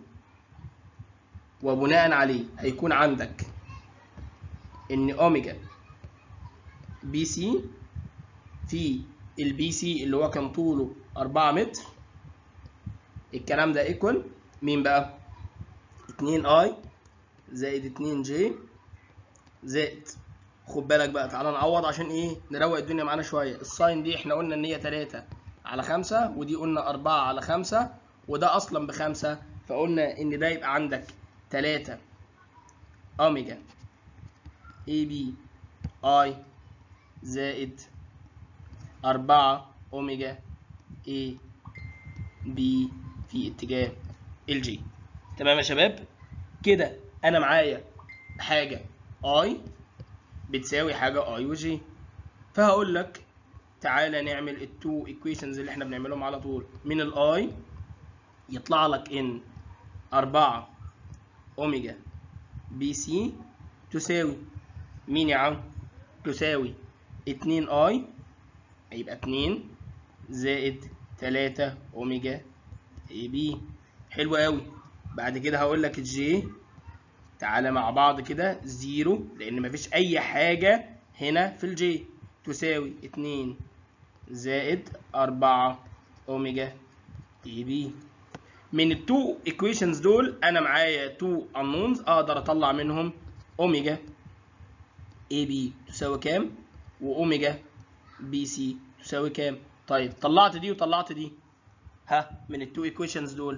Speaker 1: وبناء عليه هيكون عندك ان اوميجا بي سي في البي سي اللي هو كان طوله 4 متر الكلام ده ايكوال مين بقى 2 اي زائد 2 جي زائد خد بالك بقى تعالى نعوض عشان ايه نروق الدنيا معانا شويه الساين دي احنا قلنا ان هي 3 على 5 ودي قلنا 4 على 5 وده اصلا بخمسة فقلنا ان ده يبقى عندك 3 اوميجا اي بي اي زائد 4 اوميجا اي بي في اتجاه الجي تمام يا شباب كده انا معايا حاجه اي بتساوي حاجه اي وجي فهقول لك تعالى نعمل التو ايكويشنز اللي احنا بنعملهم على طول من الاي يطلع لك ان 4 اوميجا بي سي تساوي مين يا عم تساوي 2 اي هيبقى 2 زائد 3 اوميجا اي بي حلو قوي بعد كده هقول لك الجي تعالى مع بعض كده زيرو لان مفيش اي حاجه هنا في الجي تساوي 2 زائد 4 اوميجا اي بي من التو ايكويشنز دول انا معايا تو انونز اقدر اطلع منهم اوميجا اي بي تساوي كام واوميجا بي سي تساوي كام طيب طلعت دي وطلعت دي ها من التو ايكويشنز دول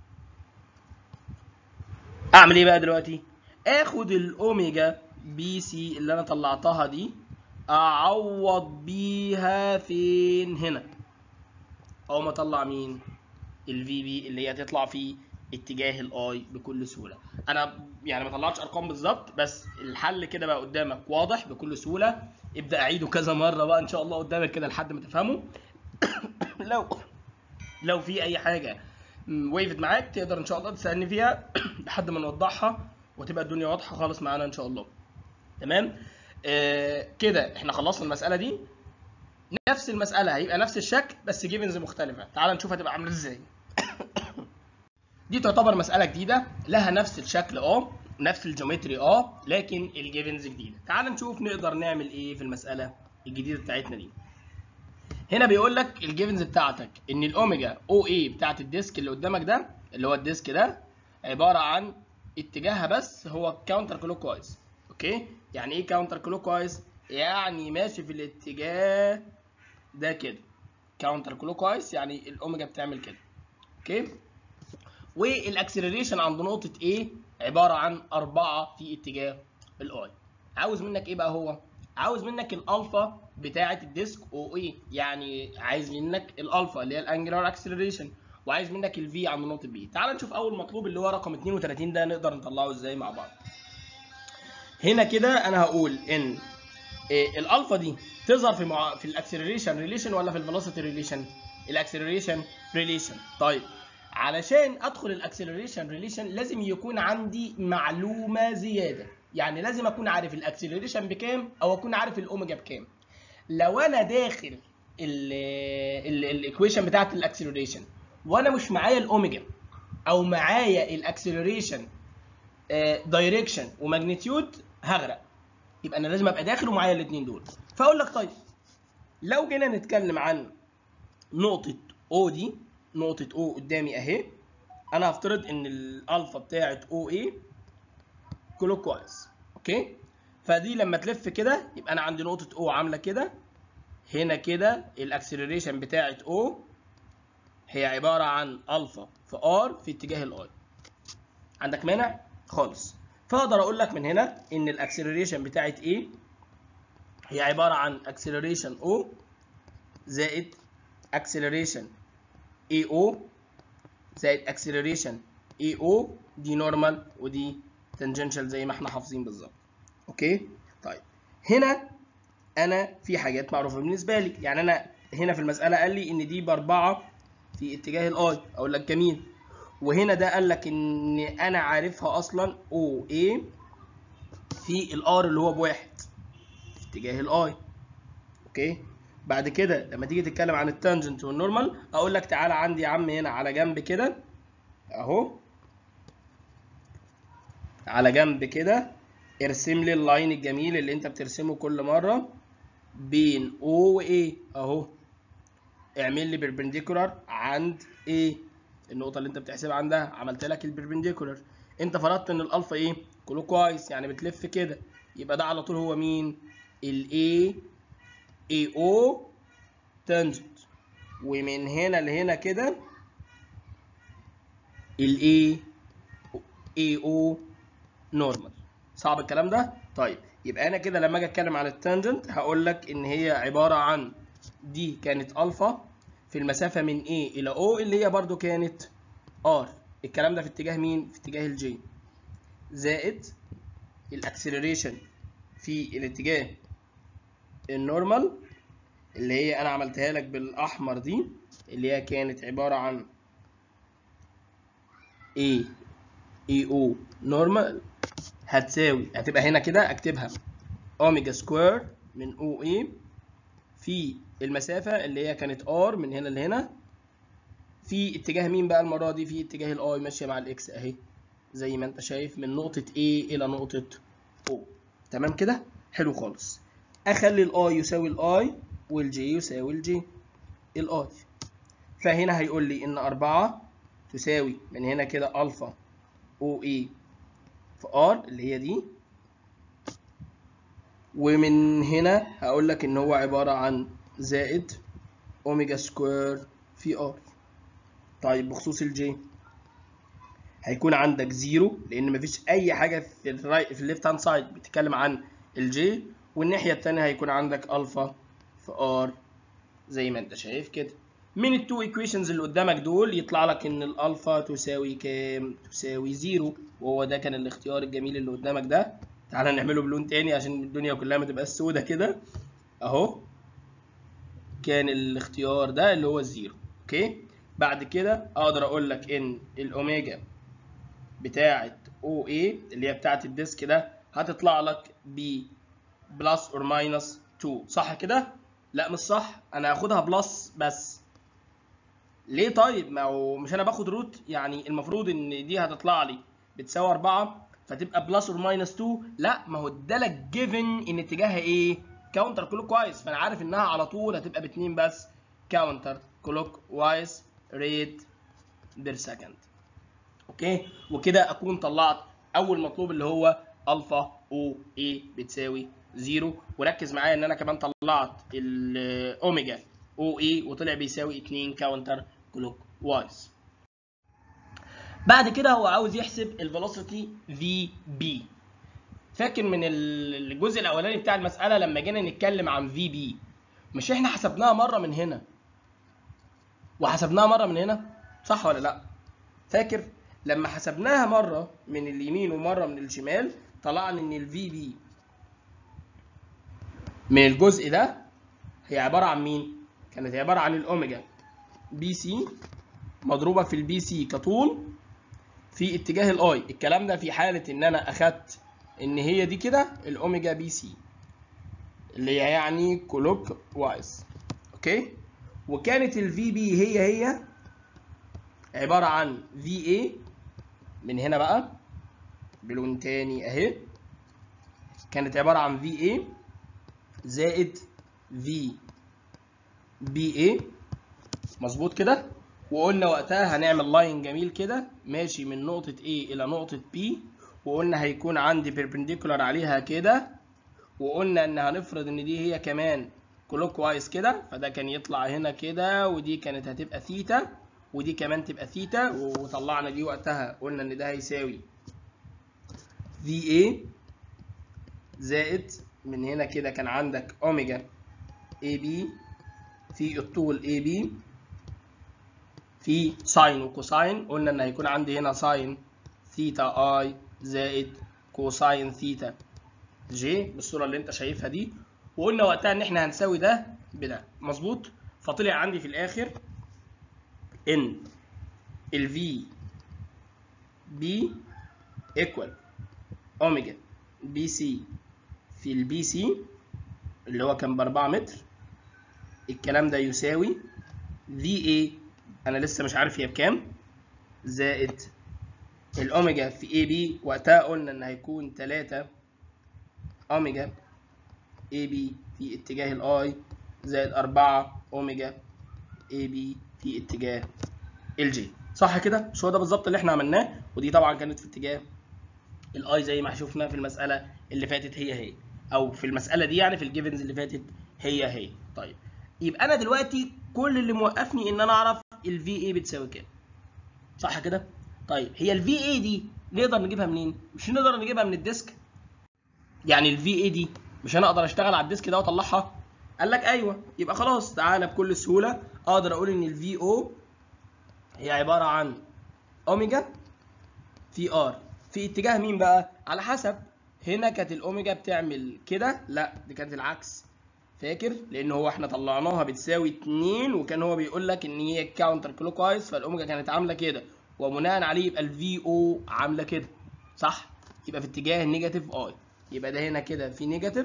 Speaker 1: اعمل ايه بقى دلوقتي اخد الاوميجا بي سي اللي انا طلعتها دي اعوض بيها فين هنا او ما اطلع مين الفي بي اللي هي تطلع في اتجاه الاي بكل سهوله انا يعني ما طلعتش ارقام بالظبط بس الحل كده بقى قدامك واضح بكل سهوله ابدا اعيده كذا مره بقى ان شاء الله قدامك كده لحد ما تفهمه لو لو في اي حاجه وقفت معاك تقدر ان شاء الله تسالني فيها لحد ما نوضحها وتبقى الدنيا واضحه خالص معانا ان شاء الله تمام آه كده احنا خلصنا المساله دي نفس المساله هيبقى نفس الشكل بس جيفنز مختلفه تعال نشوف هتبقى عامله ازاي دي تعتبر مساله جديده لها نفس الشكل اه نفس الجيومتري اه لكن الجيفنز جديده تعال نشوف نقدر نعمل ايه في المساله الجديده بتاعتنا دي هنا بيقول لك الجيفنز بتاعتك ان الاوميجا او اي بتاعت الديسك اللي قدامك ده اللي هو الديسك ده عباره عن اتجاهها بس هو كاونتر كلوك وايز اوكي يعني ايه كاونتر كلوك وايز يعني ماشي في الاتجاه ده كده كاونتر كلوك وايز يعني الاوميجا بتعمل كده اوكي والاكسلريشن عند نقطه A عباره عن 4 في اتجاه الاي عاوز منك ايه بقى هو عاوز منك الالفا بتاعه الديسك او اي يعني عايز منك الالفا اللي هي الانجلر اكسلريشن وعايز منك الفي عند نقطه بي تعال نشوف اول مطلوب اللي هو رقم 32 ده نقدر نطلعه ازاي مع بعض هنا كده انا هقول ان إيه الالفا دي تظهر في مع... في الاكسلريشن ريليشن ولا في الفيلوسيتي ريليشن الاكسلريشن ريليشن طيب علشان ادخل الاكسلريشن ريليشن لازم يكون عندي معلومه زياده يعني لازم اكون عارف الاكسلريشن بكام او اكون عارف الاوميجا بكام لو انا داخل الايكويشن بتاعت الاكسلريشن وانا مش معايا الاوميجا او معايا الاكسلريشن دايركشن وماجنتيود هغرق يبقى انا لازم ابقى داخل ومعايا الاثنين دول فاقول لك طيب لو جينا نتكلم عن نقطه او دي نقطه او قدامي اهي انا هفترض ان الالفا بتاعه او اي كلوك وايز اوكي فدي لما تلف كده يبقى انا عندي نقطه او عامله كده هنا كده الاكسلريشن بتاعه او هي عباره عن الفا في ار في اتجاه الاي عندك مانع خالص فاقدر اقول لك من هنا ان الاكسلريشن بتاعه A هي عباره عن اكسلريشن O زائد اكسلريشن AO زائد اكسلريشن AO دي نورمال ودي تانجنشال زي ما احنا حافظين بالظبط اوكي طيب هنا انا في حاجات معروفه بالنسبه لي يعني انا هنا في المساله قال لي ان دي باربعه في اتجاه الاي اقول لك جميل وهنا ده قال لك ان انا عارفها اصلا او اي في الار اللي هو بواحد في اتجاه الاي اوكي بعد كده لما تيجي تتكلم عن التانجنت والنورمال اقول لك تعالى عندي يا عم هنا على جنب كده اهو على جنب كده ارسم لي اللاين الجميل اللي انت بترسمه كل مره بين او و A اهو اعمل لي بيربنديكولار عند A النقطة اللي انت بتحسبها عندها عملت لك البربنديكولار انت فرضت ان الالفا ايه كلوك وايز يعني بتلف كده يبقى ده على طول هو مين الاي اي او تانجنت ومن هنا لهنا كده الاي اي او نورمال صعب الكلام ده طيب يبقى انا كده لما اجي اتكلم عن التانجنت هقول لك ان هي عباره عن دي كانت الفا في المسافة من A إلى O اللي هي برضو كانت R الكلام ده في اتجاه مين؟ في اتجاه الجي زائد الاكسلريشن في الاتجاه النورمال اللي هي أنا عملتها لك بالأحمر دي اللي هي كانت عبارة عن A A O نورمال هتساوي هتبقى هنا كده أكتبها أوميجا سكوير من O A في المسافه اللي هي كانت ار من هنا لهنا في اتجاه مين بقى المره دي في اتجاه الاي ماشيه مع الاكس اهي زي ما انت شايف من نقطه A الى نقطه O تمام كده حلو خالص اخلي الاي يساوي الاي والجي يساوي الجي الاي فهنا هيقول لي ان 4 تساوي من هنا كده الفا او اي في ار اللي هي دي ومن هنا هقول لك ان هو عباره عن زائد اوميجا سكوير في ار طيب بخصوص الجي هيكون عندك زيرو لان مفيش اي حاجه في الرايت في الليفت هاند سايد بتتكلم عن الجي والناحيه الثانيه هيكون عندك الفا في ار زي ما انت شايف كده من التو ايكويشنز اللي قدامك دول يطلع لك ان الالفا تساوي كام تساوي زيرو وهو ده كان الاختيار الجميل اللي قدامك ده تعالى نعمله بلون تاني عشان الدنيا كلها ما تبقاش سودة كده اهو كان الاختيار ده اللي هو الزيرو اوكي بعد كده اقدر اقول لك ان الاوميجا بتاعه او اي اللي هي بتاعه الديسك ده هتطلع لك ب بلس اور ماينس 2 صح كده لا مش صح انا هاخدها بلس بس ليه طيب ما هو مش انا باخد روت يعني المفروض ان دي هتطلع لي بتساوي 4 فتبقى بلس اور ماينس 2 لا ما هو ادالك جيفن ان اتجاهها ايه كاونتر كلوك وايز فانا عارف انها على طول هتبقى باتنين بس كاونتر كلوك وايز ريت بير سكند اوكي وكده اكون طلعت اول مطلوب اللي هو الفا او اي بتساوي زيرو وركز معايا ان انا كمان طلعت الاوميجا او اي وطلع بيساوي 2 كاونتر كلوك وايز بعد كده هو عاوز يحسب الفيلوسيتي في بي فاكر من الجزء الاولاني بتاع المساله لما جينا نتكلم عن في بي مش احنا حسبناها مره من هنا وحسبناها مره من هنا صح ولا لا فاكر لما حسبناها مره من اليمين ومره من الشمال طلعنا ان الفي بي من الجزء ده هي عباره عن مين كانت عباره عن الاوميجا بي سي مضروبه في البي سي كطول في اتجاه الاي الكلام ده في حاله ان انا اخدت ان هي دي كده الاوميجا بي سي اللي هي يعني كلوك وايز اوكي وكانت الفي بي هي هي عباره عن في اي من هنا بقى بلون تاني اهي كانت عباره عن في اي زائد في بي اي مظبوط كده وقلنا وقتها هنعمل لاين جميل كده ماشي من نقطة A إلى نقطة B وقلنا هيكون عندي بيربنديكولار عليها كده وقلنا إن هنفرض إن دي هي كمان كلوك وايز كده فده كان يطلع هنا كده ودي كانت هتبقى ثيتا ودي كمان تبقى ثيتا وطلعنا دي وقتها قلنا إن ده هيساوي VA زائد من هنا كده كان عندك أوميجا AB في الطول AB في ساين وكوساين قلنا ان هيكون عندي هنا ساين ثيتا اي زائد كوساين ثيتا جي بالصوره اللي انت شايفها دي وقلنا وقتها ان احنا هنساوي ده بده مظبوط فطلع عندي في الاخر ان الفي بي ايكوال اوميجا بي سي في البي سي اللي هو كان ب 4 متر الكلام ده يساوي في اي انا لسه مش عارف هي بكام زائد الاوميجا في اي بي وقتها قلنا ان هيكون 3 اوميجا اي بي في اتجاه الاي زائد 4 اوميجا اي بي في اتجاه الجي صح كده مش هو ده بالظبط اللي احنا عملناه ودي طبعا كانت في اتجاه الاي زي ما شفنا في المساله اللي فاتت هي هي او في المساله دي يعني في الجيفنز اللي فاتت هي هي طيب يبقى انا دلوقتي كل اللي موقفني ان انا اعرف الفي اي بتساوي كام صح كده طيب هي الفي اي دي نقدر نجيبها منين مش نقدر نجيبها من الديسك يعني الفي اي دي مش انا اقدر اشتغل على الديسك ده واطلعها قال لك ايوه يبقى خلاص تعالى بكل سهوله اقدر اقول ان الفي او هي عباره عن اوميجا في ار في اتجاه مين بقى على حسب هنا كانت الاوميجا بتعمل كده لا دي كانت العكس فاكر لان هو احنا طلعناها بتساوي 2 وكان هو بيقول لك ان هي كاونتر كلوك وايز فالاوميجا كانت عامله كده وبناء عليه يبقى الفي او عامله كده صح يبقى في اتجاه النيجاتيف اي يبقى ده هنا كده في نيجاتيف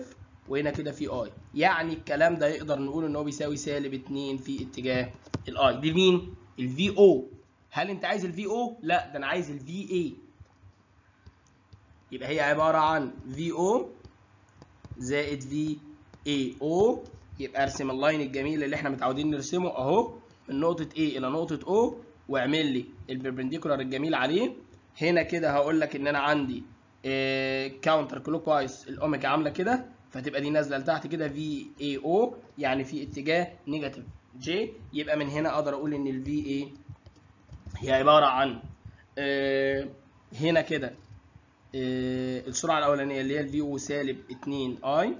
Speaker 1: وهنا كده في اي يعني الكلام ده يقدر نقول ان هو بيساوي سالب 2 في اتجاه الاي دي مين الفي او هل انت عايز الفي او لا ده انا عايز الفي اي يبقى هي عباره عن في او زائد في اي او يبقى ارسم اللاين الجميل اللي احنا متعودين نرسمه اهو من نقطه A الى نقطه O واعمل لي البربنديكولار الجميل عليه هنا كده هقول لك ان انا عندي كاونتر كلوك وايز الاوميجا عامله كده فتبقى دي نازله لتحت كده في اي او يعني في اتجاه نيجاتيف جي يبقى من هنا اقدر اقول ان الفي اي هي عباره عن آه هنا كده آه السرعه الاولانيه اللي هي الفي او سالب 2 اي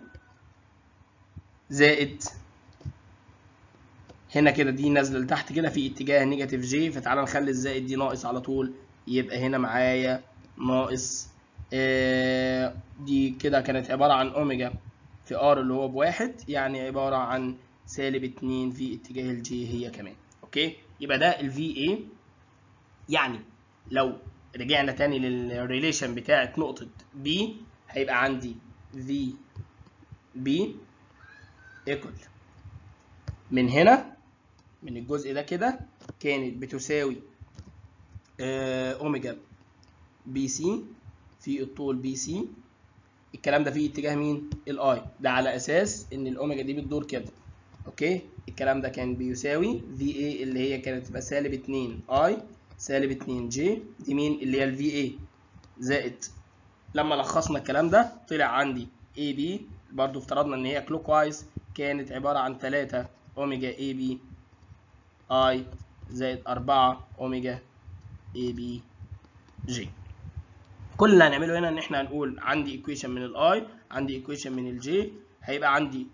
Speaker 1: زائد هنا كده دي نازله لتحت كده في اتجاه نيجاتيف جي فتعالى نخلي الزائد دي ناقص على طول يبقى هنا معايا ناقص آه دي كده كانت عباره عن اوميجا في ار اللي هو بواحد يعني عباره عن سالب 2 في اتجاه الجي هي كمان اوكي يبقى ده الفي اي يعني لو رجعنا تاني للريليشن بتاعت نقطه بي هيبقى عندي في بي ايكوال من هنا من الجزء ده كده كانت بتساوي آه اوميجا بي سي في الطول بي سي الكلام ده في اتجاه مين الاي ده على اساس ان الاوميجا دي بتدور كده اوكي الكلام ده كان بيساوي في اي اللي هي كانت تبقى سالب 2 اي سالب 2 جي دي مين اللي هي الفي اي زائد لما لخصنا الكلام ده طلع عندي اي بي برضو افترضنا ان هي كلوك وايز كانت عباره عن 3 اوميجا اي بي اي زائد 4 اوميجا اي بي جي كل اللي هنعمله هنا ان احنا هنقول عندي ايكويشن من الاي عندي ايكويشن من الجي هيبقى عندي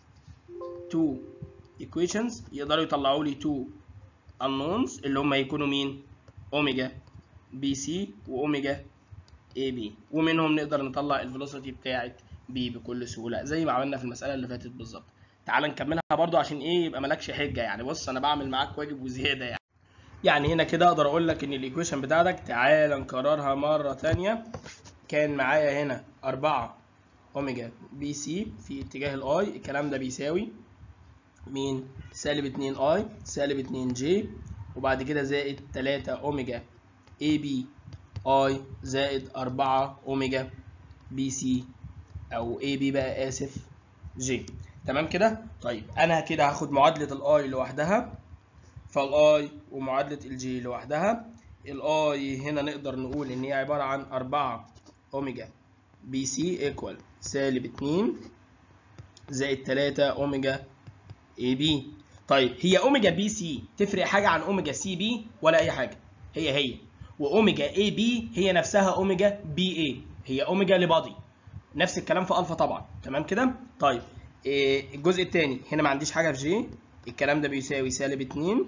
Speaker 1: 2 equations يقدروا يطلعوا لي 2 unknowns اللي هم هيكونوا مين اوميجا بي سي واوميجا اي بي ومنهم نقدر نطلع الفيلوسيتي بتاعت بي بكل سهوله زي ما عملنا في المساله اللي فاتت بالظبط تعال نكملها برضو عشان ايه يبقى مالكش حجه يعني بص انا بعمل معاك واجب وزياده يعني يعني هنا كده اقدر اقول لك ان الايكويشن بتاعتك تعال نكررها مره ثانيه كان معايا هنا 4 اوميجا بي سي في اتجاه الاي الكلام ده بيساوي مين سالب 2 اي سالب 2 جي وبعد كده زائد 3 اوميجا اي بي اي زائد 4 اوميجا بي سي او اي بي بقى اسف جي تمام كده طيب انا كده هاخد معادله الاي لوحدها فالاي ومعادله الجي لوحدها الاي هنا نقدر نقول ان هي عباره عن 4 اوميجا بي سي ايكوال سالب 2 زائد 3 اوميجا اي بي طيب هي اوميجا بي سي تفرق حاجه عن اوميجا سي بي ولا اي حاجه هي هي واوميجا اي بي هي نفسها اوميجا بي اي هي اوميجا لبادي نفس الكلام في الفا طبعا تمام كده طيب إيه الجزء الثاني هنا ما عنديش حاجه في جي الكلام ده بيساوي سالب 2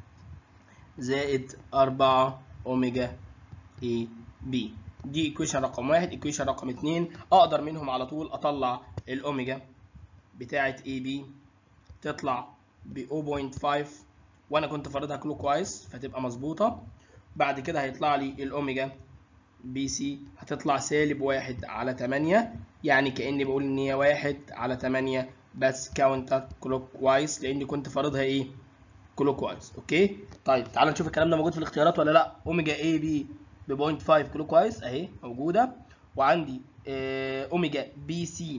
Speaker 1: زائد 4 اوميجا اي بي دي ايكويشن رقم واحد ايكويشن رقم اتنين اقدر منهم على طول اطلع الاوميجا بتاعه اي بي تطلع ب 0.5 وانا كنت فارضها كلوك وايز فتبقى مظبوطه بعد كده هيطلع لي الاوميجا بي سي هتطلع سالب واحد على 8 يعني كاني بقول ان هي واحد على 8 بس كاونتر كلوك وايز لاني كنت فارضها ايه كلوك وايز اوكي طيب تعال نشوف الكلام ده موجود في الاختيارات ولا لا اوميجا اي بي ب 0.5 كلوك وايز اهي موجوده وعندي آه اوميجا بي سي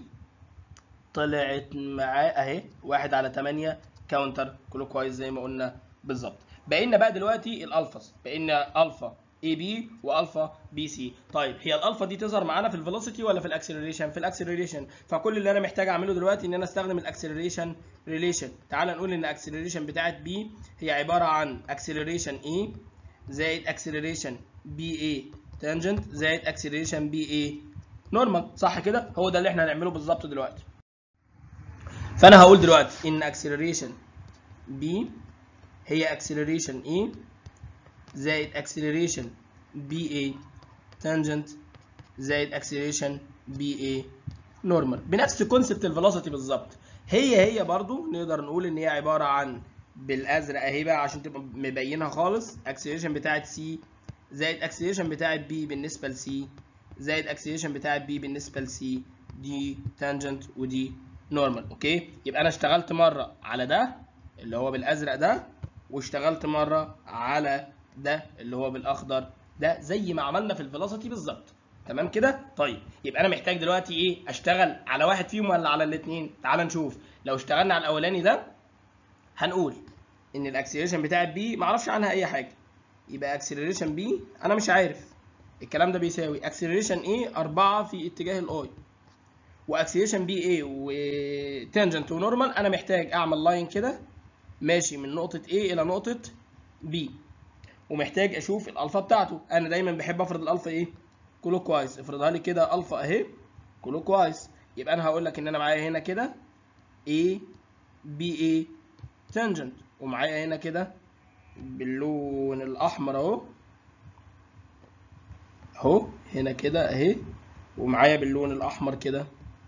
Speaker 1: طلعت معاه اهي واحد على 8 كاونتر كلوك وايز زي ما قلنا بالظبط بقينا بقى دلوقتي الالفاز بقينا الفا اي بي والفا بي سي طيب هي الالفا دي تظهر معانا في الفيلوسيتي ولا في الاكسلريشن في الاكسلريشن فكل اللي انا محتاج اعمله دلوقتي ان انا استخدم الاكسلريشن ريليشن تعال نقول ان الاكسلريشن بتاعت بي هي عباره عن اكسلريشن اي زائد اكسلريشن بي اي تانجنت زائد اكسلريشن بي اي نورمال صح كده هو ده اللي احنا هنعمله بالظبط دلوقتي فانا هقول دلوقتي ان اكسلريشن بي هي اكسلريشن اي زائد اكسلريشن بي اي تانجنت زائد اكسلريشن بي اي نورمال بنفس كونسبت الفيلوسيتي بالظبط هي هي برضو نقدر نقول ان هي عباره عن بالازرق اهي بقى عشان تبقى مبينها خالص اكسلريشن بتاعت سي زائد اكسلريشن بتاعت بي بالنسبه لسي زائد اكسلريشن بتاعت بي بالنسبه لسي دي تانجنت ودي نورمال اوكي يبقى انا اشتغلت مره على ده اللي هو بالازرق ده واشتغلت مره على ده اللي هو بالاخضر ده زي ما عملنا في الفيلوسيتي بالظبط تمام كده طيب يبقى انا محتاج دلوقتي ايه اشتغل على واحد فيهم ولا على الاثنين تعال نشوف لو اشتغلنا على الاولاني ده هنقول ان الاكسلريشن بتاعت بي ما اعرفش عنها اي حاجه يبقى اكسلريشن بي انا مش عارف الكلام ده بيساوي اكسلريشن ايه 4 في اتجاه الاي واكسلريشن بي ايه وتانجنت ونورمال انا محتاج اعمل لاين كده ماشي من نقطه A الى نقطه B ومحتاج اشوف الالفا بتاعته انا دايما بحب افرض الالفا ايه كلوكوايز افرضها لي كده الفا اهي كلوكوايز يبقى انا هقول لك ان انا معايا هنا كده A B A تانجنت ومعايا هنا كده باللون الاحمر اهو اهو هنا كده اهي ومعايا باللون الاحمر كده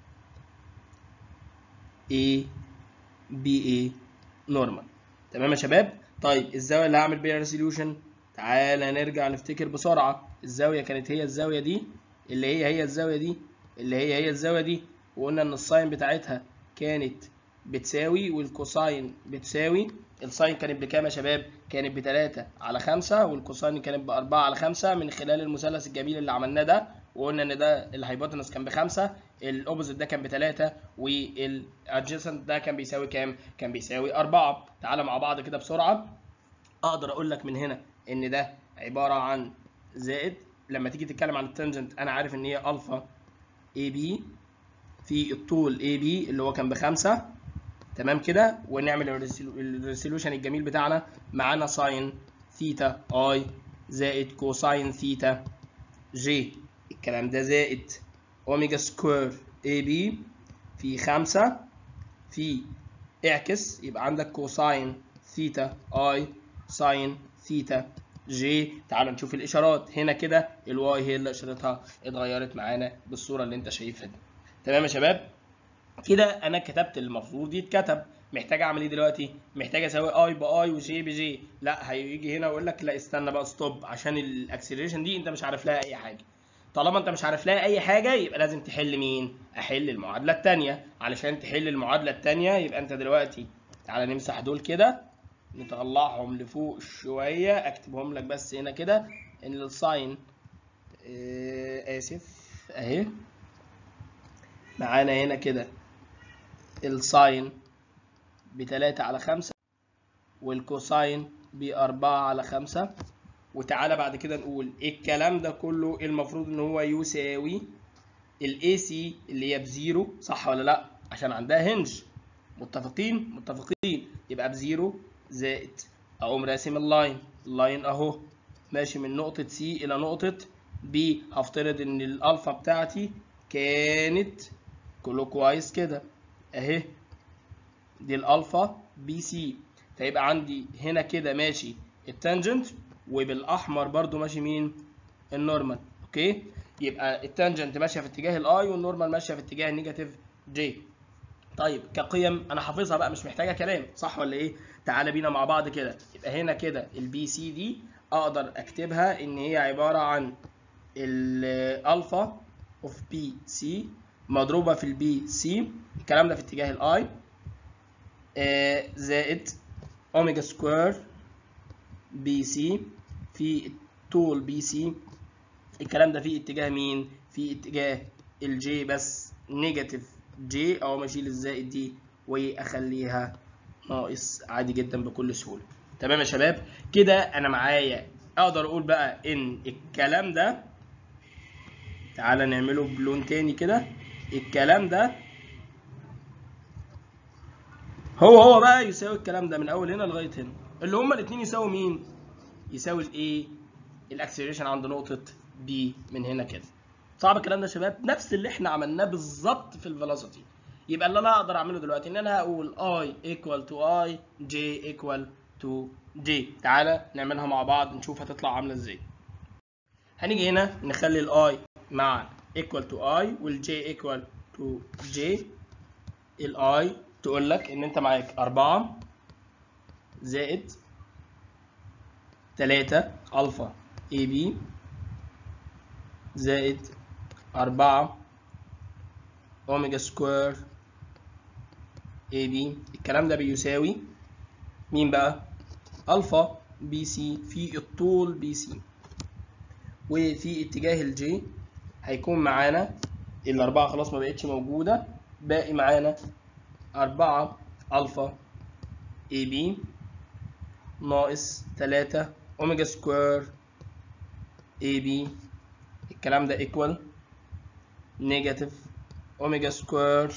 Speaker 1: A B A نورمال تمام يا شباب طيب الزاويه اللي هعمل بيها ريزوليوشن تعالى نرجع نفتكر بسرعه الزاويه كانت هي الزاويه دي اللي هي هي الزاويه دي اللي هي هي الزاويه دي وقلنا ان الساين بتاعتها كانت بتساوي والكوساين بتساوي الساين كانت بكام يا شباب كانت ب 3 على 5 والكوساين كانت ب 4 على 5 من خلال المثلث الجميل اللي عملناه ده وقلنا ان ده الهايبوتنس كان بخمسة الاوبوزيت ده كان بتلاتة والادجيسنت ده كان بيساوي كام؟ كان بيساوي أربعة تعالى مع بعض كده بسرعة أقدر أقول لك من هنا إن ده عبارة عن زائد لما تيجي تتكلم عن التنجنت أنا عارف إن هي ألفا اي بي في الطول اي بي اللي هو كان بخمسة تمام كده ونعمل الريسولوشن الجميل بتاعنا معانا ساين ثيتا اي زائد كوساين ثيتا جي الكلام ده زائد اوميجا سكوير اي بي في خمسة في اعكس يبقى عندك كوساين ثيتا اي ساين ثيتا جي تعالوا نشوف الاشارات هنا كده الواي هي اللي اشارتها اتغيرت معانا بالصوره اللي انت شايفها دي تمام يا شباب كده انا كتبت المفروض يتكتب محتاج اعمل ايه دلوقتي محتاج اساوي اي باي وجي بجي لا هيجي هنا ويقول لك لا استنى بقى ستوب عشان الاكسلريشن دي انت مش عارف لها اي حاجه طالما انت مش عارف لها اي حاجه يبقى لازم تحل مين احل المعادله الثانيه علشان تحل المعادله الثانيه يبقى انت دلوقتي تعالى نمسح دول كده نطلعهم لفوق شويه اكتبهم لك بس هنا كده ان الساين اه اسف اهي معانا هنا كده الساين بتلاتة على خمسة والكوساين بأربعة على خمسة وتعالى بعد كده نقول الكلام ده كله المفروض ان هو يساوي الاي سي اللي هي بزيرو صح ولا لا عشان عندها هنج متفقين متفقين يبقى بزيرو زائد اقوم راسم اللاين اللاين اهو ماشي من نقطة سي الى نقطة بي هفترض ان الالفا بتاعتي كانت كلوكوايز كده اهي دي الالفا بي سي فيبقى عندي هنا كده ماشي التانجنت وبالاحمر برضو ماشي مين النورمال اوكي يبقى التانجنت ماشيه في اتجاه الاي والنورمال ماشيه في اتجاه النيجاتيف جي طيب كقيم انا حافظها بقى مش محتاجه كلام صح ولا ايه تعالى بينا مع بعض كده يبقى هنا كده البي سي دي اقدر اكتبها ان هي عباره عن الالفا اوف بي سي مضروبه في البي سي الكلام ده في اتجاه الاي آه زائد اوميجا سكوير بي سي في طول بي سي الكلام ده في اتجاه مين في اتجاه الجي بس نيجاتيف جي او اشيل الزائد دي واخليها ناقص عادي جدا بكل سهوله تمام يا شباب كده انا معايا اقدر اقول بقى ان الكلام ده تعالى نعمله بلون تاني كده الكلام ده هو هو بقى يساوي الكلام ده من اول هنا لغايه هنا اللي هما الاثنين يساوي مين يساوي الايه الاكسلريشن عند نقطه بي من هنا كده صعب الكلام ده يا شباب نفس اللي احنا عملناه بالظبط في الفيلوسيتي يبقى اللي انا اقدر اعمله دلوقتي ان انا هقول i equal to i j equal to j تعالى نعملها مع بعض نشوف هتطلع عامله ازاي هنيجي هنا نخلي الاي مع equal to i والj equal to j الاي تقول لك ان انت معاك 4 زائد 3 الفا اي بي زائد 4 اوميجا سكوير اي بي الكلام ده بيساوي مين بقى الفا بي سي في الطول بي سي وفي اتجاه الجي هيكون معانا الأربعة خلاص ما بقتش موجودة باقي معانا أربعة ألفا اي بي ناقص تلاتة أوميجا سكوير اي بي الكلام ده ايكوال نيجاتيف أوميجا سكوير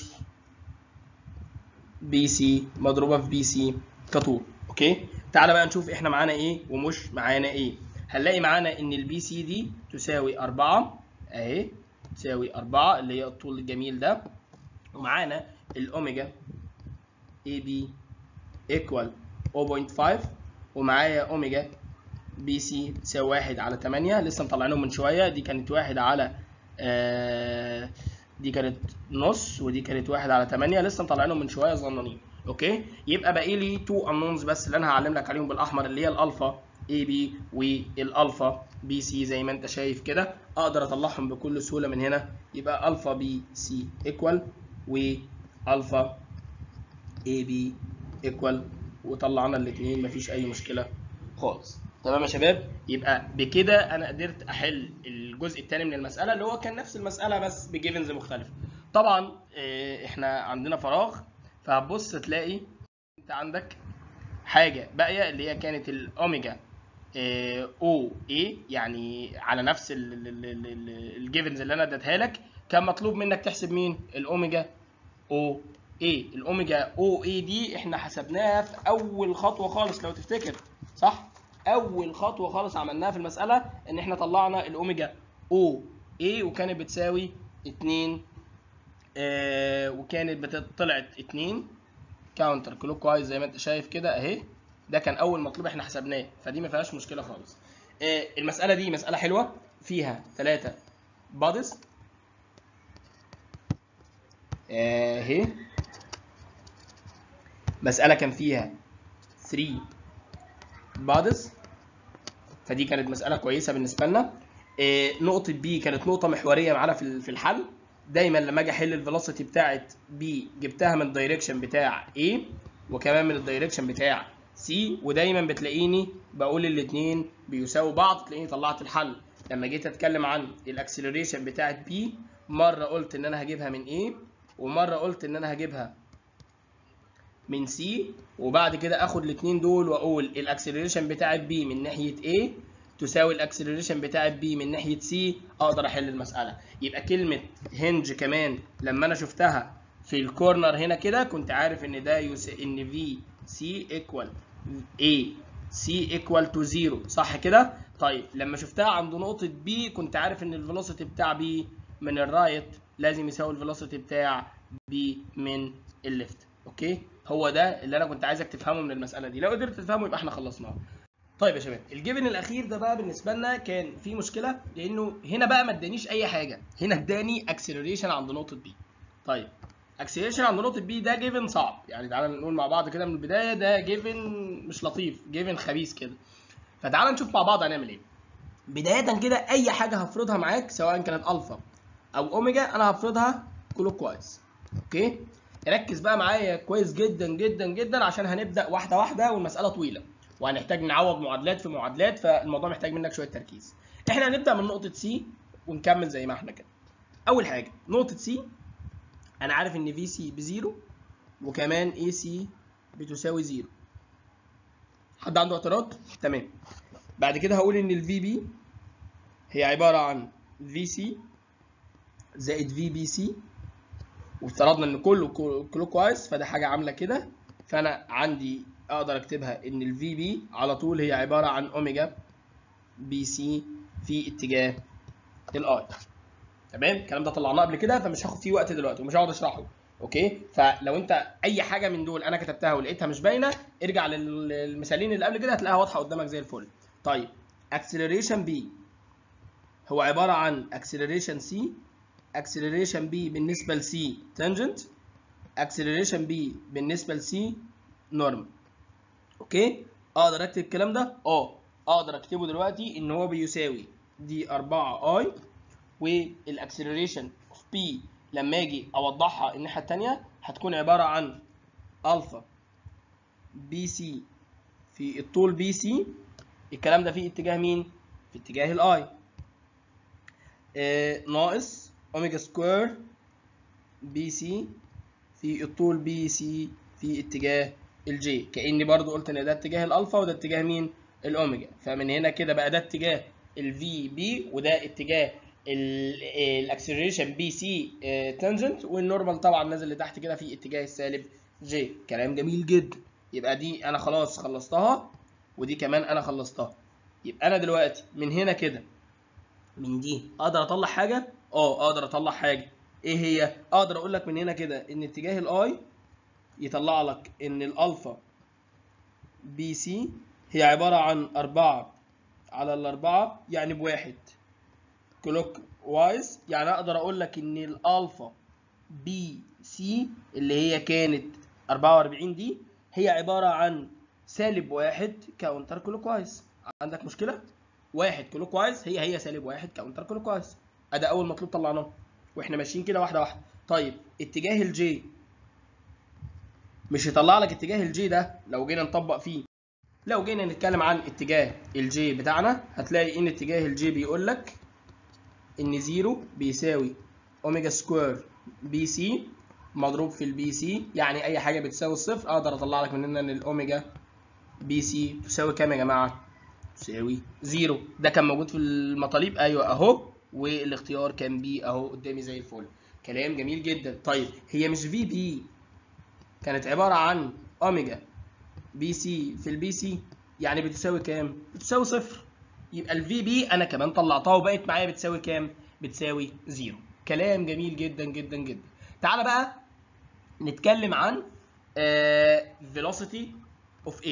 Speaker 1: بي سي مضروبة في بي سي كطول اوكي تعالى بقى نشوف احنا معانا ايه ومش معانا ايه هنلاقي معانا ان البي سي دي تساوي أربعة اهي تساوي أربعة اللي هي الطول الجميل ده ومعانا الأوميجا اي بي ايكوال 0.5 ومعايا أوميجا بي سي تساوي واحد على تمانية لسه مطلعينهم من شوية دي كانت واحد على آه دي كانت نص ودي كانت واحد على تمانية لسه مطلعينهم من شوية ظنانين اوكي يبقى باقي لي تو انونز بس اللي انا هعلم لك عليهم بالاحمر اللي هي الالفا اي بي والالفا بي سي زي ما انت شايف كده اقدر اطلعهم بكل سهوله من هنا يبقى الفا بي سي ايكوال والفا اي بي ايكوال وطلعنا الاثنين مفيش اي مشكله خالص تمام يا شباب يبقى بكده انا قدرت احل الجزء الثاني من المساله اللي هو كان نفس المساله بس بجيفنز مختلفه طبعا اه، احنا عندنا فراغ فهتبص تلاقي انت عندك حاجه باقيه اللي هي كانت الاوميجا او اي يعني على نفس الجيفنز اللي انا اديتها لك كان مطلوب منك تحسب مين الاوميجا او اي الاوميجا او اي دي احنا حسبناها في اول خطوه خالص لو تفتكر صح اول خطوه خالص عملناها في المساله ان احنا طلعنا الاوميجا او اي وكانت بتساوي 2 آه وكانت بت- طلعت 2 كاونتر كلوك وايز زي ما انت شايف كده اهي ده كان اول مطلوب احنا حسبناه فدي ما فيهاش مشكله خالص آه المساله دي مساله حلوه فيها ثلاثه بادز اهي مساله كان فيها 3 بادز فدي كانت مساله كويسه بالنسبه لنا آه، نقطه بي كانت نقطه محوريه معانا في ال- في الحل دايما لما اجي احل الفيلوسيتي بتاعت بي جبتها من الدايركشن بتاع A وكمان من الدايركشن بتاع C ودايما بتلاقيني بقول الاثنين بيساووا بعض تلاقيني طلعت الحل لما جيت اتكلم عن الاكسلريشن بتاعت B مره قلت ان انا هجيبها من A ومره قلت ان انا هجيبها من C وبعد كده اخد الاثنين دول واقول الاكسلريشن بتاعت B من ناحيه A تساوي الاكسلريشن بتاعت B من ناحيه C اقدر احل المساله يبقى كلمه هنج كمان لما انا شفتها في الكورنر هنا كده كنت عارف ان ده يس... ان في سي ايكوال A C ايكوال تو 0 صح كده طيب لما شفتها عند نقطه B كنت عارف ان الفيلوسيتي بتاع B من الرايت لازم يساوي الفيلوسيتي بتاع B من الليفت اوكي هو ده اللي انا كنت عايزك تفهمه من المساله دي لو قدرت تفهمه يبقى احنا خلصناها طيب يا شباب الجيفن الاخير ده بقى بالنسبه لنا كان فيه مشكله لانه هنا بقى ما ادانيش اي حاجه هنا اداني اكسلريشن عند نقطه بي طيب اكسلريشن عند نقطه بي ده جيفن صعب يعني تعالى نقول مع بعض كده من البدايه ده جيفن مش لطيف جيفن خبيث كده فتعالى نشوف مع بعض هنعمل ايه بدايه كده اي حاجه هفرضها معاك سواء كانت الفا او اوميجا انا هفرضها كلوك وايز اوكي ركز بقى معايا كويس جدا جدا جدا عشان هنبدا واحده واحده والمساله طويله وهنحتاج نعوض معادلات في معادلات فالموضوع محتاج منك شويه تركيز احنا هنبدا من نقطه سي ونكمل زي ما احنا كده اول حاجه نقطه سي انا عارف ان في سي بزيرو وكمان اي سي بتساوي زيرو حد عنده اعتراض تمام بعد كده هقول ان الفي بي هي عباره عن في سي زائد في بي سي وافترضنا ان كله كلوك وايز فده حاجه عامله كده فانا عندي اقدر اكتبها ان الفي بي على طول هي عباره عن اوميجا بي سي في اتجاه الاي تمام الكلام ده طلعناه قبل كده فمش هاخد فيه وقت دلوقتي ومش هقعد اشرحه اوكي فلو انت اي حاجه من دول انا كتبتها ولقيتها مش باينه ارجع للمثالين اللي قبل كده هتلاقيها واضحه قدامك زي الفل طيب اكسلريشن بي هو عباره عن اكسلريشن سي اكسلريشن بي بالنسبه لسي تانجنت اكسلريشن بي بالنسبه لسي نورمال اوكي اقدر اكتب الكلام ده اه اقدر اكتبه دلوقتي ان هو بيساوي دي 4 اي والاكسلريشن اوف بي لما اجي اوضحها الناحيه الثانيه هتكون عباره عن الفا بي سي في الطول بي سي الكلام ده في اتجاه مين في اتجاه الاي آه ناقص اوميجا سكوير بي سي في الطول بي سي في اتجاه الجي كاني برضو قلت ان ده اتجاه الالفا وده اتجاه مين الاوميجا فمن هنا كده بقى ده اتجاه الفي بي وده اتجاه الاكسلريشن بي سي تانجنت والنورمال طبعا نازل لتحت كده في اتجاه السالب جي كلام جميل جدا يبقى دي انا خلاص خلصتها ودي كمان انا خلصتها يبقى انا دلوقتي من هنا كده من دي اقدر اطلع حاجه اه اقدر اطلع حاجه ايه هي اقدر اقول لك من هنا كده ان اتجاه الاي يطلع لك ان الالفا بي سي هي عباره عن أربعة على الأربعة يعني بواحد كلوك وايز يعني أقدر أقول لك إن الألفا بي سي اللي هي كانت 44 دي هي عبارة عن سالب واحد كاونتر كلوك وايز عندك مشكلة؟ واحد كلوك وايز هي هي سالب واحد كاونتر كلوك وايز أدا أول مطلوب طلعناه واحنا ماشيين كده واحدة واحدة طيب اتجاه الجي مش يطلع لك اتجاه الجي ده لو جينا نطبق فيه لو جينا نتكلم عن اتجاه الجي بتاعنا هتلاقي ان اتجاه الجي بيقول لك ان زيرو بيساوي اوميجا سكوير بي سي مضروب في البي سي يعني اي حاجه بتساوي الصفر اقدر اطلع لك من هنا ان الاوميجا بي سي تساوي كام يا جماعه تساوي زيرو ده كان موجود في المطالب ايوه اهو والاختيار كان بي اهو قدامي زي الفل كلام جميل جدا طيب هي مش في بي كانت عباره عن اوميجا بي سي في البي سي يعني بتساوي كام بتساوي صفر يبقى الفي بي انا كمان طلعتها وبقت معايا بتساوي كام بتساوي زيرو كلام جميل جدا جدا جدا تعالى بقى نتكلم عن uh, velocity of A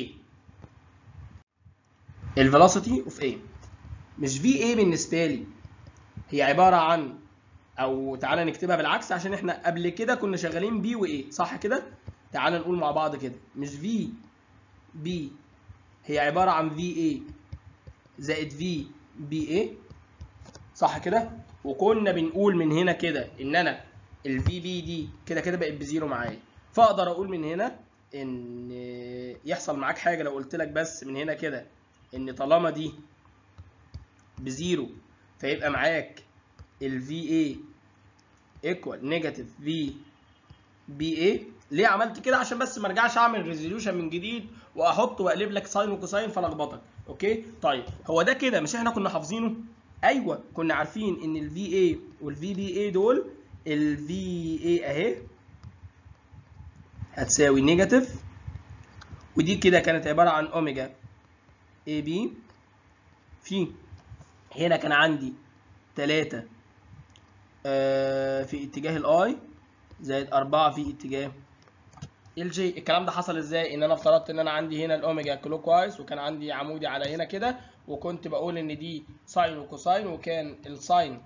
Speaker 1: الفيلوسيتي اوف A مش في A بالنسبه لي هي عباره عن او تعالى نكتبها بالعكس عشان احنا قبل كده كنا شغالين بي وايه صح كده تعالى نقول مع بعض كده مش في بي هي عباره عن في اي زائد في بي اي صح كده وكنا بنقول من هنا كده ان انا الفي بي دي كده كده بقت بزيرو معايا فاقدر اقول من هنا ان يحصل معاك حاجه لو قلت لك بس من هنا كده ان طالما دي بزيرو فيبقى معاك الفي اي ايكوال نيجاتيف في بي اي ليه عملت كده عشان بس ما ارجعش اعمل ريزوليوشن من جديد واحط واقلب لك ساين وكوساين فلخبطك اوكي طيب هو ده كده مش احنا كنا حافظينه ايوه كنا عارفين ان الفي اي والفي بي اي دول الفي اي اهي هتساوي نيجاتيف ودي كده كانت عباره عن اوميجا اي بي في هنا كان عندي 3 في اتجاه الاي زائد 4 في اتجاه الجي الكلام ده حصل ازاي ان انا افترضت ان انا عندي هنا الاوميجا كلوك وايز وكان عندي عمودي على هنا كده وكنت بقول ان دي ساين وكوساين وكان الساين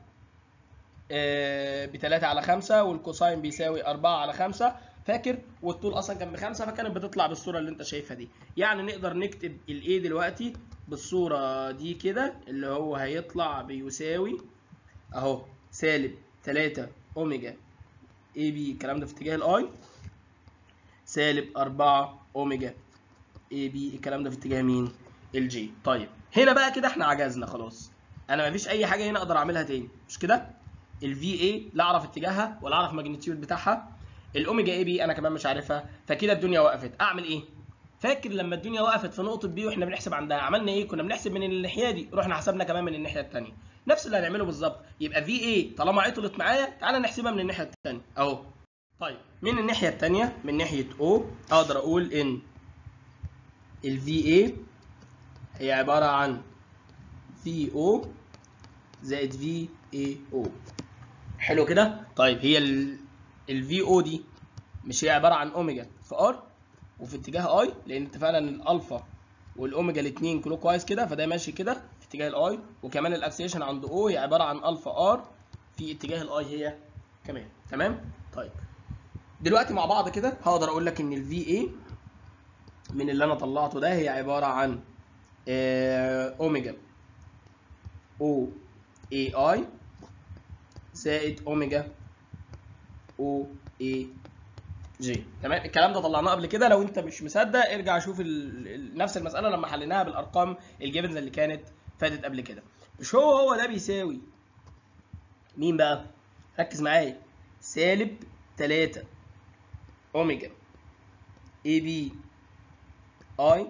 Speaker 1: ب 3 على 5 والكوساين بيساوي 4 على 5 فاكر والطول اصلا كان بخمسه فكانت بتطلع بالصوره اللي انت شايفها دي يعني نقدر نكتب الاي دلوقتي بالصوره دي كده اللي هو هيطلع بيساوي اهو سالب 3 اوميجا اي بي الكلام ده في اتجاه الاي سالب 4 اوميجا اي بي الكلام ده في اتجاه مين الجي طيب هنا بقى كده احنا عجزنا خلاص انا مفيش اي حاجه هنا اقدر اعملها تاني مش كده الفي اي لا اعرف اتجاهها ولا اعرف ماجنتيود بتاعها الاوميجا اي بي انا كمان مش عارفها فكده الدنيا وقفت اعمل ايه فاكر لما الدنيا وقفت في نقطه بي واحنا بنحسب عندها عملنا ايه كنا بنحسب من الناحيه دي رحنا حسبنا كمان من الناحيه الثانيه نفس اللي هنعمله بالظبط يبقى في اي طالما عطلت معايا تعالى نحسبها من الناحيه الثانيه اهو طيب من الناحيه الثانيه من ناحيه او اقدر اقول ان الفي اي هي عباره عن في او زائد في اي او حلو كده طيب هي الفي او دي مش هي عباره عن اوميجا في ار وفي اتجاه اي لان اتفقنا ان الالفا والاوميجا الاثنين كلوك وايز كده فده ماشي كده في اتجاه الاي وكمان الاكسلريشن عند او هي عباره عن الفا ار في اتجاه الاي هي كمان تمام طيب دلوقتي مع بعض كده هقدر اقول لك ان الفي اي من اللي انا طلعته ده هي عباره عن اوميجا او اي اي زائد اوميجا او اي جي تمام الكلام ده طلعناه قبل كده لو انت مش مصدق ارجع شوف ال... ال- نفس المساله لما حليناها بالارقام الجيفنز اللي كانت فاتت قبل كده مش هو هو ده بيساوي مين بقى ركز معايا سالب 3 اوميجا اي بي اي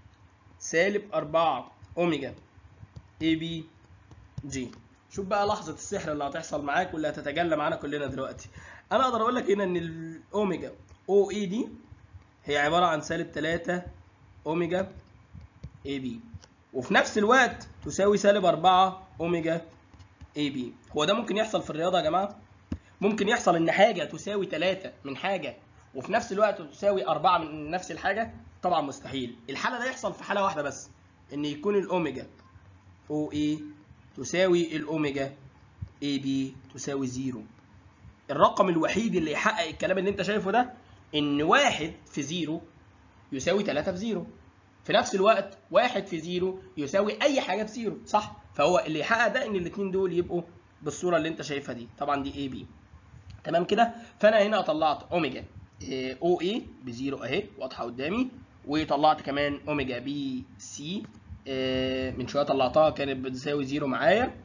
Speaker 1: سالب 4 اوميجا اي بي جي شوف بقى لحظة السحر اللي هتحصل معاك واللي هتتجلى معانا كلنا دلوقتي انا اقدر اقول لك هنا ان الاوميجا او اي دي هي عبارة عن سالب 3 اوميجا اي بي وفي نفس الوقت تساوي سالب 4 اوميجا اي بي هو ده ممكن يحصل في الرياضة يا جماعة ممكن يحصل ان حاجة تساوي 3 من حاجة وفي نفس الوقت تساوي 4 من نفس الحاجة طبعا مستحيل الحالة ده يحصل في حالة واحدة بس ان يكون الاوميجا او اي تساوي الاوميجا اي بي تساوي زيرو الرقم الوحيد اللي يحقق الكلام اللي انت شايفه ده ان واحد في زيرو يساوي 3 في زيرو في نفس الوقت واحد في زيرو يساوي اي حاجه في زيرو صح فهو اللي يحقق ده ان الاثنين دول يبقوا بالصوره اللي انت شايفها دي طبعا دي اي بي تمام كده فانا هنا طلعت اوميجا او اي بزيرو اهي واضحه قدامي وطلعت كمان اوميجا بي سي من شويه طلعتها كانت بتساوي زيرو معايا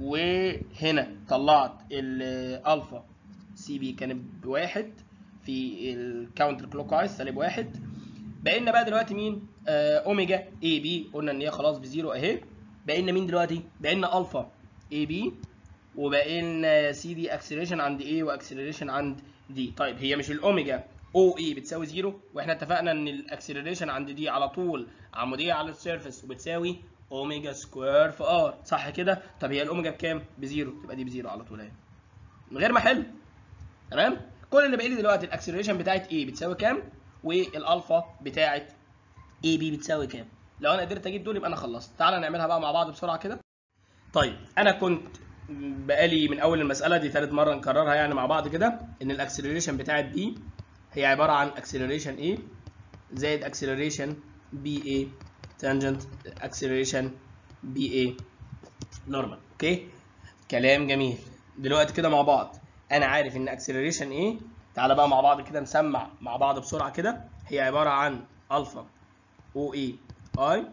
Speaker 1: وهنا طلعت الالفا سي بي كانت بواحد في الكاونتر كلوك وايز سالب واحد بقى لنا بقى دلوقتي مين؟ آه اوميجا اي بي قلنا ان هي خلاص بزيرو اهي بقى لنا مين دلوقتي؟ بقى لنا الفا اي بي وبقى لنا سي دي اكسلريشن عند ايه واكسلريشن عند دي طيب هي مش الاوميجا او اي بتساوي زيرو واحنا اتفقنا ان الاكسلريشن عند دي على طول عموديه على السيرفيس وبتساوي اوميجا سكوير في ار صح كده طب هي الاوميجا بكام بزيرو تبقى دي بزيرو على طول اهي من غير ما احل تمام كل اللي باقي لي دلوقتي الاكسلريشن بتاعت ايه بتساوي كام والالفا بتاعت اي بي بتساوي كام لو انا قدرت اجيب دول يبقى انا خلصت تعالى نعملها بقى مع بعض بسرعه كده طيب انا كنت بقالي من اول المساله دي ثالث مره نكررها يعني مع بعض كده ان الاكسلريشن بتاعت بي هي عباره عن اكسلريشن A زائد اكسلريشن بي اي تانجنت اكسلريشن بي اي نورمال اوكي كلام جميل دلوقتي كده مع بعض انا عارف ان اكسلريشن ايه تعالى بقى مع بعض كده نسمع مع بعض بسرعه كده هي عباره عن الفا او اي اي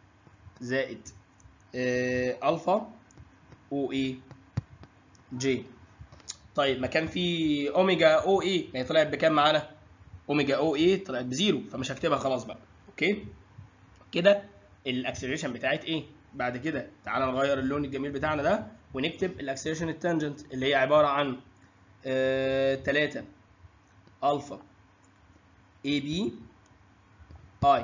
Speaker 1: زائد آه الفا او اي جي طيب ما كان في اوميجا او اي ما هي طلعت بكام معانا اوميجا او اي طلعت بزيرو فمش هكتبها خلاص بقى اوكي كده الاكسلريشن بتاعت ايه بعد كده تعالى نغير اللون الجميل بتاعنا ده ونكتب الاكسلريشن التانجنت اللي هي عباره عن 3 الفا اي بي اي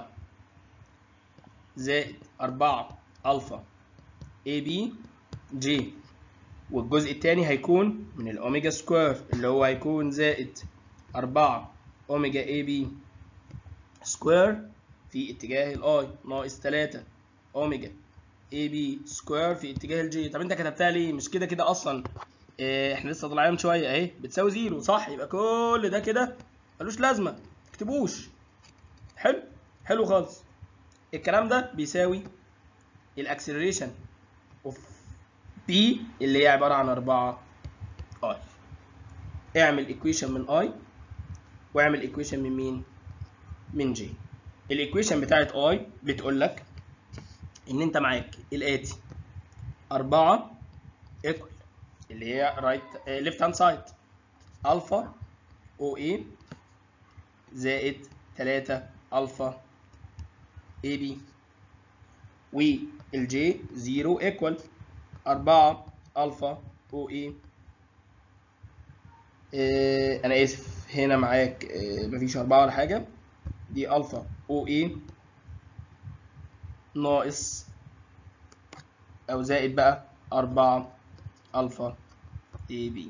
Speaker 1: زائد 4 الفا اي بي جي والجزء الثاني هيكون من الاوميجا سكوير اللي هو هيكون زائد 4 اوميجا اي بي سكوير في اتجاه الاي ناقص 3 اوميجا اي بي سكوير في اتجاه الجي طب انت كتبتها ليه مش كده كده اصلا اه احنا لسه طالعين من شويه اهي بتساوي زيرو صح يبقى كل ده كده ملوش لازمه تكتبوش حلو حلو خالص الكلام ده بيساوي الاكسلريشن اوف بي اللي هي عباره عن 4 اي اعمل ايكويشن من اي واعمل ايكويشن من مين من جي الايكويشن بتاعت اي بتقول لك ان انت معاك الاتي 4 ايكوال اللي هي رايت ليفت هاند سايد الفا او اي زائد 3 الفا اي بي والجي 0 ايكوال 4 الفا او اي إيه انا اسف هنا معاك إيه مفيش 4 ولا حاجه دي الفا او اي ناقص او زائد بقى 4 الفا اي بي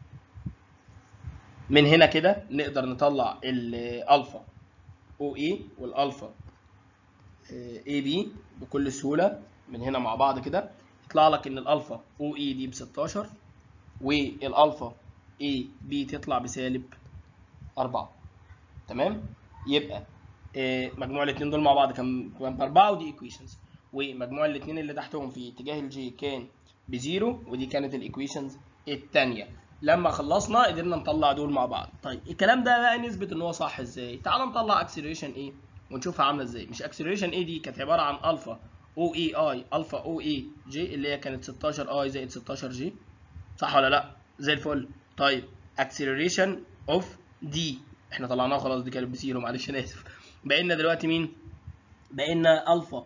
Speaker 1: من هنا كده نقدر نطلع الالفا او اي والالفا اي بي بكل سهوله من هنا مع بعض كده يطلع لك ان الالفا او اي دي ب 16 والالفا اي بي تطلع بسالب 4 تمام يبقى مجموع الاثنين دول مع بعض كان ب 4 ودي ايكويشنز ومجموع الاثنين اللي تحتهم في اتجاه الجي كان بزيرو ودي كانت الايكويشنز الثانيه لما خلصنا قدرنا نطلع دول مع بعض طيب الكلام ده بقى نثبت ان هو صح ازاي تعال نطلع اكسلريشن ايه ونشوفها عامله ازاي مش اكسلريشن ايه دي كانت عباره عن الفا او اي اي الفا او اي جي اللي هي كانت 16 اي زائد 16 جي صح ولا لا زي الفل طيب اكسلريشن اوف دي احنا طلعناها خلاص دي كانت بزيرو معلش انا اسف بقينا دلوقتي مين بقينا الفا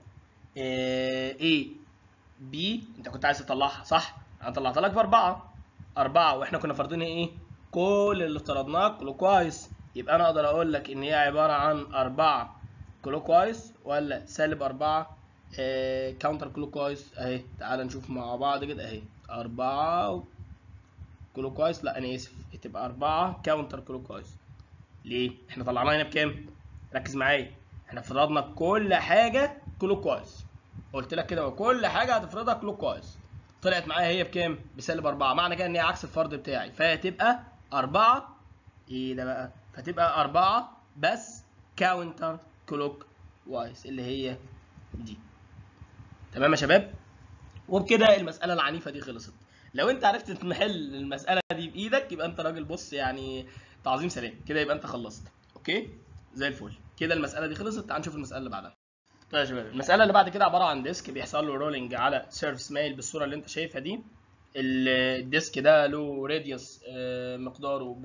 Speaker 1: اي بي انت كنت عايز تطلعها صح انا طلعت لك باربعه أربعة وإحنا كنا فارضين إيه؟ كل اللي افترضناه كلوكوايز يبقى أنا أقدر أقول لك إن هي عبارة عن أربعة كلوكوايز ولا سالب أربعة آه كاونتر كلوكوايز أهي تعال نشوف مع بعض كده أهي أربعة كلوكوايز لا أنا آسف تبقى أربعة كاونتر كلوكوايز ليه؟ إحنا طلعناها هنا بكام؟ ركز معايا إحنا فرضنا كل حاجة كلوكوايز قلت لك كده كل حاجة هتفرضها كلوكوايز طلعت معايا هي بكام؟ بسالب 4 معنى كده ان هي عكس الفرض بتاعي فهتبقى 4 ايه ده بقى؟ فتبقى 4 بس كاونتر كلوك وايز اللي هي دي تمام يا شباب؟ وبكده المسألة العنيفة دي خلصت لو انت عرفت تحل المسألة دي بإيدك يبقى انت راجل بص يعني تعظيم سلام كده يبقى انت خلصت اوكي؟ زي الفل كده المسألة دي خلصت تعال نشوف المسألة اللي بعدها طيب يا شباب المسألة اللي بعد كده عبارة عن ديسك بيحصل له رولينج على سيرفس مايل بالصورة اللي انت شايفها دي الديسك ده له راديوس مقداره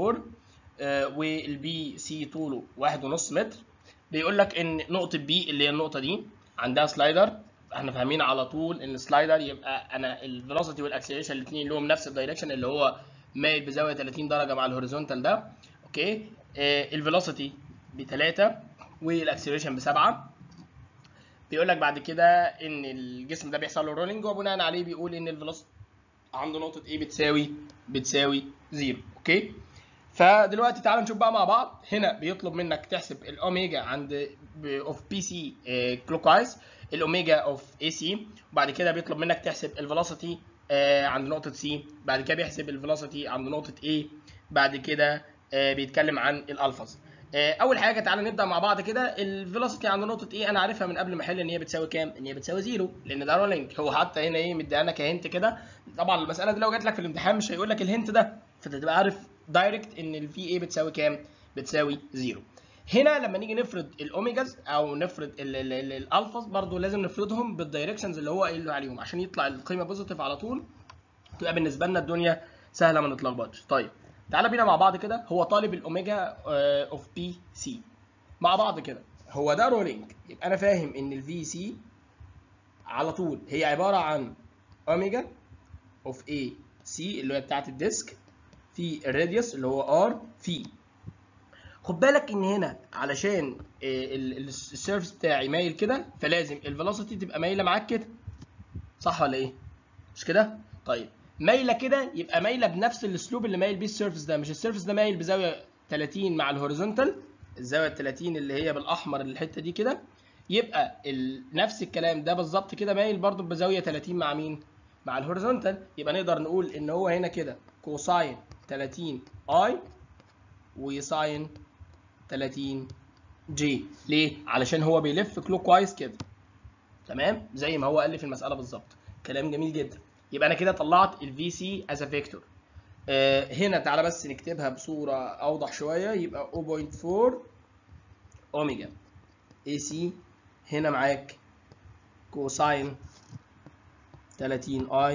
Speaker 1: 0.4 والبي سي طوله 1.5 متر بيقول لك ان نقطة بي اللي هي النقطة دي عندها سلايدر احنا فاهمين على طول ان السلايدر يبقى انا الفيلوسيتي والاكسلريشن الاثنين لهم نفس الدايركشن اللي هو مايل بزاوية 30 درجة مع الهوريزونتال ده اوكي الفيلوسيتي ب 3 والاكسلريشن ب 7 بيقول لك بعد كده ان الجسم ده بيحصل له رولينج وبناء عليه بيقول ان الفيلوسيتي عنده نقطة ايه بتساوي بتساوي زيرو اوكي فدلوقتي تعالوا نشوف بقى مع بعض هنا بيطلب منك تحسب الاوميجا عند اوف بي سي كلوكوايز الاوميجا اوف اي سي وبعد كده بيطلب منك تحسب الفيلوسيتي عند نقطة سي بعد كده بيحسب الفيلوسيتي عند نقطة A بعد كده بيتكلم عن الالفاز اول حاجه تعالى نبدا مع بعض كده الفيلوسيتي عند نقطه ايه انا عارفها من قبل ما احل ان هي بتساوي كام ان هي بتساوي زيرو لان ده رولينج هو حتى هنا ايه مديانا كهنت كده طبعا المساله دي لو جات لك في الامتحان مش هيقول لك الهنت ده فانت تبقى عارف دايركت ان الفي ايه بتساوي كام بتساوي زيرو هنا لما نيجي نفرض الاوميجاز او نفرض الالفاز برضو لازم نفرضهم بالدايركشنز اللي هو قايل عليهم عشان يطلع القيمه بوزيتيف على طول تبقى بالنسبه لنا الدنيا سهله ما نتلخبطش طيب تعالى بينا مع بعض كده هو طالب الاوميجا اوف بي سي مع بعض كده هو ده رولينج يبقى انا فاهم ان الفي سي على طول هي عباره عن اوميجا اوف اي سي اللي هي بتاعت الديسك في الراديوس اللي هو ار في خد بالك ان هنا علشان السيرفس بتاعي مايل كده فلازم الفيلوسيتي تبقى مايله معاك كده صح ولا ايه مش كده طيب مايله كده يبقى مايله بنفس الاسلوب اللي مايل بيه السيرفس ده مش السيرفس ده مايل بزاويه 30 مع الهوريزونتال الزاويه 30 اللي هي بالاحمر الحته دي كده يبقى ال... نفس الكلام ده بالظبط كده مايل برضو بزاويه 30 مع مين مع الهوريزونتال يبقى نقدر نقول ان هو هنا كده كوساين 30 اي وساين 30 جي ليه علشان هو بيلف كلوك وايز كده تمام زي ما هو قال لي في المساله بالظبط كلام جميل جدا يبقى انا كده طلعت الفي سي از فيكتور هنا تعالى بس نكتبها بصوره اوضح شويه يبقى 0.4 اوميجا اي سي هنا معاك كوساين 30 اي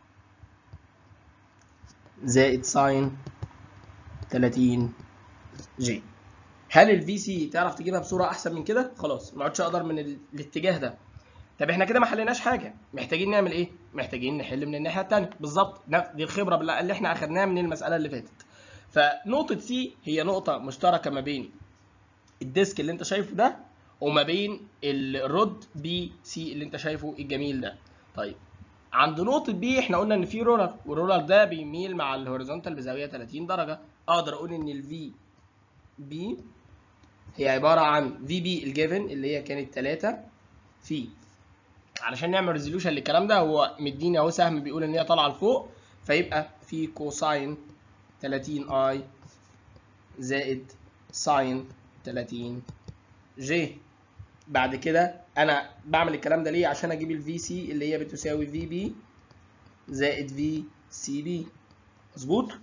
Speaker 1: زائد ساين 30 جي هل الفي سي تعرف تجيبها بصوره احسن من كده خلاص ما عدتش اقدر من ال... الاتجاه ده طب احنا كده ما حليناش حاجه محتاجين نعمل ايه محتاجين نحل من الناحيه الثانيه بالظبط دي الخبره اللي احنا اخدناها من المساله اللي فاتت فنقطه سي هي نقطه مشتركه ما بين الديسك اللي انت شايفه ده وما بين الرود بي سي اللي انت شايفه الجميل ده طيب عند نقطة بي احنا قلنا ان في رولر والرولر ده بيميل مع الهوريزونتال بزاوية 30 درجة اقدر اقول ان الفي بي هي عبارة عن في بي الجيفن اللي هي كانت 3 في علشان نعمل ريزوليوشن للكلام ده هو مديني اهو سهم بيقول ان هي طالعه لفوق فيبقى في كوساين 30 اي زائد ساين 30 جي بعد كده انا بعمل الكلام ده ليه عشان اجيب الفي سي اللي هي بتساوي في بي زائد في سي بي مظبوط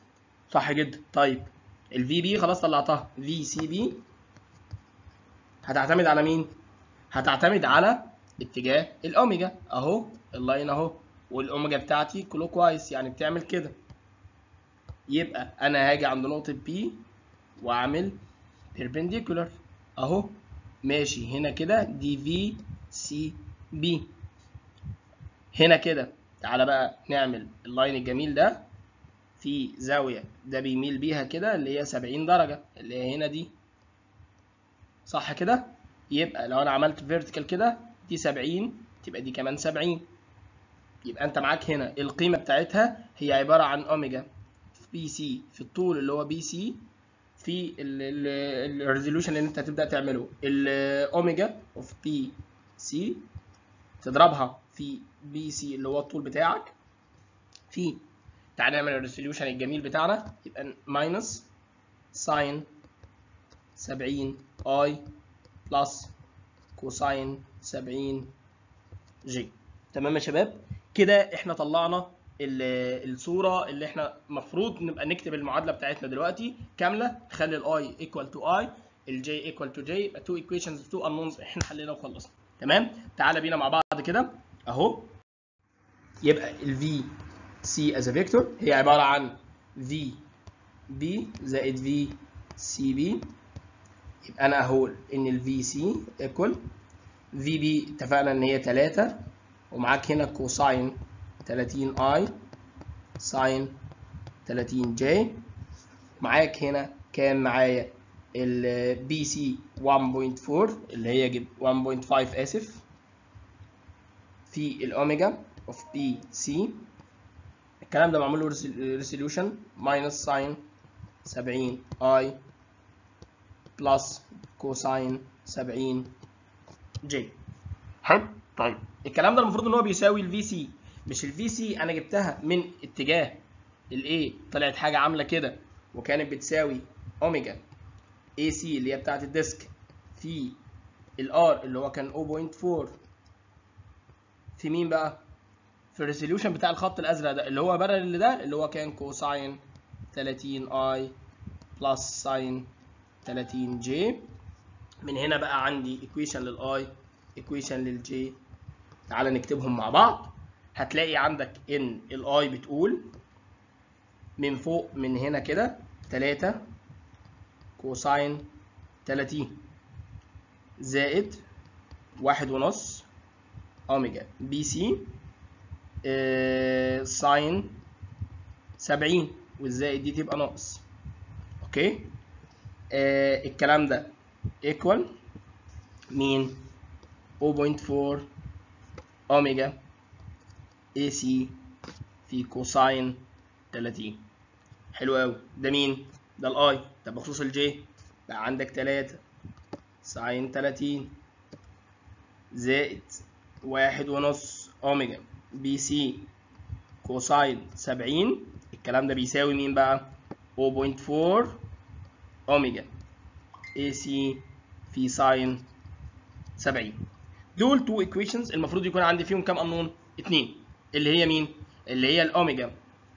Speaker 1: صح جدا طيب الفي بي خلاص طلعتها في سي بي هتعتمد على مين هتعتمد على اتجاه الاوميجا اهو اللاين اهو والاوميجا بتاعتي كلوك وايز يعني بتعمل كده يبقى انا هاجي عند نقطه بي واعمل بيربنديكولار اهو ماشي هنا كده دي في سي بي هنا كده تعالى بقى نعمل اللاين الجميل ده في زاوية ده بيميل بيها كده اللي هي 70 درجة اللي هي هنا دي صح كده يبقى لو انا عملت فيرتيكال كده دي 70 تبقى دي كمان 70 يبقى انت معاك هنا القيمة بتاعتها هي عبارة عن اوميجا في بي سي في الطول اللي هو بي سي في الريزولوشن اللي انت هتبدا تعمله الاوميجا اوف بي سي تضربها في بي سي اللي هو الطول بتاعك في تعالى نعمل الريزولوشن الجميل بتاعنا يبقى ماينس ساين 70 اي بلس كوساين 70 جي تمام يا شباب كده احنا طلعنا الصوره اللي احنا المفروض نبقى نكتب المعادله بتاعتنا دلوقتي كامله نخلي الاي ايكوال تو اي الجي ايكوال تو جي يبقى تو ايكويشنز تو انونز احنا حلينا وخلصنا تمام تعالى بينا مع بعض كده اهو يبقى الفي سي از فيكتور هي عباره عن في بي زائد في سي بي يبقى انا هقول ان الفي سي ايكوال في بي اتفقنا ان هي 3 ومعاك هنا كوساين 30 اي ساين 30 جي معاك هنا كام معايا البي سي 1.4 اللي هي جب 1.5 اسف في الاوميجا اوف بي سي الكلام ده معمول له ريسوليوشن ماينس ساين 70 اي بلس كوساين 70 جي حلو طيب الكلام ده المفروض ان هو بيساوي الفي سي مش الفي سي انا جبتها من اتجاه الاي طلعت حاجه عامله كده وكانت بتساوي اوميجا اي سي اللي هي بتاعه الديسك في الار اللي هو كان 0.4 في مين بقى في الريزوليوشن بتاع الخط الازرق ده اللي هو بارل ده اللي هو كان كوساين 30 اي بلس ساين 30 جي من هنا بقى عندي ايكويشن للاي ايكويشن للجي تعالى نكتبهم مع بعض هتلاقي عندك ان الاي بتقول من فوق من هنا كده 3 كوساين 30 زائد واحد ونص اوميجا بي سي آه ساين 70 والزائد دي تبقى ناقص اوكي آه الكلام ده ايكوال مين 0.4 اوميجا اي سي في كوساين 30 حلو قوي ده مين ده الاي طب بخصوص الجي بقى عندك 3 ساين 30 زائد واحد ونص اوميجا بي سي كوساين 70 الكلام ده بيساوي مين بقى 0.4 اوميجا اي سي في ساين 70 دول تو ايكويشنز المفروض يكون عندي فيهم كام انون اتنين اللي هي مين اللي هي الاوميجا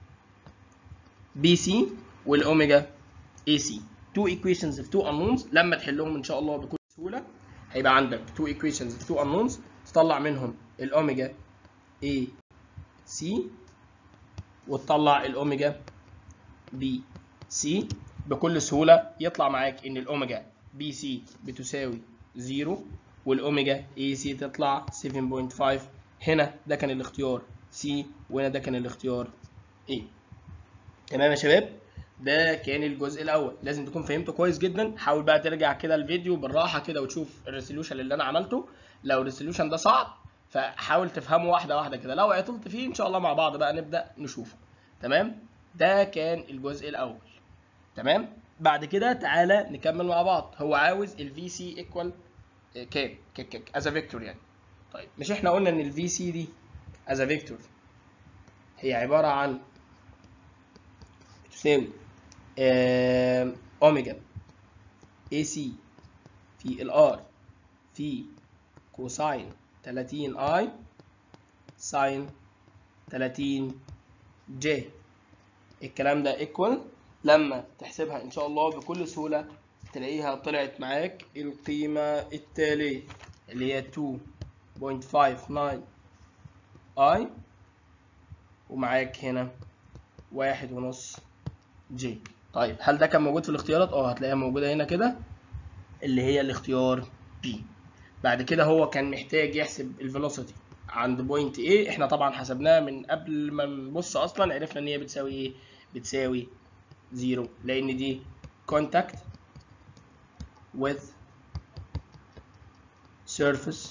Speaker 1: بي سي والاوميجا اي سي تو ايكويشنز في تو انونز لما تحلهم ان شاء الله بكل سهوله هيبقى عندك تو ايكويشنز في تو انونز تطلع منهم الاوميجا اي سي وتطلع الاوميجا بي سي بكل سهوله يطلع معاك ان الاوميجا بي سي بتساوي 0 والاوميجا اي سي تطلع 7.5 هنا ده كان الاختيار سي وهنا ده كان الاختيار اي تمام يا شباب ده كان الجزء الاول لازم تكون فهمته كويس جدا حاول بقى ترجع كده الفيديو بالراحه كده وتشوف الريسوليوشن اللي انا عملته لو الريسوليوشن ده صعب فحاول تفهمه واحده واحده كده لو عطلت فيه ان شاء الله مع بعض بقى نبدا نشوفه تمام ده كان الجزء الاول تمام بعد كده تعالى نكمل مع بعض هو عاوز الفي سي ايكوال كام از فيكتور يعني طيب مش احنا قلنا ان الفي سي دي از فيكتور هي عباره عن تساوي اوميجا اي سي في الار في كوساين 30 اي ساين 30 جي الكلام ده ايكوال لما تحسبها ان شاء الله بكل سهوله تلاقيها طلعت معاك القيمه التاليه اللي هي 2.59 اي ومعاك هنا واحد ونص جي طيب هل ده كان موجود في الاختيارات اه هتلاقيها موجوده هنا كده اللي هي الاختيار بي بعد كده هو كان محتاج يحسب الفيلوسيتي عند بوينت A احنا طبعا حسبناها من قبل ما نبص اصلا عرفنا ان هي بتساوي ايه بتساوي زيرو لان دي contact with surface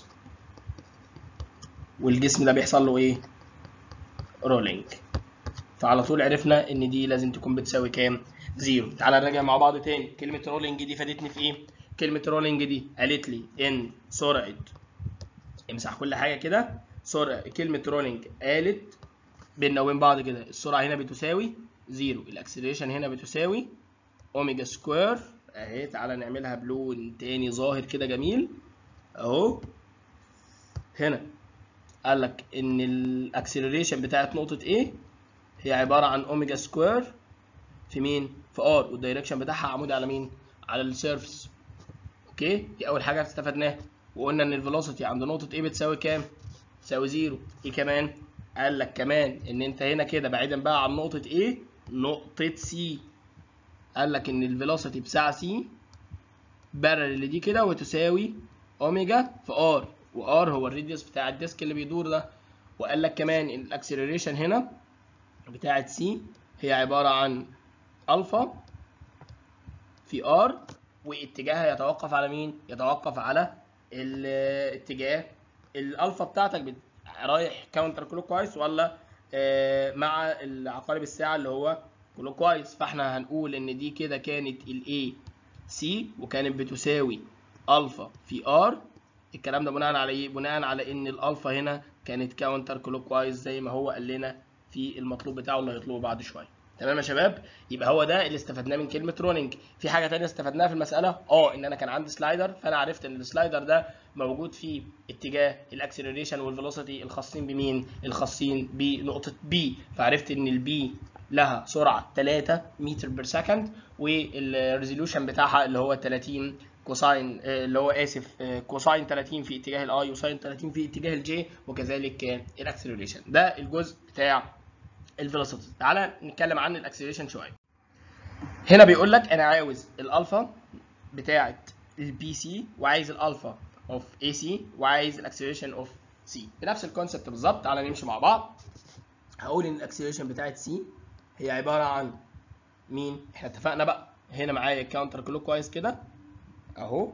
Speaker 1: والجسم ده بيحصل له ايه رولينج فعلى طول عرفنا ان دي لازم تكون بتساوي كام زيرو تعالى نراجع مع بعض تاني كلمة رولينج دي فادتني في ايه كلمة رولينج دي قالت لي ان سرعة امسح كل حاجة كده سرعة كلمة رولينج قالت بيننا وبين بعض كده السرعة هنا بتساوي زيرو الاكسلريشن هنا بتساوي اوميجا سكوير اهي تعالى نعملها بلون تاني ظاهر كده جميل اهو هنا قال لك ان الاكسلريشن بتاعت نقطة A هي عبارة عن اوميجا سكوير في مين؟ في ار والدايركشن بتاعها عمودي على مين؟ على السيرفس اوكي دي اول حاجة استفدناها وقلنا ان الفيلوسيتي عند نقطة A بتساوي كام؟ تساوي زيرو ايه كمان؟ قال لك كمان ان انت هنا كده بعيدا بقى عن نقطة A نقطة C قال لك ان الفيلوسيتي بساعة C بارل دي كده وتساوي اوميجا في ار وار هو الراديوس بتاع الديسك اللي بيدور ده وقال لك كمان ان الاكسلريشن هنا بتاعت سي هي عبارة عن الفا في ار واتجاهها يتوقف على مين؟ يتوقف على الاتجاه الالفا بتاعتك بت... رايح كاونتر كلوك وايز ولا آه مع عقارب الساعة اللي هو كلوك وايز فاحنا هنقول ان دي كده كانت الاي سي وكانت بتساوي الفا في ار الكلام ده بناء على ايه؟ بناء على ان الالفا هنا كانت كاونتر كلوك وايز زي ما هو قال لنا في المطلوب بتاعه اللي هيطلبه بعد شويه. تمام يا شباب؟ يبقى هو ده اللي استفدناه من كلمه رولينج. في حاجه ثانيه استفدناها في المساله؟ اه ان انا كان عندي سلايدر فانا عرفت ان السلايدر ده موجود فيه اتجاه الاكسلريشن والفيلوسيتي الخاصين بمين؟ الخاصين بنقطه بي فعرفت ان البي لها سرعه 3 متر بير سكند والريزوليوشن بتاعها اللي هو 30 كوساين اللي هو اسف كوساين 30 في اتجاه الاي وساين 30 في اتجاه الجي وكذلك الاكسلريشن ده الجزء بتاع الفيلوسيتي تعالى نتكلم عن الاكسلريشن شويه هنا بيقول لك انا عاوز الالفا بتاعه البي سي وعايز الالفا اوف اي سي وعايز الاكسلريشن اوف سي بنفس الكونسبت بالظبط تعالى نمشي مع بعض هقول ان الاكسلريشن بتاعه سي هي عباره عن مين احنا اتفقنا بقى هنا معايا كاونتر كلوك وايز كده اهو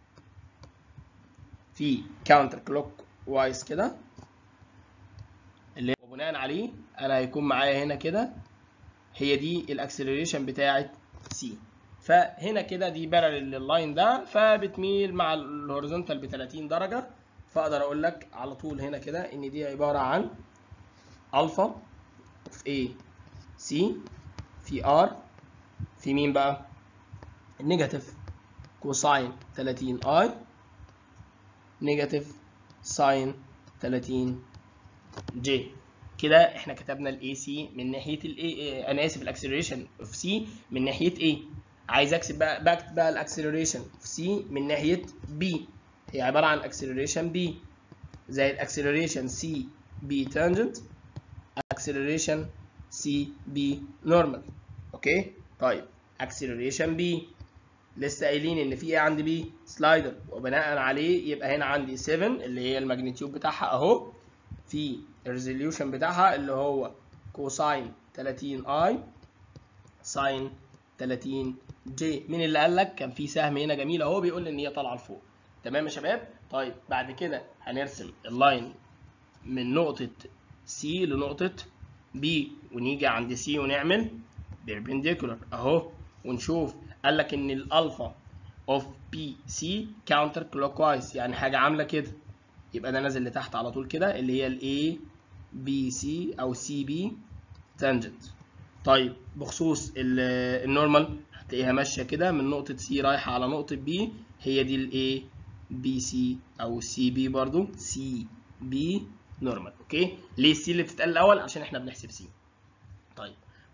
Speaker 1: في كاونتر كلوك وايز كده اللي وبناء عليه انا هيكون معايا هنا كده هي دي الاكسلريشن بتاعه سي فهنا كده دي بارل لللاين ده فبتميل مع الهوريزونتال ب 30 درجه فاقدر اقول لك على طول هنا كده ان دي عباره عن الفا في A سي في ار في مين بقى النيجاتيف كوساين 30 اي نيجاتيف ساين 30 جي كده احنا كتبنا الاي سي من ناحيه الاي انا اسف الاكسلريشن في سي من ناحيه ايه عايز اكتب بقى بكتب بقى الاكسلريشن في سي من ناحيه بي هي عباره عن اكسلريشن بي زي الاكسلريشن سي بي تانجنت اكسلريشن سي بي نورمال اوكي طيب اكسلريشن بي لسه قايلين ان في ايه عندي بي سلايدر وبناء عليه يبقى هنا عندي 7 اللي هي الماجنتيود بتاعها اهو في الريزوليوشن بتاعها اللي هو كوساين 30 اي ساين 30 جي مين اللي قال لك كان في سهم هنا جميل اهو بيقول لي ان هي طالعه لفوق تمام يا شباب طيب بعد كده هنرسم اللاين من نقطه سي لنقطه بي ونيجي عند سي ونعمل بيربنديكولار اهو ونشوف قال لك ان الالفا اوف بي سي كاونتر كلوك وايز يعني حاجه عامله كده يبقى ده نازل لتحت على طول كده اللي هي الاي بي سي او سي بي تانجنت طيب بخصوص النورمال هتلاقيها ماشيه كده من نقطه سي رايحه على نقطه بي هي دي الاي بي سي او سي بي برضو سي بي نورمال اوكي ليه السي اللي بتتقال الاول عشان احنا بنحسب سي طيب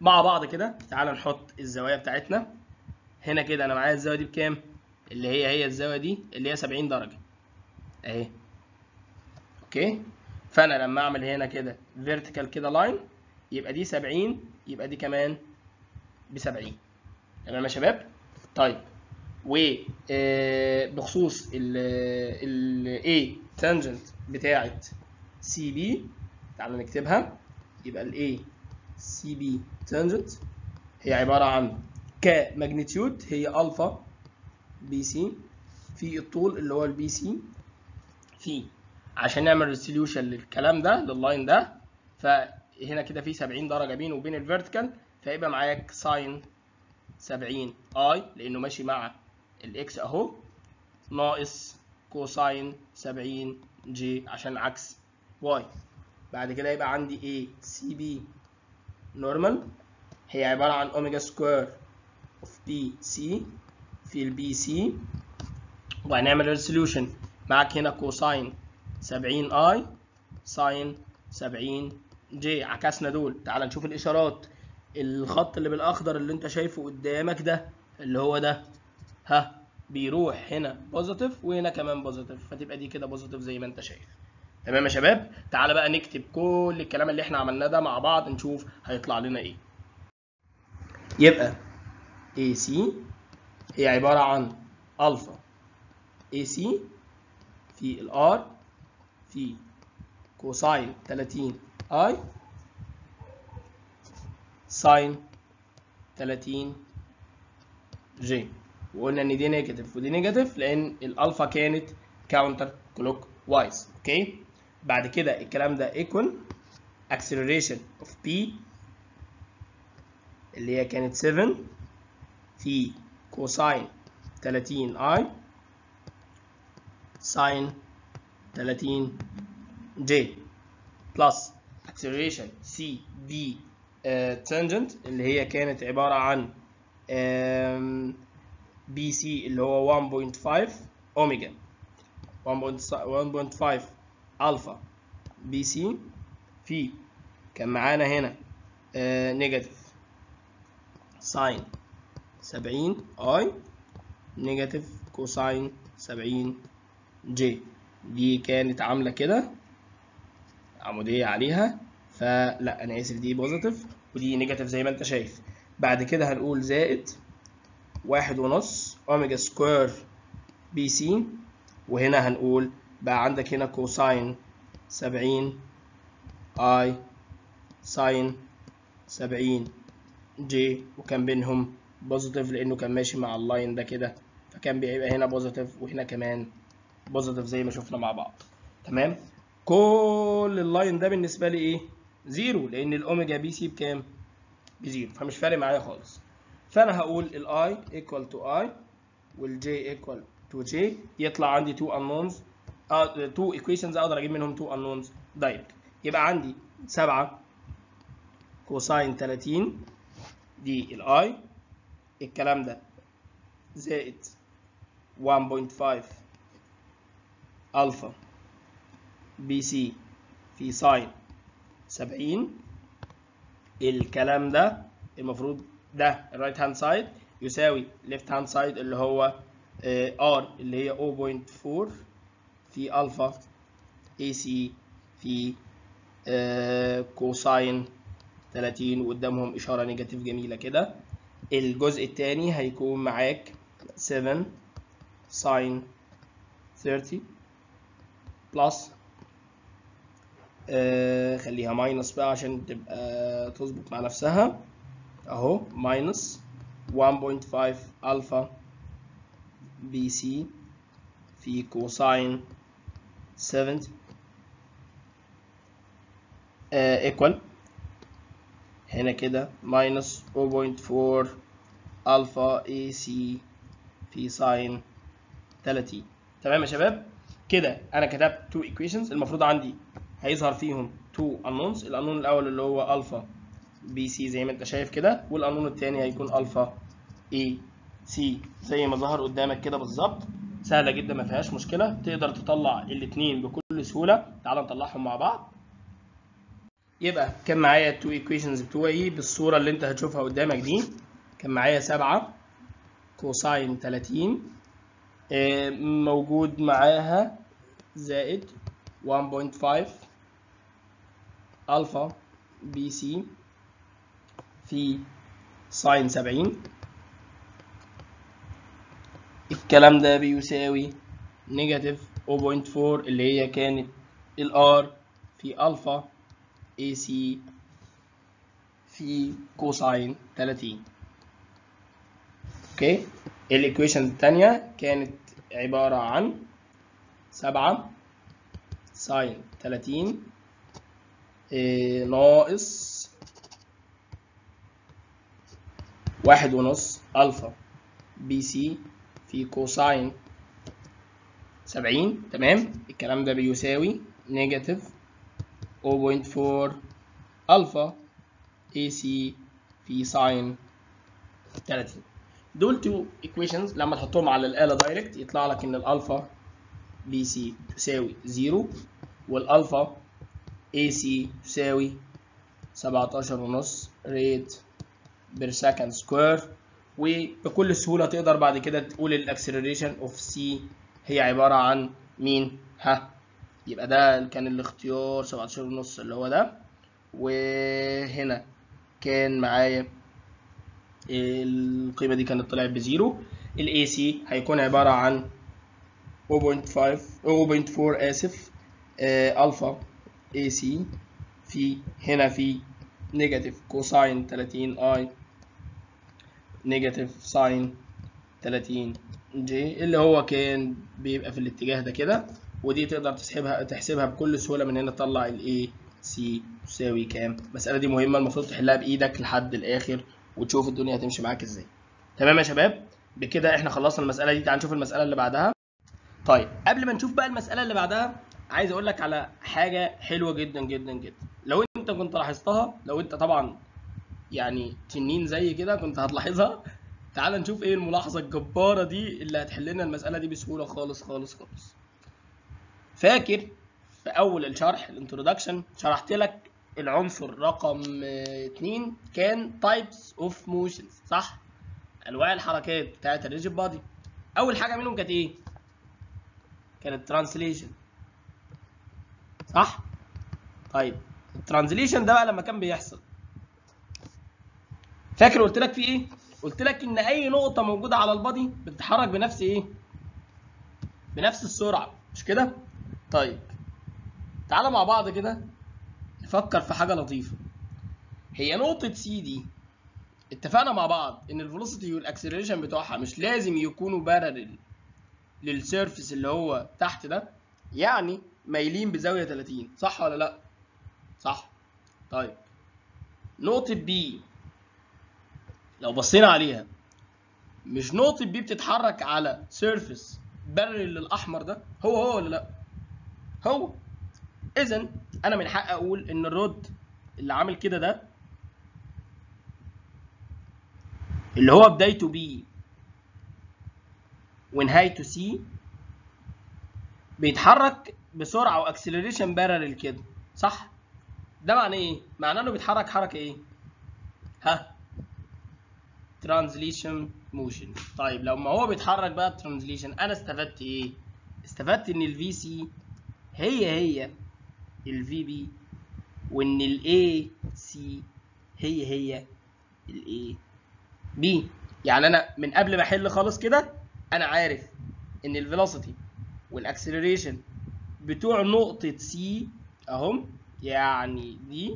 Speaker 1: مع بعض كده تعال نحط الزوايا بتاعتنا هنا كده انا معايا الزاويه دي بكام اللي هي هي الزاويه دي اللي هي 70 درجه اهي اوكي فانا لما اعمل هنا كده فيرتيكال كده لاين يبقى دي 70 يبقى دي كمان ب 70 تمام يا شباب طيب و آه، بخصوص ال ال A تانجنت بتاعه سي بي تعالوا نكتبها يبقى ال A سي بي تانجنت هي عباره عن كماجنتيود هي الفا بي سي في الطول اللي هو البي سي في عشان نعمل ريسوليوشن للكلام ده لللاين ده فهنا كده في 70 درجه بينه وبين الفيرتيكال فيبقى معاك ساين 70 اي لانه ماشي مع الاكس اهو ناقص كوساين 70 جي عشان عكس واي بعد كده يبقى عندي ايه سي بي نورمال هي عباره عن اوميجا سكوير اوف بي سي في البي سي وهنعمل ريسوليوشن معاك هنا كوساين 70 اي ساين 70 جي عكسنا دول تعال نشوف الاشارات الخط اللي بالاخضر اللي انت شايفه قدامك ده اللي هو ده ها بيروح هنا بوزيتيف وهنا كمان بوزيتيف فتبقى دي كده بوزيتيف زي ما انت شايف تمام يا شباب تعالى بقى نكتب كل الكلام اللي احنا عملناه ده مع بعض نشوف هيطلع لنا ايه يبقى AC هي عبارة عن ألفا AC في الار في كوساين 30 اي ساين 30 جي وقلنا ان دي نيجاتيف ودي نيجاتيف لان الالفا كانت كاونتر كلوك وايز اوكي بعد كده الكلام ده ايكوال acceleration of p اللي هي كانت 7 في كوساين 30 اي ساين 30 جي بلس acceleration سي بي tangent اللي هي كانت عبارة عن بي سي اللي هو 1.5 اوميجا 1.5 الفا بي سي في كان معانا هنا نيجاتيف ساين 70 اي نيجاتيف كوساين 70 جي دي كانت عامله كده عموديه عليها فلا انا اسف دي بوزيتيف ودي نيجاتيف زي ما انت شايف بعد كده هنقول زائد واحد ونص اوميجا سكوير بي سي وهنا هنقول بقى عندك هنا كوساين 70 اي ساين 70 جي وكان بينهم بوزيتيف لانه كان ماشي مع اللاين ده كده فكان بيبقى هنا بوزيتيف وهنا كمان بوزيتيف زي ما شفنا مع بعض تمام كل اللاين ده بالنسبه لي ايه زيرو لان الاوميجا بي سي بكام بزيرو فمش فارق معايا خالص فانا هقول الاي ايكوال تو اي والجي ايكوال تو جي يطلع عندي 2 unknowns 2 equations اقدر اجيب منهم 2 unknowns دايركت يبقى عندي 7 كوساين 30 دي الاي الكلام ده زائد 1.5 الفا بي سي في ساين 70 الكلام ده المفروض ده الرايت هاند سايد يساوي ليفت هاند سايد اللي هو ار اللي هي 0.4 في الفا اي سي في كوساين 30 وقدامهم اشاره نيجاتيف جميله كده الجزء الثاني هيكون معاك 7 ساين 30 بلس آه خليها ماينس بقى عشان تبقى تظبط مع نفسها اهو ماينس 1.5 الفا بي سي في كوساين 70 ايكوال هنا كده ماينس 0.4 الفا اي سي في ساين 30 تمام يا شباب كده انا كتبت تو equations المفروض عندي هيظهر فيهم تو unknowns الانون الاول اللي هو الفا بي سي زي ما انت شايف كده والقانون الثاني هيكون الفا اي سي زي ما ظهر قدامك كده بالظبط سهله جدا ما فيهاش مشكله تقدر تطلع الاثنين بكل سهوله تعال نطلعهم مع بعض يبقى كان معايا التو ايكويشنز بتوعي بالصوره اللي انت هتشوفها قدامك دي كان معايا 7 كوساين 30 آه، موجود معاها زائد 1.5 الفا بي سي في ساين 70 الكلام ده بيساوي نيجاتيف 0.4 اللي هي كانت الار في الفا اي سي في كوساين 30 اوكي الايكويشن الثانيه كانت عباره عن 7 ساين 30 إيه ناقص واحد ونص ألفا بي سي في كوساين سبعين تمام الكلام ده بيساوي نيجاتيف 0.4 ألفا اي سي في ساين 30 دول تو equations لما تحطهم على الآلة دايركت يطلع لك إن الألفا بي سي تساوي زيرو والألفا اي سي تساوي 17 ونص ريت بير سكند سكوير وبكل سهولة تقدر بعد كده تقول الاكسلريشن اوف سي هي عبارة عن مين؟ ها يبقى ده كان الاختيار 17 ونص اللي هو ده وهنا كان معايا القيمة دي كانت طلعت بزيرو الاي سي هيكون عبارة عن 0.5 0.4 اسف آه الفا اي سي في هنا في نيجاتيف كوساين 30 اي نيجاتيف ساين 30 جي اللي هو كان بيبقى في الاتجاه ده كده ودي تقدر تسحبها تحسبها بكل سهوله من هنا تطلع الاي سي تساوي كام المساله دي مهمه المفروض تحلها بايدك لحد الاخر وتشوف الدنيا هتمشي معاك ازاي تمام يا شباب بكده احنا خلصنا المساله دي تعال نشوف المساله اللي بعدها طيب قبل ما نشوف بقى المساله اللي بعدها عايز اقول لك على حاجه حلوه جدا جدا جدا لو انت كنت لاحظتها لو انت طبعا يعني تنين زي كده كنت هتلاحظها تعال نشوف ايه الملاحظه الجباره دي اللي هتحل لنا المساله دي بسهوله خالص خالص خالص فاكر في اول الشرح الانترودكشن شرحت لك العنصر رقم 2 كان types of motions صح انواع الحركات بتاعت الريجيد بادي اول حاجه منهم كانت ايه كانت ترانسليشن صح طيب الترانزليشن ده بقى لما كان بيحصل فاكر قلت لك في ايه قلت لك ان اي نقطه موجوده على البادي بتتحرك بنفس ايه بنفس السرعه مش كده طيب تعالى مع بعض كده نفكر في حاجه لطيفه هي نقطه سي دي اتفقنا مع بعض ان الفيلوسيتي والاكسلريشن بتوعها مش لازم يكونوا بارلل للسيرفيس اللي هو تحت ده يعني مايلين بزاويه 30 صح ولا لا صح طيب نقطه بي لو بصينا عليها مش نقطه بي بتتحرك على سيرفيس بارلل للاحمر ده هو هو ولا لا هو اذا انا من حق اقول ان الرد اللي عامل كده ده اللي هو بدايته بي ونهايته سي بيتحرك بسرعه واكسلريشن بارلل كده صح ده معناه ايه معناه انه بيتحرك حركه ايه ها ترانزليشن موشن طيب لو ما هو بيتحرك بقى ترانزليشن انا استفدت ايه استفدت ان الفي سي هي هي الفي بي وان الاي سي هي هي الاي بي يعني انا من قبل ما احل خالص كده انا عارف ان الفيلوسيتي والاكسلريشن بتوع نقطة سي اهم يعني دي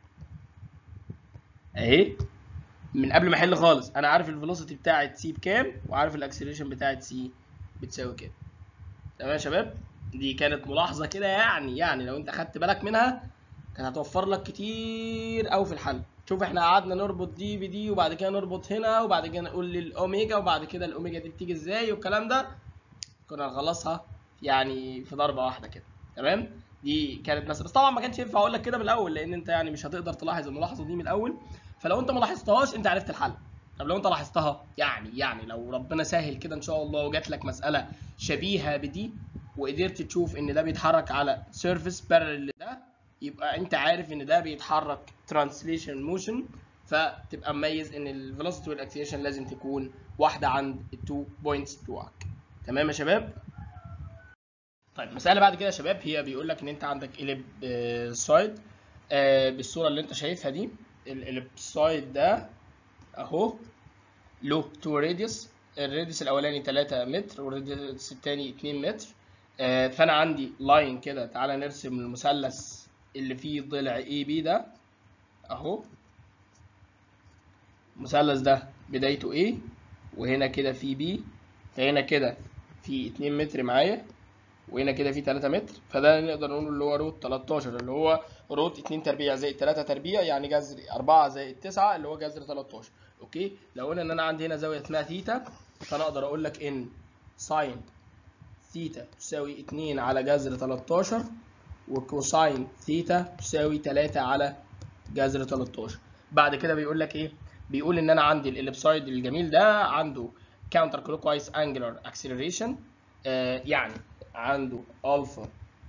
Speaker 1: اهي من قبل ما احل خالص انا عارف الفيلوسيتي بتاعت سي بكام وعارف الاكسلريشن بتاعت سي بتساوي كام تمام يا شباب دي كانت ملاحظة كده يعني يعني لو انت خدت بالك منها كانت هتوفر لك كتير قوي في الحل شوف احنا قعدنا نربط دي بدي وبعد كده نربط هنا وبعد كده نقول للاوميجا وبعد كده الاوميجا دي بتيجي ازاي والكلام ده كنا نخلصها يعني في ضربه واحده كده تمام دي كانت مثلا بس طبعا ما كانش ينفع اقول لك كده من الاول لان انت يعني مش هتقدر تلاحظ الملاحظه دي من الاول فلو انت ما لاحظتهاش انت عرفت الحل طب لو انت لاحظتها يعني يعني لو ربنا سهل كده ان شاء الله وجات لك مساله شبيهه بدي وقدرت تشوف ان ده بيتحرك على سيرفيس بارل ده يبقى انت عارف ان ده بيتحرك ترانسليشن موشن فتبقى مميز ان الفيلوسيتي والاكسلريشن لازم تكون واحده عند التو بوينتس بتوعك تمام يا شباب طيب المساله بعد كده يا شباب هي بيقول لك ان انت عندك قلب سايد بالصوره اللي انت شايفها دي الابسايد ده اهو له تو راديوس الراديوس الاولاني 3 متر والراديوس الثاني 2 متر آه فانا عندي لاين كده تعالى نرسم المثلث اللي فيه ضلع اي بي ده اهو المثلث ده بدايته A وهنا كده في B فهنا كده في 2 متر معايا وهنا كده في 3 متر فده نقدر نقول اللي هو روت 13 اللي هو روت 2 تربيع زائد 3 تربيع يعني جذر 4 زائد 9 اللي هو جذر 13 اوكي لو قلنا ان انا عندي هنا زاويه اسمها ثيتا فانا اقدر اقول لك ان ساين ثيتا تساوي 2 على جذر 13 وكوساين ثيتا تساوي 3 على جذر 13 بعد كده بيقول لك ايه بيقول ان انا عندي الاليبسايد الجميل ده عنده counter clockwise angular acceleration آه يعني عنده الفا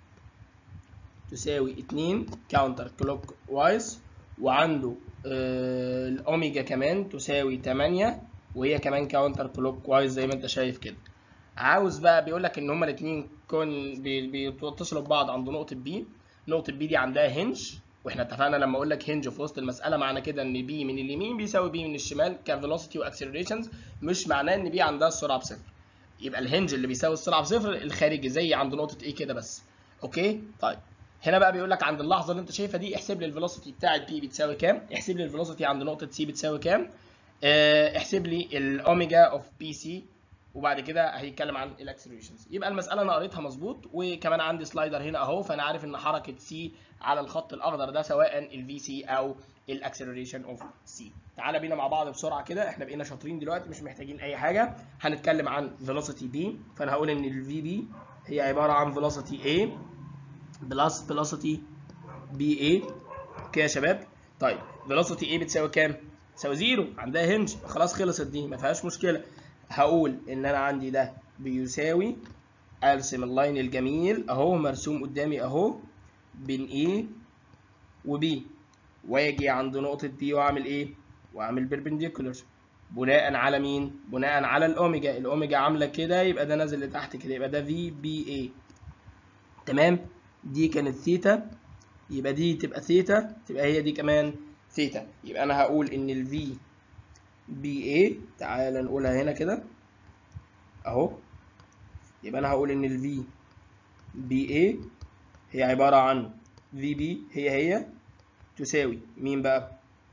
Speaker 1: تساوي 2 counter clockwise وعنده آه الاوميجا كمان تساوي 8 وهي كمان counter clockwise زي ما انت شايف كده عاوز بقى بيقول لك ان هما الاثنين كون بيتصلوا ببعض عند نقطه بي نقطه بي دي عندها هنج واحنا اتفقنا لما اقول لك هنج في وسط المساله معنى كده ان بي من اليمين بيساوي بي من الشمال كفيلوسيتي واكسلريشنز مش معناه ان بي عندها السرعه بصفر يبقى الهنج اللي بيساوي السرعه بصفر الخارجي زي عند نقطه ايه كده بس اوكي طيب هنا بقى بيقول لك عند اللحظه اللي انت شايفها دي احسب لي الفيلوسيتي بتاعت بي بتساوي كام احسب لي الفيلوسيتي عند نقطه سي بتساوي كام اه احسب لي الاوميجا اوف بي سي وبعد كده هيتكلم عن الاكسلريشنز يبقى المساله انا قريتها مظبوط وكمان عندي سلايدر هنا اهو فانا عارف ان حركه سي على الخط الاخضر ده سواء الفي سي او الاكسلريشن اوف سي تعالى بينا مع بعض بسرعه كده احنا بقينا شاطرين دلوقتي مش محتاجين اي حاجه هنتكلم عن فيلوسيتي بي فانا هقول ان الفي بي هي عباره عن فيلوسيتي A بلس فيلوسيتي بي اي اوكي يا شباب طيب فيلوسيتي A بتساوي كام تساوي زيرو عندها هنج خلاص خلصت دي ما فيهاش مشكله هقول ان انا عندي ده بيساوي ارسم اللاين الجميل اهو مرسوم قدامي اهو بين A و B واجي عند نقطة B واعمل ايه؟ واعمل بيربنديكولر بناء على مين؟ بناء على الاوميجا، الاوميجا عاملة كده يبقى ده نازل لتحت كده يبقى ده في بي اي تمام؟ دي كانت ثيتا يبقى دي تبقى ثيتا تبقى هي دي كمان ثيتا يبقى انا هقول ان الفي بي اي تعال نقولها هنا كده اهو يبقى انا هقول ان الفي بي اي هي عبارة عن في بي هي هي تساوي مين بقى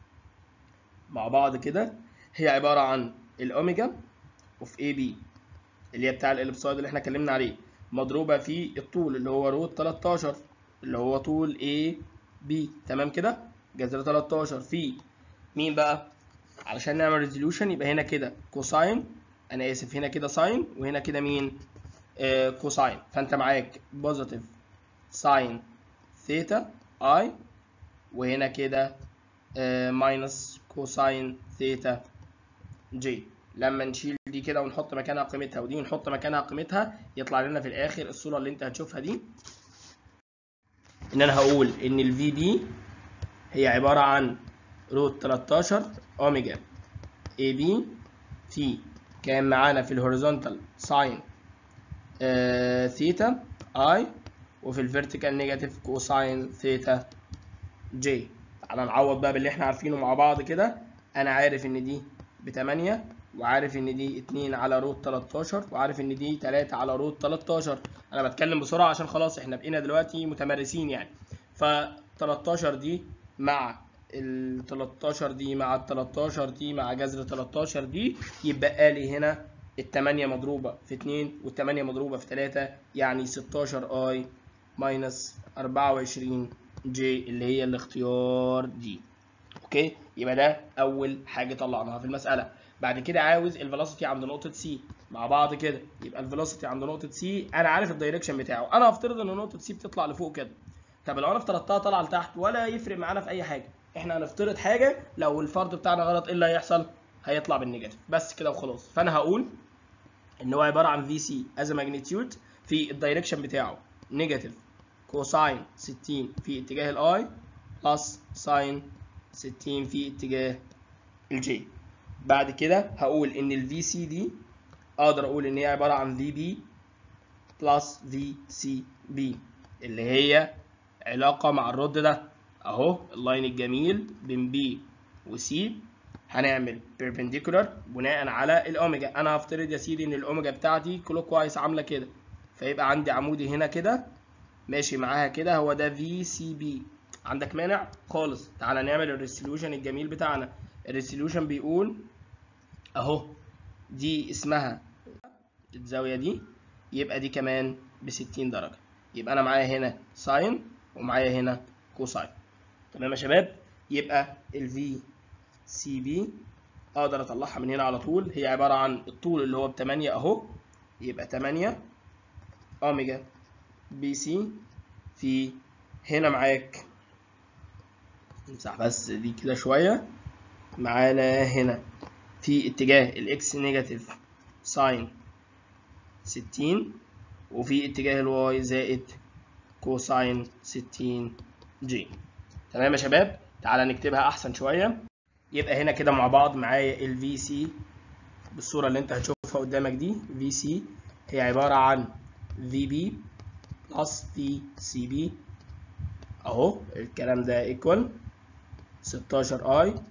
Speaker 1: مع بعض كده هي عبارة عن الأوميجا اوف اي بي اللي هي بتاع الإليبسويد اللي احنا اتكلمنا عليه مضروبة في الطول اللي هو روت 13 اللي هو طول اي بي تمام كده جذر 13 في مين بقى علشان نعمل ريزوليوشن يبقى هنا كده كوساين انا اسف هنا كده ساين وهنا كده مين آه كوساين فانت معاك بوزيتيف ساين ثيتا اي وهنا كده ماينس كوساين ثيتا جي لما نشيل دي كده ونحط مكانها قيمتها ودي ونحط مكانها قيمتها يطلع لنا في الاخر الصوره اللي انت هتشوفها دي ان انا هقول ان الفي بي هي عباره عن روت 13 اوميجا اي بي في كان معانا في الهوريزونتال ساين ثيتا اي وفي الفيرتيكال نيجاتيف كوساين ثيتا جي تعالى نعوض بقى باللي احنا عارفينه مع بعض كده انا عارف ان دي ب 8 وعارف ان دي 2 على روت 13 وعارف ان دي 3 على روت 13 انا بتكلم بسرعه عشان خلاص احنا بقينا دلوقتي متمرسين يعني ف 13 دي مع ال 13 دي مع ال 13 دي مع جذر 13 دي يبقى لي هنا ال 8 مضروبه في 2 وال 8 مضروبه في 3 يعني 16 اي ماينس 24 جي اللي هي الاختيار دي اوكي يبقى ده اول حاجه طلعناها في المساله بعد كده عاوز الفيلوسيتي عند نقطه سي مع بعض كده يبقى الفيلوسيتي عند نقطه سي انا عارف الدايركشن بتاعه انا هفترض ان نقطه سي بتطلع لفوق كده طب لو انا افترضتها طالعه لتحت ولا يفرق معانا في اي حاجه احنا هنفترض حاجه لو الفرض بتاعنا غلط ايه اللي هيحصل هيطلع بالنيجاتيف بس كده وخلاص فانا هقول ان هو عباره عن في سي از ماجنتيود في الدايركشن بتاعه نيجاتيف كوساين 60 في اتجاه الاي بلس ساين 60 في اتجاه الجي بعد كده هقول ان الفي سي دي اقدر اقول ان هي عباره عن في بي بلس في سي بي اللي هي علاقه مع الرد ده اهو اللاين الجميل بين بي وسي هنعمل perpendicular بناء على الاوميجا انا هفترض يا سيدي ان الاوميجا بتاعتي كلوك وايز عامله كده فيبقى عندي عمودي هنا كده ماشي معاها كده هو ده في سي بي عندك مانع خالص تعالى نعمل الريسوليوشن الجميل بتاعنا الريسوليوشن بيقول اهو دي اسمها الزاويه دي يبقى دي كمان ب 60 درجه يبقى انا معايا هنا ساين ومعايا هنا كوساين تمام يا شباب يبقى الفي سي بي اقدر اطلعها من هنا على طول هي عباره عن الطول اللي هو ب 8 اهو يبقى 8 اوميجا بي سي في هنا معاك نمسح بس دي كده شويه معانا هنا في اتجاه الاكس نيجاتيف ساين 60 وفي اتجاه الواي زائد كوساين 60 جي تمام يا شباب تعالى نكتبها احسن شويه يبقى هنا كده مع بعض معايا ال في سي بالصوره اللي انت هتشوفها قدامك دي في سي هي عباره عن في بي بلس في سي بي اهو الكلام ده ايكوال 16 اي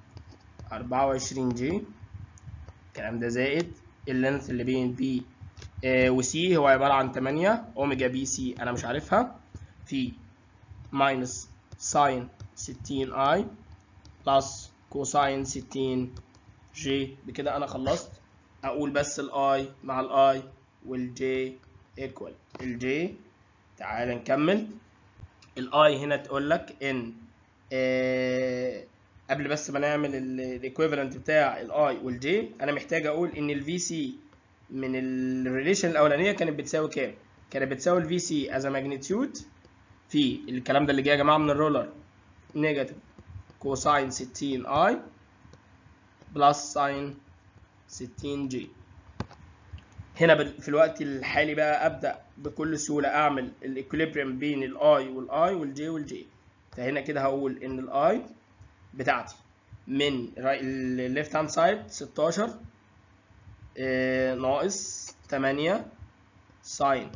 Speaker 1: 24 جي الكلام ده زائد اللينث اللي بين بي آه وسي هو عباره عن 8 اوميجا بي سي انا مش عارفها في ماينس ساين 60 اي بلس كوساين 60 جي بكده انا خلصت اقول بس الاي مع الاي والجي ايكوال الجي تعال نكمل الاي هنا تقول لك ان آه قبل بس ما نعمل الايكويفالنت بتاع الاي والجي انا محتاج اقول ان الفي سي من الريليشن الاولانيه كانت بتساوي كام كانت بتساوي الفي سي از ماجنتيود في الكلام ده اللي جاي يا جماعه من الرولر نيجاتيف كوساين 60 اي بلس ساين 60 جي هنا في الوقت الحالي بقى ابدا بكل سهوله اعمل الايكوليبريم بين الاي والاي والجي والجي فهنا كده هقول ان الاي بتاعتي من الليفت هاند سايد 16 آه ناقص 8 ساين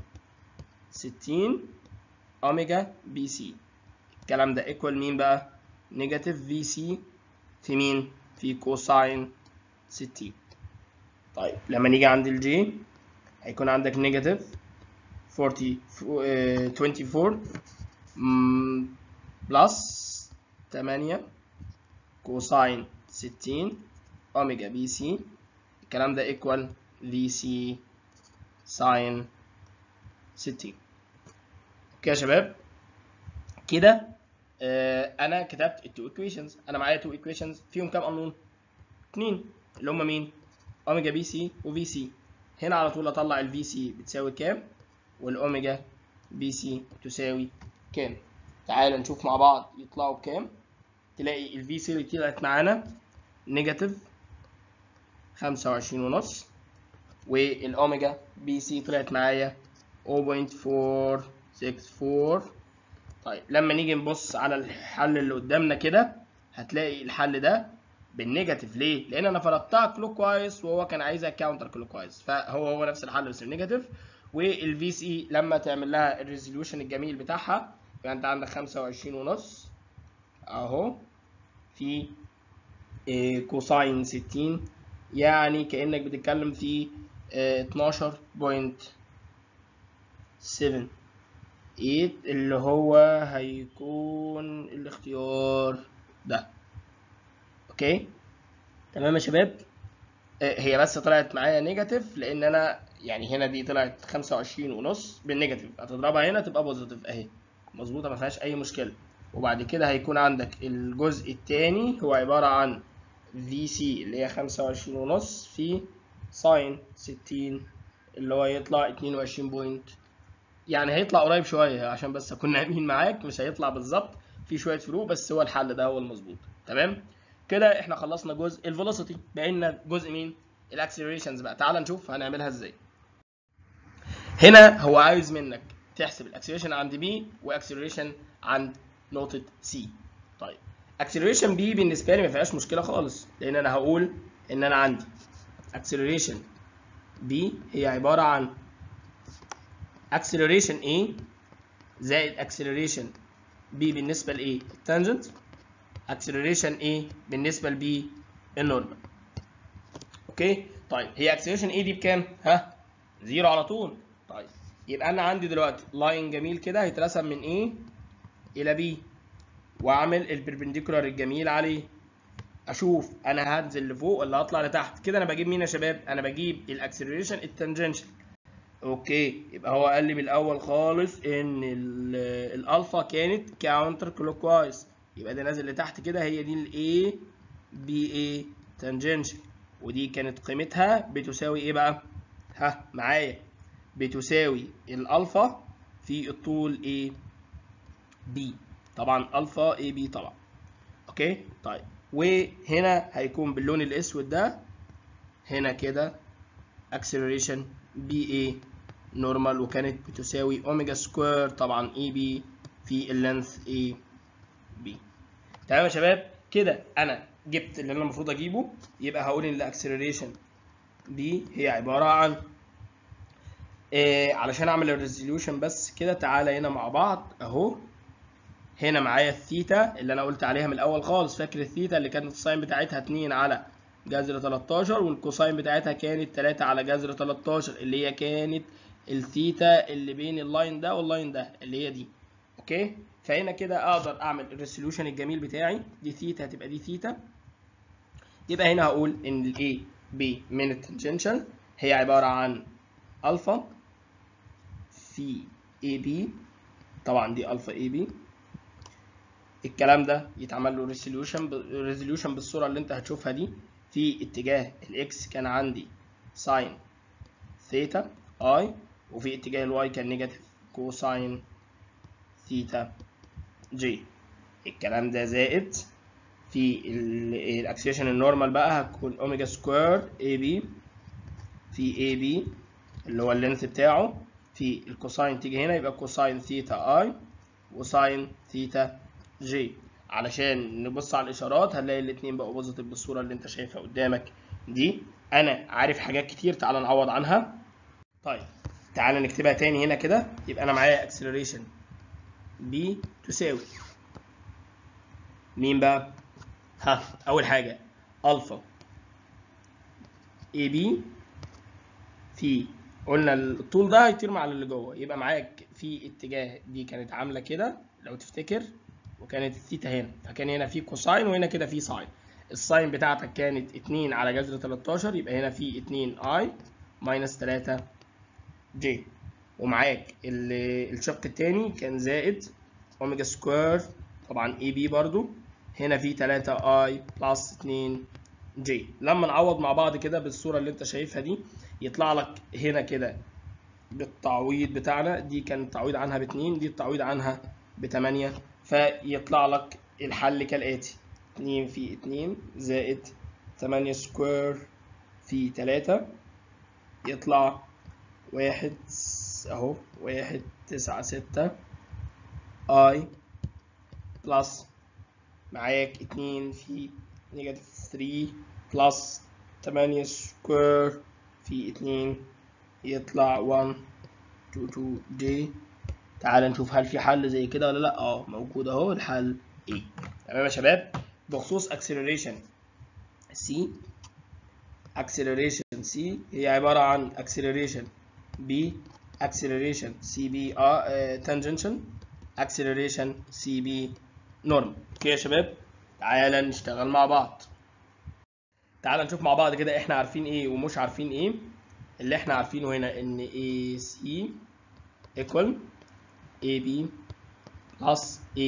Speaker 1: 60 اوميجا بي سي الكلام ده ايكوال مين بقى نيجاتيف في سي في مين في كوساين 60 طيب لما نيجي عند الجي هيكون عندك نيجاتيف 40 آه 24 بلس 8 كوساين 60 اوميجا بي سي الكلام ده ايكوال في سي ساين 60 اوكي يا شباب كده آه انا كتبت التو ايكويشنز انا معايا تو ايكويشنز فيهم كام قانون اتنين اللي هم مين اوميجا بي سي وفي سي هنا على طول اطلع الفي سي بتساوي كام والاوميجا بي سي تساوي كام تعال نشوف مع بعض يطلعوا بكام تلاقي الفي سي اللي طلعت معانا نيجاتيف خمسة وعشرين ونص والاوميجا بي سي طلعت معايا 0.464 طيب لما نيجي نبص على الحل اللي قدامنا كده هتلاقي الحل ده بالنيجاتيف ليه؟ لان انا فرضتها كلوك وايز وهو كان عايزها كاونتر كلوك وايز فهو هو نفس الحل بس بالنيجاتيف والفي سي لما تعمل لها الريزوليوشن الجميل بتاعها يبقى انت عندك 25 ونص اهو في إيه كوساين 60 يعني كانك بتتكلم في إيه 12.7 اللي هو هيكون الاختيار ده اوكي تمام يا شباب إيه هي بس طلعت معايا نيجاتيف لان انا يعني هنا دي طلعت 25 ونص بالنيجاتيف هتضربها هنا تبقى بوزيتيف اهي مظبوطه ما فيهاش اي مشكله وبعد كده هيكون عندك الجزء الثاني هو عباره عن في سي اللي هي 25 ونص في ساين 60 اللي هو يطلع 22 بوينت يعني هيطلع قريب شويه عشان بس اكون نايمين معاك مش هيطلع بالظبط في شويه فروق بس هو الحل ده هو المظبوط تمام كده احنا خلصنا جزء الفيلوسيتي بقى لنا جزء مين الاكسلريشنز بقى تعال نشوف هنعملها ازاي هنا هو عايز منك تحسب الاكسلريشن عند بي واكسلريشن عند نقطه سي طيب اكسلريشن بي بالنسبه لي ما فيهاش مشكله خالص لان انا هقول ان انا عندي اكسلريشن بي هي عباره عن اكسلريشن A زائد اكسلريشن B بالنسبه ل A التانجنت اكسلريشن A بالنسبه ل B النورمال اوكي طيب هي اكسلريشن A دي بكام ها زيرو على طول طيب يبقى انا عندي دلوقتي لاين جميل كده هيترسم من A الى B واعمل البربنديكولار الجميل عليه اشوف انا هنزل لفوق ولا هطلع لتحت كده انا بجيب مين يا شباب انا بجيب الاكسلريشن التانجنشال اوكي يبقى هو قال لي من الاول خالص ان الالفا كانت كاونتر كلوك وايز يبقى ده نازل لتحت كده هي دي الاي بي اي تانجنشال ودي كانت قيمتها بتساوي ايه بقى ها معايا بتساوي الالفا في الطول ايه بي طبعا الفا اي بي طبعا اوكي طيب وهنا هيكون باللون الاسود ده هنا كده acceleration بي اي نورمال وكانت بتساوي اوميجا سكوير طبعا اي بي في اللينث اي بي تمام يا شباب كده انا جبت اللي انا المفروض اجيبه يبقى هقول ان الاكسلريشن دي هي عباره عن إيه علشان اعمل الريزوليوشن بس كده تعالى هنا مع بعض اهو هنا معايا الثيتا اللي انا قلت عليها من الاول خالص فاكر الثيتا اللي كانت الساين بتاعتها 2 على جذر 13 والكوساين بتاعتها كانت 3 على جذر 13 اللي هي كانت الثيتا اللي بين اللاين ده واللاين ده اللي هي دي اوكي فهنا كده اقدر اعمل الريسوليوشن الجميل بتاعي دي ثيتا هتبقى دي ثيتا يبقى هنا هقول ان الاي بي من التنجنشال هي عباره عن الفا في اي بي طبعا دي الفا اي بي الكلام ده يتعمل له ريزوليوشن ريزوليوشن بالصوره اللي انت هتشوفها دي في اتجاه الاكس كان عندي ساين ثيتا اي وفي اتجاه الواي كان نيجاتيف كوساين ثيتا جي الكلام ده زائد في الاكسلريشن النورمال بقى هتكون اوميجا سكوير اي بي في اي بي اللي هو اللينث بتاعه في الكوساين تيجي هنا يبقى كوساين ثيتا اي وساين ثيتا جي علشان نبص على الاشارات هنلاقي الاثنين بقوا بوزيتيف بالصوره اللي انت شايفها قدامك دي انا عارف حاجات كتير تعال نعوض عنها طيب تعال نكتبها تاني هنا كده يبقى انا معايا اكسلريشن بي تساوي مين بقى ها اول حاجه الفا اي بي في قلنا الطول ده هيطير مع اللي جوه يبقى معاك في اتجاه دي كانت عامله كده لو تفتكر وكانت الثيتا هنا فكان هنا في كوساين وهنا كده في ساين الساين بتاعتك كانت 2 على جذر 13 يبقى هنا في 2 اي ماينس 3 جي ومعاك الشق التاني كان زائد اوميجا سكوير طبعا اي بي برضو هنا في 3 اي بلس 2 جي لما نعوض مع بعض كده بالصوره اللي انت شايفها دي يطلع لك هنا كده بالتعويض بتاعنا دي كان التعويض عنها ب 2 دي التعويض عنها ب 8 فيطلع لك الحل كالآتي 2 في 2 زائد 8 سكوير في 3 يطلع واحد اهو واحد تسعة ستة اي بلس معاك اتنين في نيجاتيف ثري بلس تمانية سكوير في اتنين يطلع وان تو تو دي تعال نشوف هل في حل زي كده ولا لا اه موجود اهو الحل ايه تمام يا شباب بخصوص acceleration C acceleration C هي عبارة عن acceleration B acceleration CB uh, tangential acceleration CB normal اوكي يا شباب تعالى نشتغل مع بعض تعالى نشوف مع بعض كده احنا عارفين ايه ومش عارفين ايه اللي احنا عارفينه هنا ان AC equal AB plus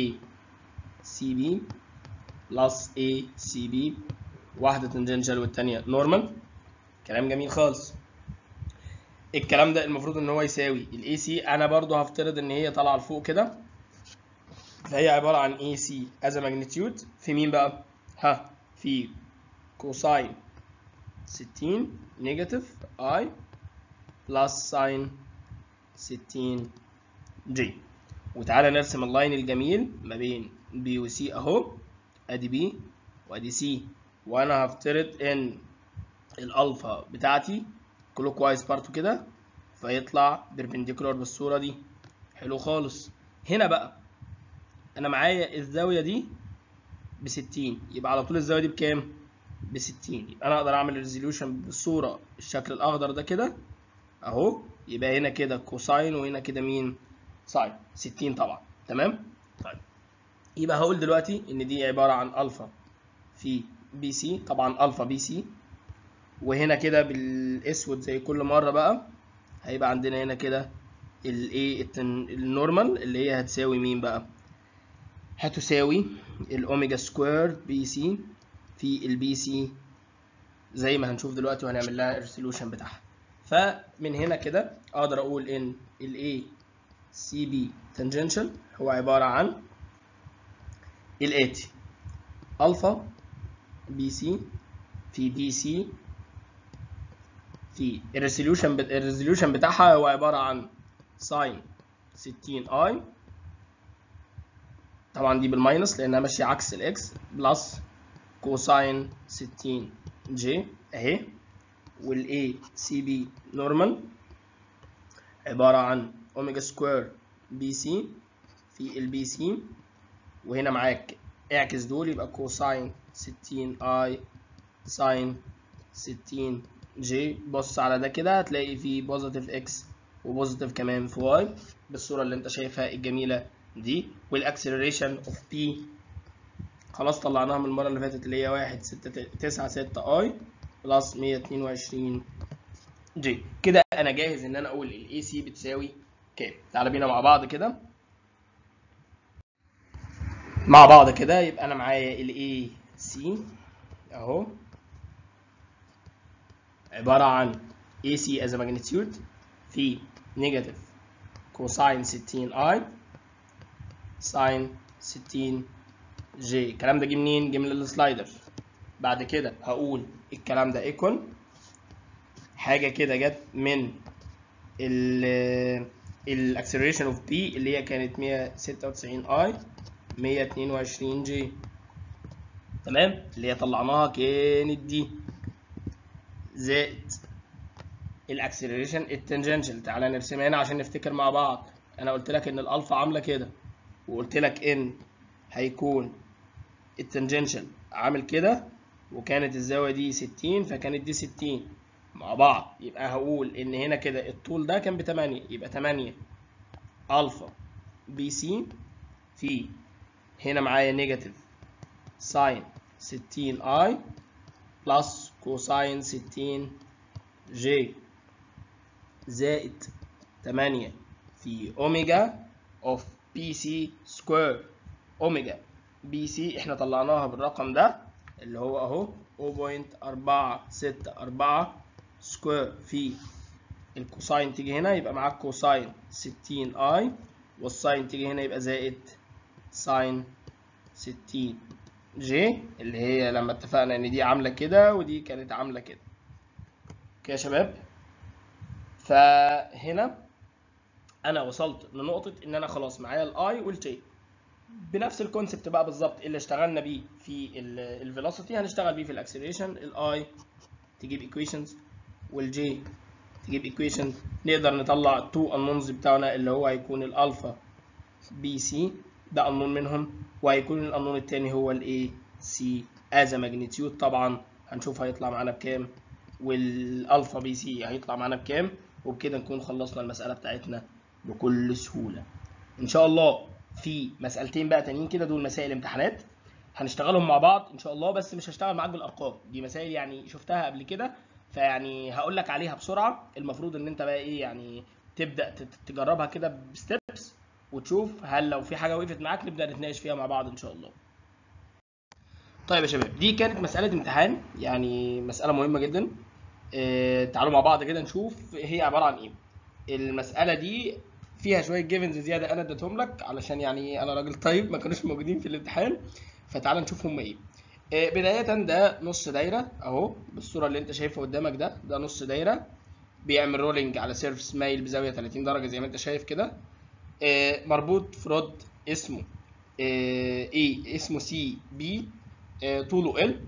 Speaker 1: ACB plus ACB واحدة تنجنشال والتانية نورمال كلام جميل خالص الكلام ده المفروض ان هو يساوي الاي سي انا برضو هفترض ان هي طالعه لفوق كده فهي عباره عن اي سي از ماجنتيود في مين بقى ها في كوساين 60 نيجاتيف اي بلس ساين 60 جي وتعالى نرسم اللاين الجميل ما بين بي وسي اهو ادي بي وادي سي وانا هفترض ان الالفا بتاعتي كلوك وايز بارتو كده فيطلع بيربنديكولار بالصوره دي حلو خالص هنا بقى انا معايا الزاويه دي ب 60 يبقى على طول الزاويه دي بكام ب 60 يبقى انا اقدر اعمل ريزوليوشن بالصوره الشكل الاخضر ده كده اهو يبقى هنا كده كوساين وهنا كده مين ساين 60 طبعا تمام طيب يبقى هقول دلوقتي ان دي عباره عن الفا في بي سي طبعا الفا بي سي وهنا كده بالاسود زي كل مره بقى هيبقى عندنا هنا كده الايه النورمال اللي هي هتساوي مين بقى هتساوي الاوميجا سكوير بي سي في البي سي زي ما هنشوف دلوقتي وهنعمل لها الريسولوشن بتاعها فمن هنا كده اقدر اقول ان الاي سي بي تانجنشال هو عباره عن الاتي الفا بي سي في بي سي في الريزوليوشن الريزوليوشن بتاعها هو عباره عن ساين 60 اي طبعا دي بالماينس لانها ماشيه عكس الاكس بلس كوساين 60 جي اهي والاي سي بي نورمال عباره عن اوميجا سكوير بي سي في البي سي وهنا معاك اعكس دول يبقى كوساين 60 اي ساين 60 جي بص على ده كده هتلاقي فيه بوزيتيف اكس وبوزيتيف كمان في واي بالصوره اللي انت شايفها الجميله دي والاكسلريشن اوف بي خلاص طلعناها من المره اللي فاتت اللي هي 1 6 9 6 اي بلس 122 جي كده انا جاهز ان انا اقول الاي سي بتساوي كام تعالى بينا مع بعض كده مع بعض كده يبقى انا معايا الاي سي اهو عباره عن AC as a magnitude في نيجاتيف كوساين 60 اي ساين 60 جي الكلام ده جه منين؟ جه من السلايدر بعد كده هقول الكلام ده ايكون حاجه كده جت من ال الاكسلريشن اوف بي اللي هي كانت 196 اي 122 جي تمام اللي هي طلعناها كانت دي زائد الاكسلريشن التنجنشال تعالى نرسمها هنا عشان نفتكر مع بعض انا قلت لك ان الالفا عامله كده وقلت لك ان هيكون التنجنشال عامل كده وكانت الزاويه دي 60 فكانت دي 60 مع بعض يبقى هقول ان هنا كده الطول ده كان ب 8 يبقى 8 الفا بي سي في هنا معايا نيجاتيف ساين 60 اي بلس كوساين 60 جي زائد 8 في اوميجا اوف بي سي سكوير اوميجا بي سي احنا طلعناها بالرقم ده اللي هو اهو 0.464 سكوير في الكوساين تيجي هنا يبقى معاك كوساين 60 اي والساين تيجي هنا يبقى زائد ساين 60 جي اللي هي لما اتفقنا ان دي عامله كده ودي كانت عامله كده اوكي يا شباب فهنا انا وصلت لنقطه ان انا خلاص معايا الاي والجي بنفس الكونسبت بقى بالظبط اللي اشتغلنا بيه في الفيلوسيتي هنشتغل بيه في الاكسلريشن الاي تجيب ايكويشنز والجي تجيب ايكويشن نقدر نطلع التو انونز بتاعنا اللي هو هيكون الالفا بي سي ده انون منهم وهيكون الانون التاني هو الاي سي از ماجنتيود طبعا هنشوف هيطلع معانا بكام والالفا بي سي هيطلع معانا بكام وبكده نكون خلصنا المساله بتاعتنا بكل سهوله ان شاء الله في مسألتين بقى تانيين كده دول مسائل امتحانات هنشتغلهم مع بعض ان شاء الله بس مش هشتغل معاك بالارقام دي مسائل يعني شفتها قبل كده فيعني هقول لك عليها بسرعه المفروض ان انت بقى ايه يعني تبدا تجربها كده بستبس وتشوف هل لو في حاجه وقفت معاك نبدا نتناقش فيها مع بعض ان شاء الله طيب يا شباب دي كانت مساله امتحان يعني مساله مهمه جدا اه تعالوا مع بعض كده نشوف هي عباره عن ايه المساله دي فيها شويه جيفنز زياده انا اديتهم لك علشان يعني انا راجل طيب ما كانوش موجودين في الامتحان فتعال نشوف هم ايه آه بدايه ده نص دايره اهو بالصوره اللي انت شايفها قدامك ده ده نص دايره بيعمل رولينج على سيرفس مايل بزاويه 30 درجه زي ما انت شايف كده آه مربوط في رد اسمه آه ايه اسمه سي بي آه طوله ال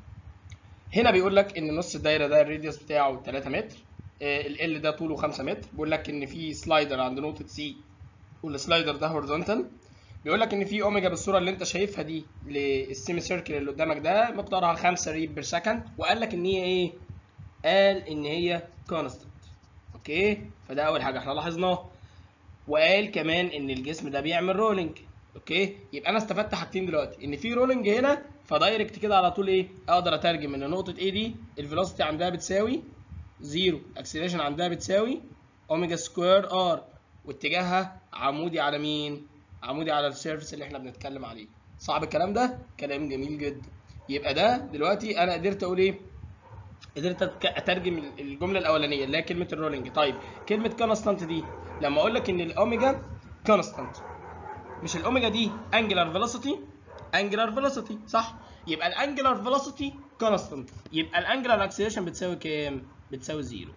Speaker 1: هنا بيقول لك ان نص الدايره ده الراديوس بتاعه 3 متر ال ده طوله 5 متر بيقول لك ان في سلايدر عند نقطه سي والسلايدر ده هوريزونتال بيقول لك ان في اوميجا بالصوره اللي انت شايفها دي للسيمي سيركل اللي قدامك ده مقدارها 5 ريب بير سكند وقال لك ان هي ايه قال ان هي كونستنت اوكي فده اول حاجه احنا لاحظناها وقال كمان ان الجسم ده بيعمل رولينج اوكي يبقى انا استفدت حاجتين دلوقتي ان في رولينج هنا فدايركت كده على طول ايه اقدر اترجم ان نقطه ايه دي الفيلوسيتي عندها بتساوي زيرو الاكسلريشن عندها بتساوي اوميجا سكوير ار واتجاهها عمودي على مين عمودي على السيرفس اللي احنا بنتكلم عليه صعب الكلام ده كلام جميل جدا يبقى ده دلوقتي انا قدرت اقول ايه قدرت اترجم الجمله الاولانيه اللي هي كلمه الرولينج طيب كلمه كونستانت دي لما اقول لك ان الاوميجا كونستانت مش الاوميجا دي انجلر فيلوسيتي انجلر فيلوسيتي صح يبقى الانجلر فيلوسيتي كونستانت يبقى الانجلر اكسلريشن بتساوي كام بتساوي زيرو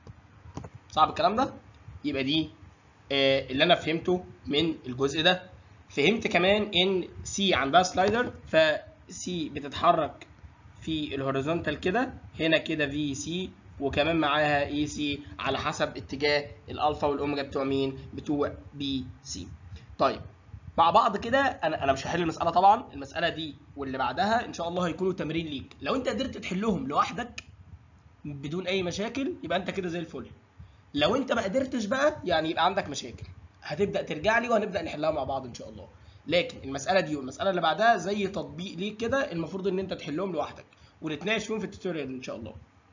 Speaker 1: صعب الكلام ده يبقى دي آه اللي انا فهمته من الجزء ده فهمت كمان ان سي عندها سلايدر فسي بتتحرك في الهوريزونتال كده هنا كده في سي وكمان معاها اي سي على حسب اتجاه الالفا والاوميجا بتوع مين بتوع بي سي طيب مع بعض كده انا انا مش هحل المساله طبعا المساله دي واللي بعدها ان شاء الله هيكونوا تمرين ليك لو انت قدرت تحلهم لوحدك بدون اي مشاكل يبقى انت كده زي الفل لو انت ما قدرتش بقى يعني يبقى عندك مشاكل هتبدا ترجع لي وهنبدا نحلها مع بعض ان شاء الله لكن المساله دي والمساله اللي بعدها زي تطبيق ليك كده المفروض ان انت تحلهم لوحدك ونتناقش فيهم في التوتوريال ان شاء الله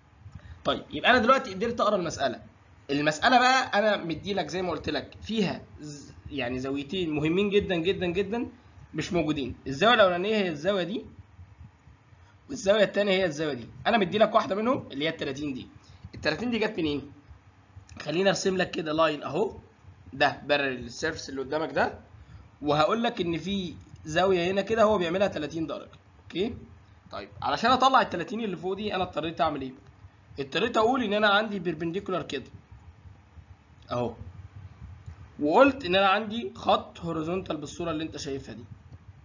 Speaker 1: طيب يبقى انا دلوقتي قدرت اقرا المساله المساله بقى انا مدي لك زي ما قلت لك فيها يعني زاويتين مهمين جدا جدا جدا مش موجودين الزاويه الاولانيه هي الزاويه دي والزاويه الثانيه هي الزاويه دي انا مدي لك واحده منهم اللي هي ال 30 دي ال 30 دي جت منين خليني ارسم لك كده لاين اهو ده بارل السيرفس اللي قدامك ده وهقول لك ان في زاويه هنا كده هو بيعملها 30 درجه اوكي طيب علشان اطلع ال 30 اللي فوق دي انا اضطريت اعمل ايه اضطريت اقول ان انا عندي بيربنديكولار كده اهو وقلت ان انا عندي خط هوريزونتال بالصوره اللي انت شايفها دي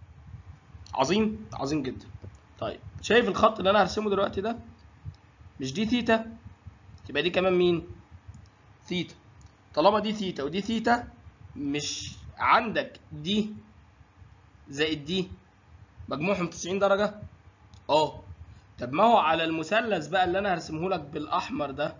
Speaker 1: عظيم عظيم جدا طيب شايف الخط اللي انا هرسمه دلوقتي ده مش دي ثيتا يبقى دي كمان مين ثيتا طالما دي ثيتا ودي ثيتا مش عندك دي زائد دي مجموعهم 90 درجه اه طب ما هو على المثلث بقى اللي انا هرسمه لك بالاحمر ده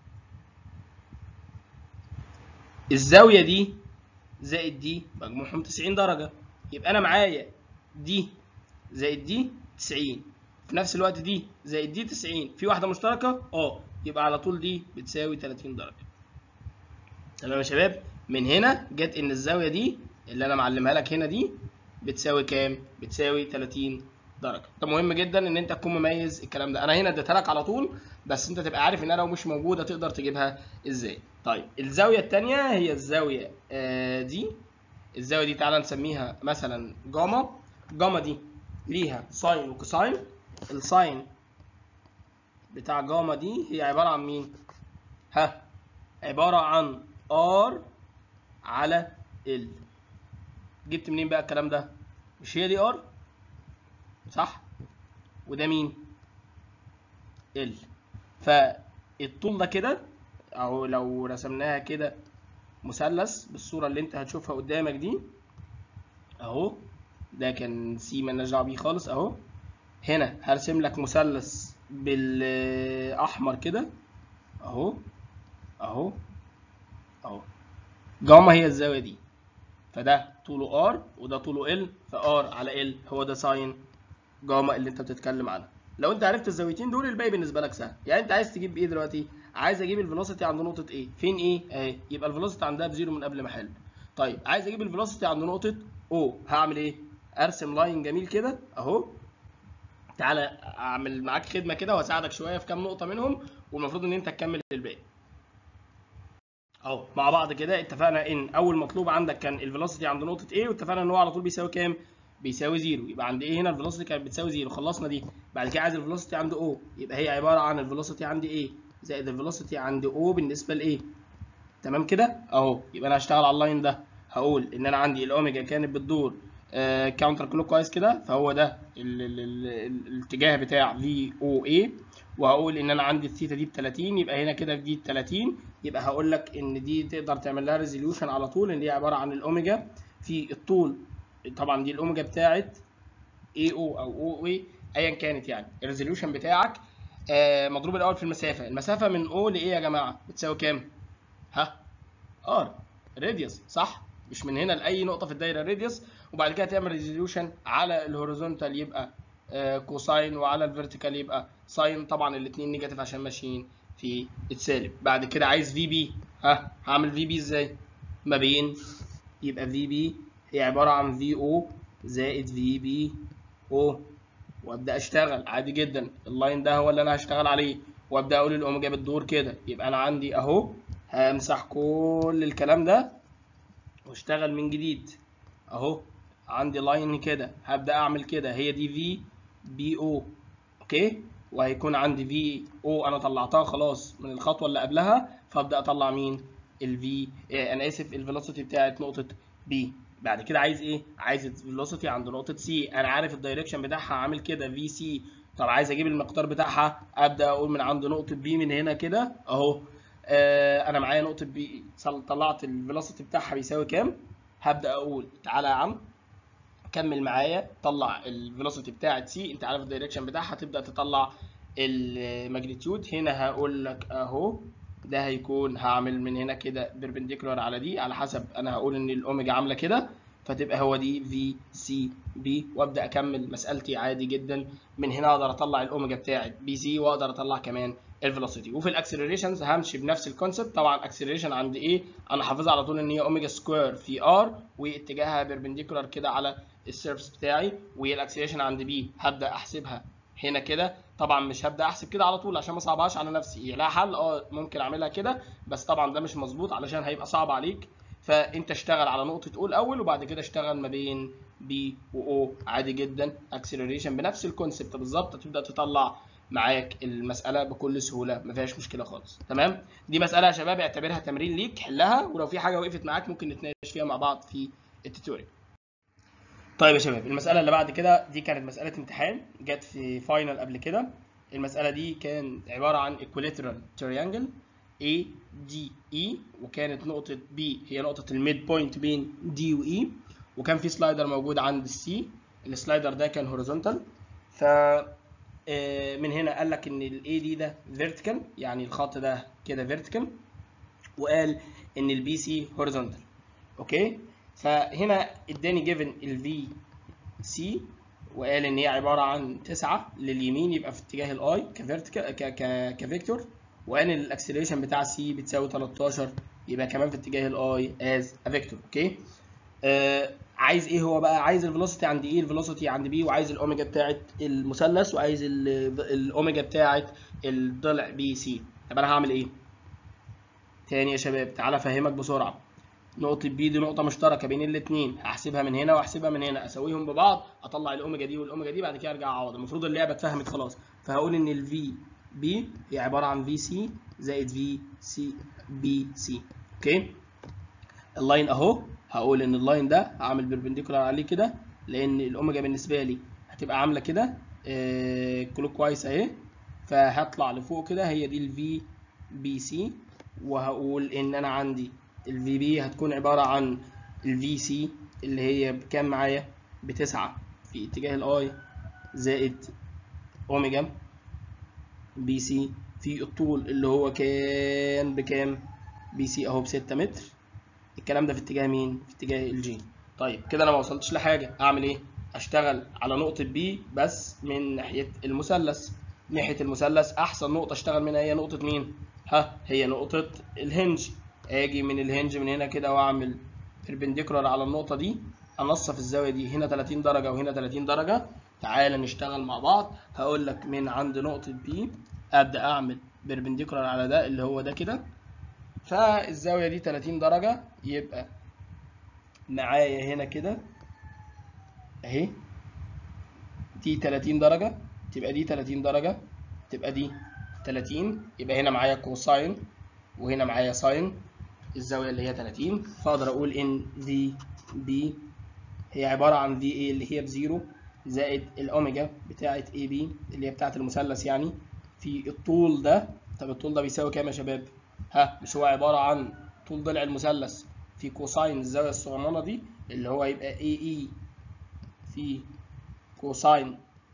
Speaker 1: الزاويه دي زائد دي مجموعهم 90 درجه يبقى انا معايا دي زائد دي 90 في نفس الوقت دي زائد دي 90 في واحده مشتركه اه يبقى على طول دي بتساوي 30 درجه تمام يا شباب من هنا جت ان الزاويه دي اللي انا معلمها لك هنا دي بتساوي كام بتساوي 30 درجه ده مهم جدا ان انت تكون مميز الكلام ده انا هنا اديتها لك على طول بس انت تبقى عارف انها لو مش موجوده تقدر تجيبها ازاي طيب الزاويه الثانيه هي الزاويه آه دي الزاويه دي تعالى نسميها مثلا جاما جاما دي ليها ساين وكوساين الساين بتاع جاما دي هي عباره عن مين ها عباره عن ار على ال جبت منين بقى الكلام ده مش هي دي ار صح وده مين ال فالطول ده كده او لو رسمناها كده مثلث بالصوره اللي انت هتشوفها قدامك دي اهو ده كان سي مالناش دعوه بيه خالص اهو هنا هرسم لك مثلث بالاحمر كده اهو اهو اهو جاما هي الزاويه دي فده طوله ار وده طوله ال فار على ال هو ده ساين جاما اللي انت بتتكلم عنها لو انت عرفت الزاويتين دول الباقي بالنسبه لك سهل يعني انت عايز تجيب ايه دلوقتي عايز اجيب الفيلوسيتي عند نقطه ايه فين ايه اهي يبقى الفيلوسيتي عندها بزيرو من قبل ما احل طيب عايز اجيب الفيلوسيتي عند نقطه او هعمل ايه ارسم لاين جميل كده اهو تعالى اعمل معاك خدمه كده واساعدك شويه في كام نقطه منهم والمفروض ان انت تكمل الباقي اهو مع بعض كده اتفقنا ان اول مطلوب عندك كان الفيلوسيتي عند نقطه A واتفقنا ان هو على طول بيساوي كام بيساوي زيرو يبقى عند A هنا الفيلوسيتي كانت بتساوي زيرو خلصنا دي بعد كده عايز الفيلوسيتي عند O يبقى هي عباره عن الفيلوسيتي عند A زائد الفيلوسيتي عند O بالنسبه ل A تمام كده اهو يبقى انا هشتغل على اللاين ده هقول ان انا عندي الاوميجا كانت بتدور كاونتر كلوك وايز كده فهو ده ال ال ال ال الاتجاه بتاع في او اي وهقول ان انا عندي الثيتا دي ب 30 يبقى هنا كده دي 30 يبقى هقول لك ان دي تقدر تعمل لها ريزوليوشن على طول ان دي عباره عن الاوميجا في الطول طبعا دي الاوميجا بتاعت اي او او او اي ايا كانت يعني الريزوليوشن بتاعك آه مضروب الاول في المسافه المسافه من او لايه يا جماعه بتساوي كام ها ار راديوس صح مش من هنا لاي نقطه في الدايره راديوس وبعد كده تعمل ريزوليوشن على الهوريزونتال يبقى آه كوساين وعلى الفيرتيكال يبقى ساين طبعا الاثنين نيجاتيف عشان ماشيين في السالب بعد كده عايز في بي ها هعمل في بي ازاي ما بين يبقى في بي هي عباره عن في او زائد في بي او وابدا اشتغل عادي جدا اللاين ده هو اللي انا هشتغل عليه وابدا اقول الاوميجا بتدور كده يبقى انا عندي اهو همسح كل الكلام ده واشتغل من جديد اهو عندي لاين كده هبدا اعمل كده هي دي في بي او اوكي وهيكون عندي في او انا طلعتها خلاص من الخطوه اللي قبلها فابدا اطلع مين الفي إيه انا اسف الفيلوسيتي بتاعت نقطه بي بعد كده عايز ايه عايز الفيلوسيتي عند نقطه سي انا عارف الدايركشن بتاعها عامل كده في سي طب عايز اجيب المقدار بتاعها ابدا اقول من عند نقطه بي من هنا كده اهو آه انا معايا نقطه بي طلعت الفيلوسيتي بتاعها بيساوي كام هبدا اقول تعالى يا عم كمل معايا طلع الفيلوسيتي بتاعت سي انت عارف الدايركشن بتاعها تبدا تطلع الماجنتيود هنا هقول لك اهو ده هيكون هعمل من هنا كده بيربنديكولار على دي على حسب انا هقول ان الاوميجا عامله كده فتبقى هو دي في سي بي وابدا اكمل مسالتي عادي جدا من هنا اقدر اطلع الاوميجا بتاعت بي سي واقدر اطلع كمان الفيلوسيتي وفي الاكسلريشنز همشي بنفس الكونسبت طبعا اكسلريشن عند ايه انا حافظها على طول ان هي اوميجا سكوير في ار واتجاهها بيربنديكولار كده على السيرفس بتاعي والاكسلريشن عند بي هبدا احسبها هنا كده طبعا مش هبدا احسب كده على طول عشان ما صعبهاش على نفسي لها حل اه ممكن اعملها كده بس طبعا ده مش مظبوط علشان هيبقى صعب عليك فانت اشتغل على نقطه او الاول وبعد كده اشتغل ما بين بي واو عادي جدا اكسلريشن بنفس الكونسبت بالظبط تبدا تطلع معاك المساله بكل سهوله ما فيهاش مشكله خالص تمام دي مساله يا شباب اعتبرها تمرين ليك حلها ولو في حاجه وقفت معاك ممكن نتناقش فيها مع بعض في التوتوريال طيب يا شباب المسألة اللي بعد كده دي كانت مسألة امتحان جت في فاينل قبل كده المسألة دي كان عبارة عن equilateral triangle A D E وكانت نقطة B هي نقطة الميد بوينت بين D و E وكان في سلايدر موجود عند السي السلايدر ده كان هوريزونتال ف من هنا قال لك ان الاي دي ده فيرتيكال يعني الخط ده كده فيرتيكال وقال ان البي سي هوريزونتال اوكي فهنا اداني جيفن الفي سي وقال ان هي عباره عن 9 لليمين يبقى في اتجاه الاي كفيرتيكال كفيكتور وقال ان الاكسلريشن بتاع سي بتساوي 13 يبقى كمان في اتجاه الاي از ا فيكتور اوكي آه عايز ايه هو بقى عايز الفيلوسيتي عند ايه الفيلوسيتي عند بي وعايز الاوميجا بتاعت المثلث وعايز الاوميجا بتاعت الضلع بي سي طب انا هعمل ايه تاني يا شباب تعالى افهمك بسرعه نقطة بي دي نقطة مشتركة بين الاثنين هحسبها من هنا واحسبها من هنا اسويهم ببعض اطلع الاوميجا دي والاوميجا دي بعد كده ارجع اعوض المفروض اللعبة اتفهمت خلاص فهقول ان الفي بي هي عبارة عن في سي زائد في سي بي سي اوكي اللاين اهو هقول ان اللاين ده هعمل بيربنديكولار عليه كده لان الاوميجا بالنسبة لي هتبقى عاملة كده آه كلوك وايز اهي فهطلع لفوق كده هي دي الفي بي سي وهقول ان انا عندي الفي بي هتكون عبارة عن الفي سي اللي هي بكام معايا بتسعة في اتجاه الاي زائد اوميجا بي سي في الطول اللي هو كان بكام بي سي اهو بستة متر الكلام ده في اتجاه مين في اتجاه الجي طيب كده انا ما وصلتش لحاجة اعمل ايه اشتغل على نقطة بي بس من ناحية المثلث ناحية المثلث احسن نقطة اشتغل منها هي نقطة مين ها هي نقطة الهنج اجي من الهنج من هنا كده واعمل بيربنديكولار على النقطه دي انصف الزاويه دي هنا 30 درجه وهنا 30 درجه تعالى نشتغل مع بعض هقول لك من عند نقطه بي ابدا اعمل بيربنديكولار على ده اللي هو ده كده فالزاويه دي 30 درجه يبقى معايا هنا كده اهي دي 30 درجه تبقى دي 30 درجه تبقى دي 30 يبقى هنا معايا كوساين وهنا معايا ساين الزاويه اللي هي 30 فاقدر اقول ان في بي هي عباره عن في اي اللي هي بزيرو زائد الاوميجا بتاعه اي بي اللي هي بتاعه المثلث يعني في الطول ده طب الطول ده بيساوي كام يا شباب ها مش هو عباره عن طول ضلع المثلث في كوساين الزاويه الصغننه دي اللي هو يبقى اي اي في كوساين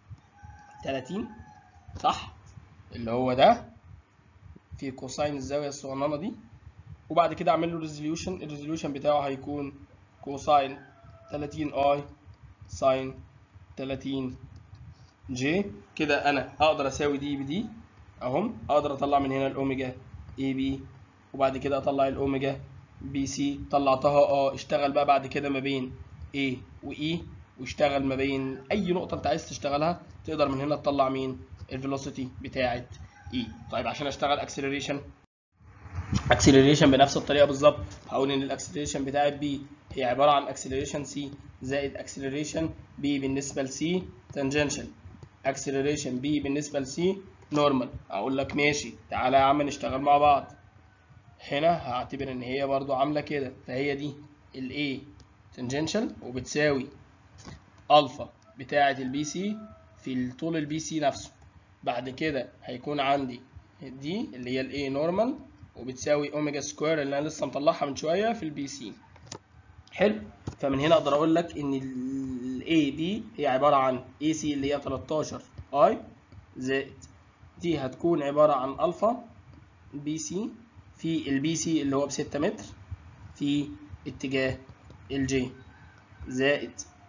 Speaker 1: 30 صح اللي هو ده في كوساين الزاويه الصغننه دي وبعد كده اعمل له ريزوليوشن الريزوليوشن بتاعه هيكون كوساين 30 اي ساين 30 جي كده انا اقدر اساوي دي بدي اهم اقدر اطلع من هنا الاوميجا اي بي وبعد كده اطلع الاوميجا بي سي طلعتها اه اشتغل بقى بعد كده ما بين A و E واشتغل ما بين اي نقطه انت عايز تشتغلها تقدر من هنا تطلع مين الفيلوسيتي بتاعه E طيب عشان اشتغل اكسلريشن اكسلريشن بنفس الطريقه بالظبط هقول ان الاكسلريشن بتاعه B هي عباره عن اكسلريشن C زائد اكسلريشن B بالنسبه ل C تانجنشال اكسلريشن B بالنسبه ل C نورمال اقول لك ماشي تعالى يا عم نشتغل مع بعض هنا هعتبر ان هي برضو عامله كده فهي دي ال A تانجنشال وبتساوي الفا بتاعه البي سي في طول البي سي نفسه بعد كده هيكون عندي دي اللي هي الاي نورمال وبتساوي اوميجا سكوير اللي انا لسه مطلعها من شويه في البي سي حلو فمن هنا اقدر اقول لك ان الاي دي هي عباره عن اي سي اللي هي 13 اي زائد دي هتكون عباره عن الفا بي سي في البي سي اللي هو ب 6 متر في اتجاه الجي زائد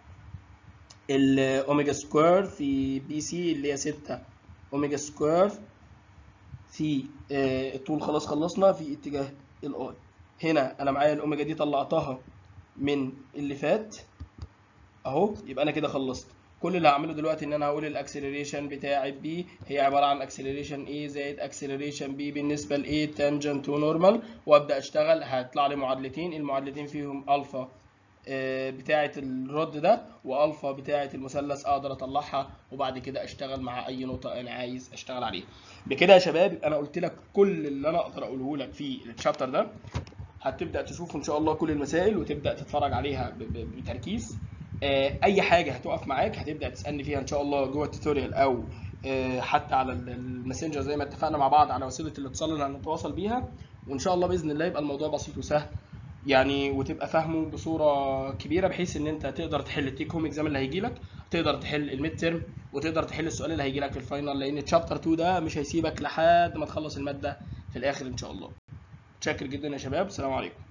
Speaker 1: الاوميجا سكوير في بي سي اللي هي 6 اوميجا سكوير في آه الطول خلاص خلصنا في اتجاه الاي هنا انا معايا الاوميجا دي طلعتها من اللي فات اهو يبقى انا كده خلصت كل اللي هعمله دلوقتي ان انا هقول الاكسلريشن بتاعه بي هي عباره عن اكسلريشن اي زائد اكسلريشن بي بالنسبه لاي تانجنت تو نورمال وابدا اشتغل هيطلع لي معادلتين المعادلتين فيهم الفا بتاعه الرد ده والفا بتاعه المثلث اقدر اطلعها وبعد كده اشتغل مع اي نقطه انا عايز اشتغل عليها بكده يا شباب انا قلت لك كل اللي انا اقدر اقوله لك في الشابتر ده هتبدا تشوف ان شاء الله كل المسائل وتبدا تتفرج عليها بتركيز اي حاجه هتقف معاك هتبدا تسالني فيها ان شاء الله جوه التوتوريال او حتى على الماسنجر زي ما اتفقنا مع بعض على وسيله الاتصال اللي هنتواصل بيها وان شاء الله باذن الله يبقى الموضوع بسيط وسهل يعني وتبقى فاهمه بصوره كبيره بحيث ان انت تقدر تحل التيك هوم اكزام اللي هيجي لك تقدر تحل الميد ترم وتقدر تحل السؤال اللي هيجي لك في الفاينل لان تشابتر 2 ده مش هيسيبك لحد ما تخلص الماده في الاخر ان شاء الله متشكر جدا يا شباب السلام عليكم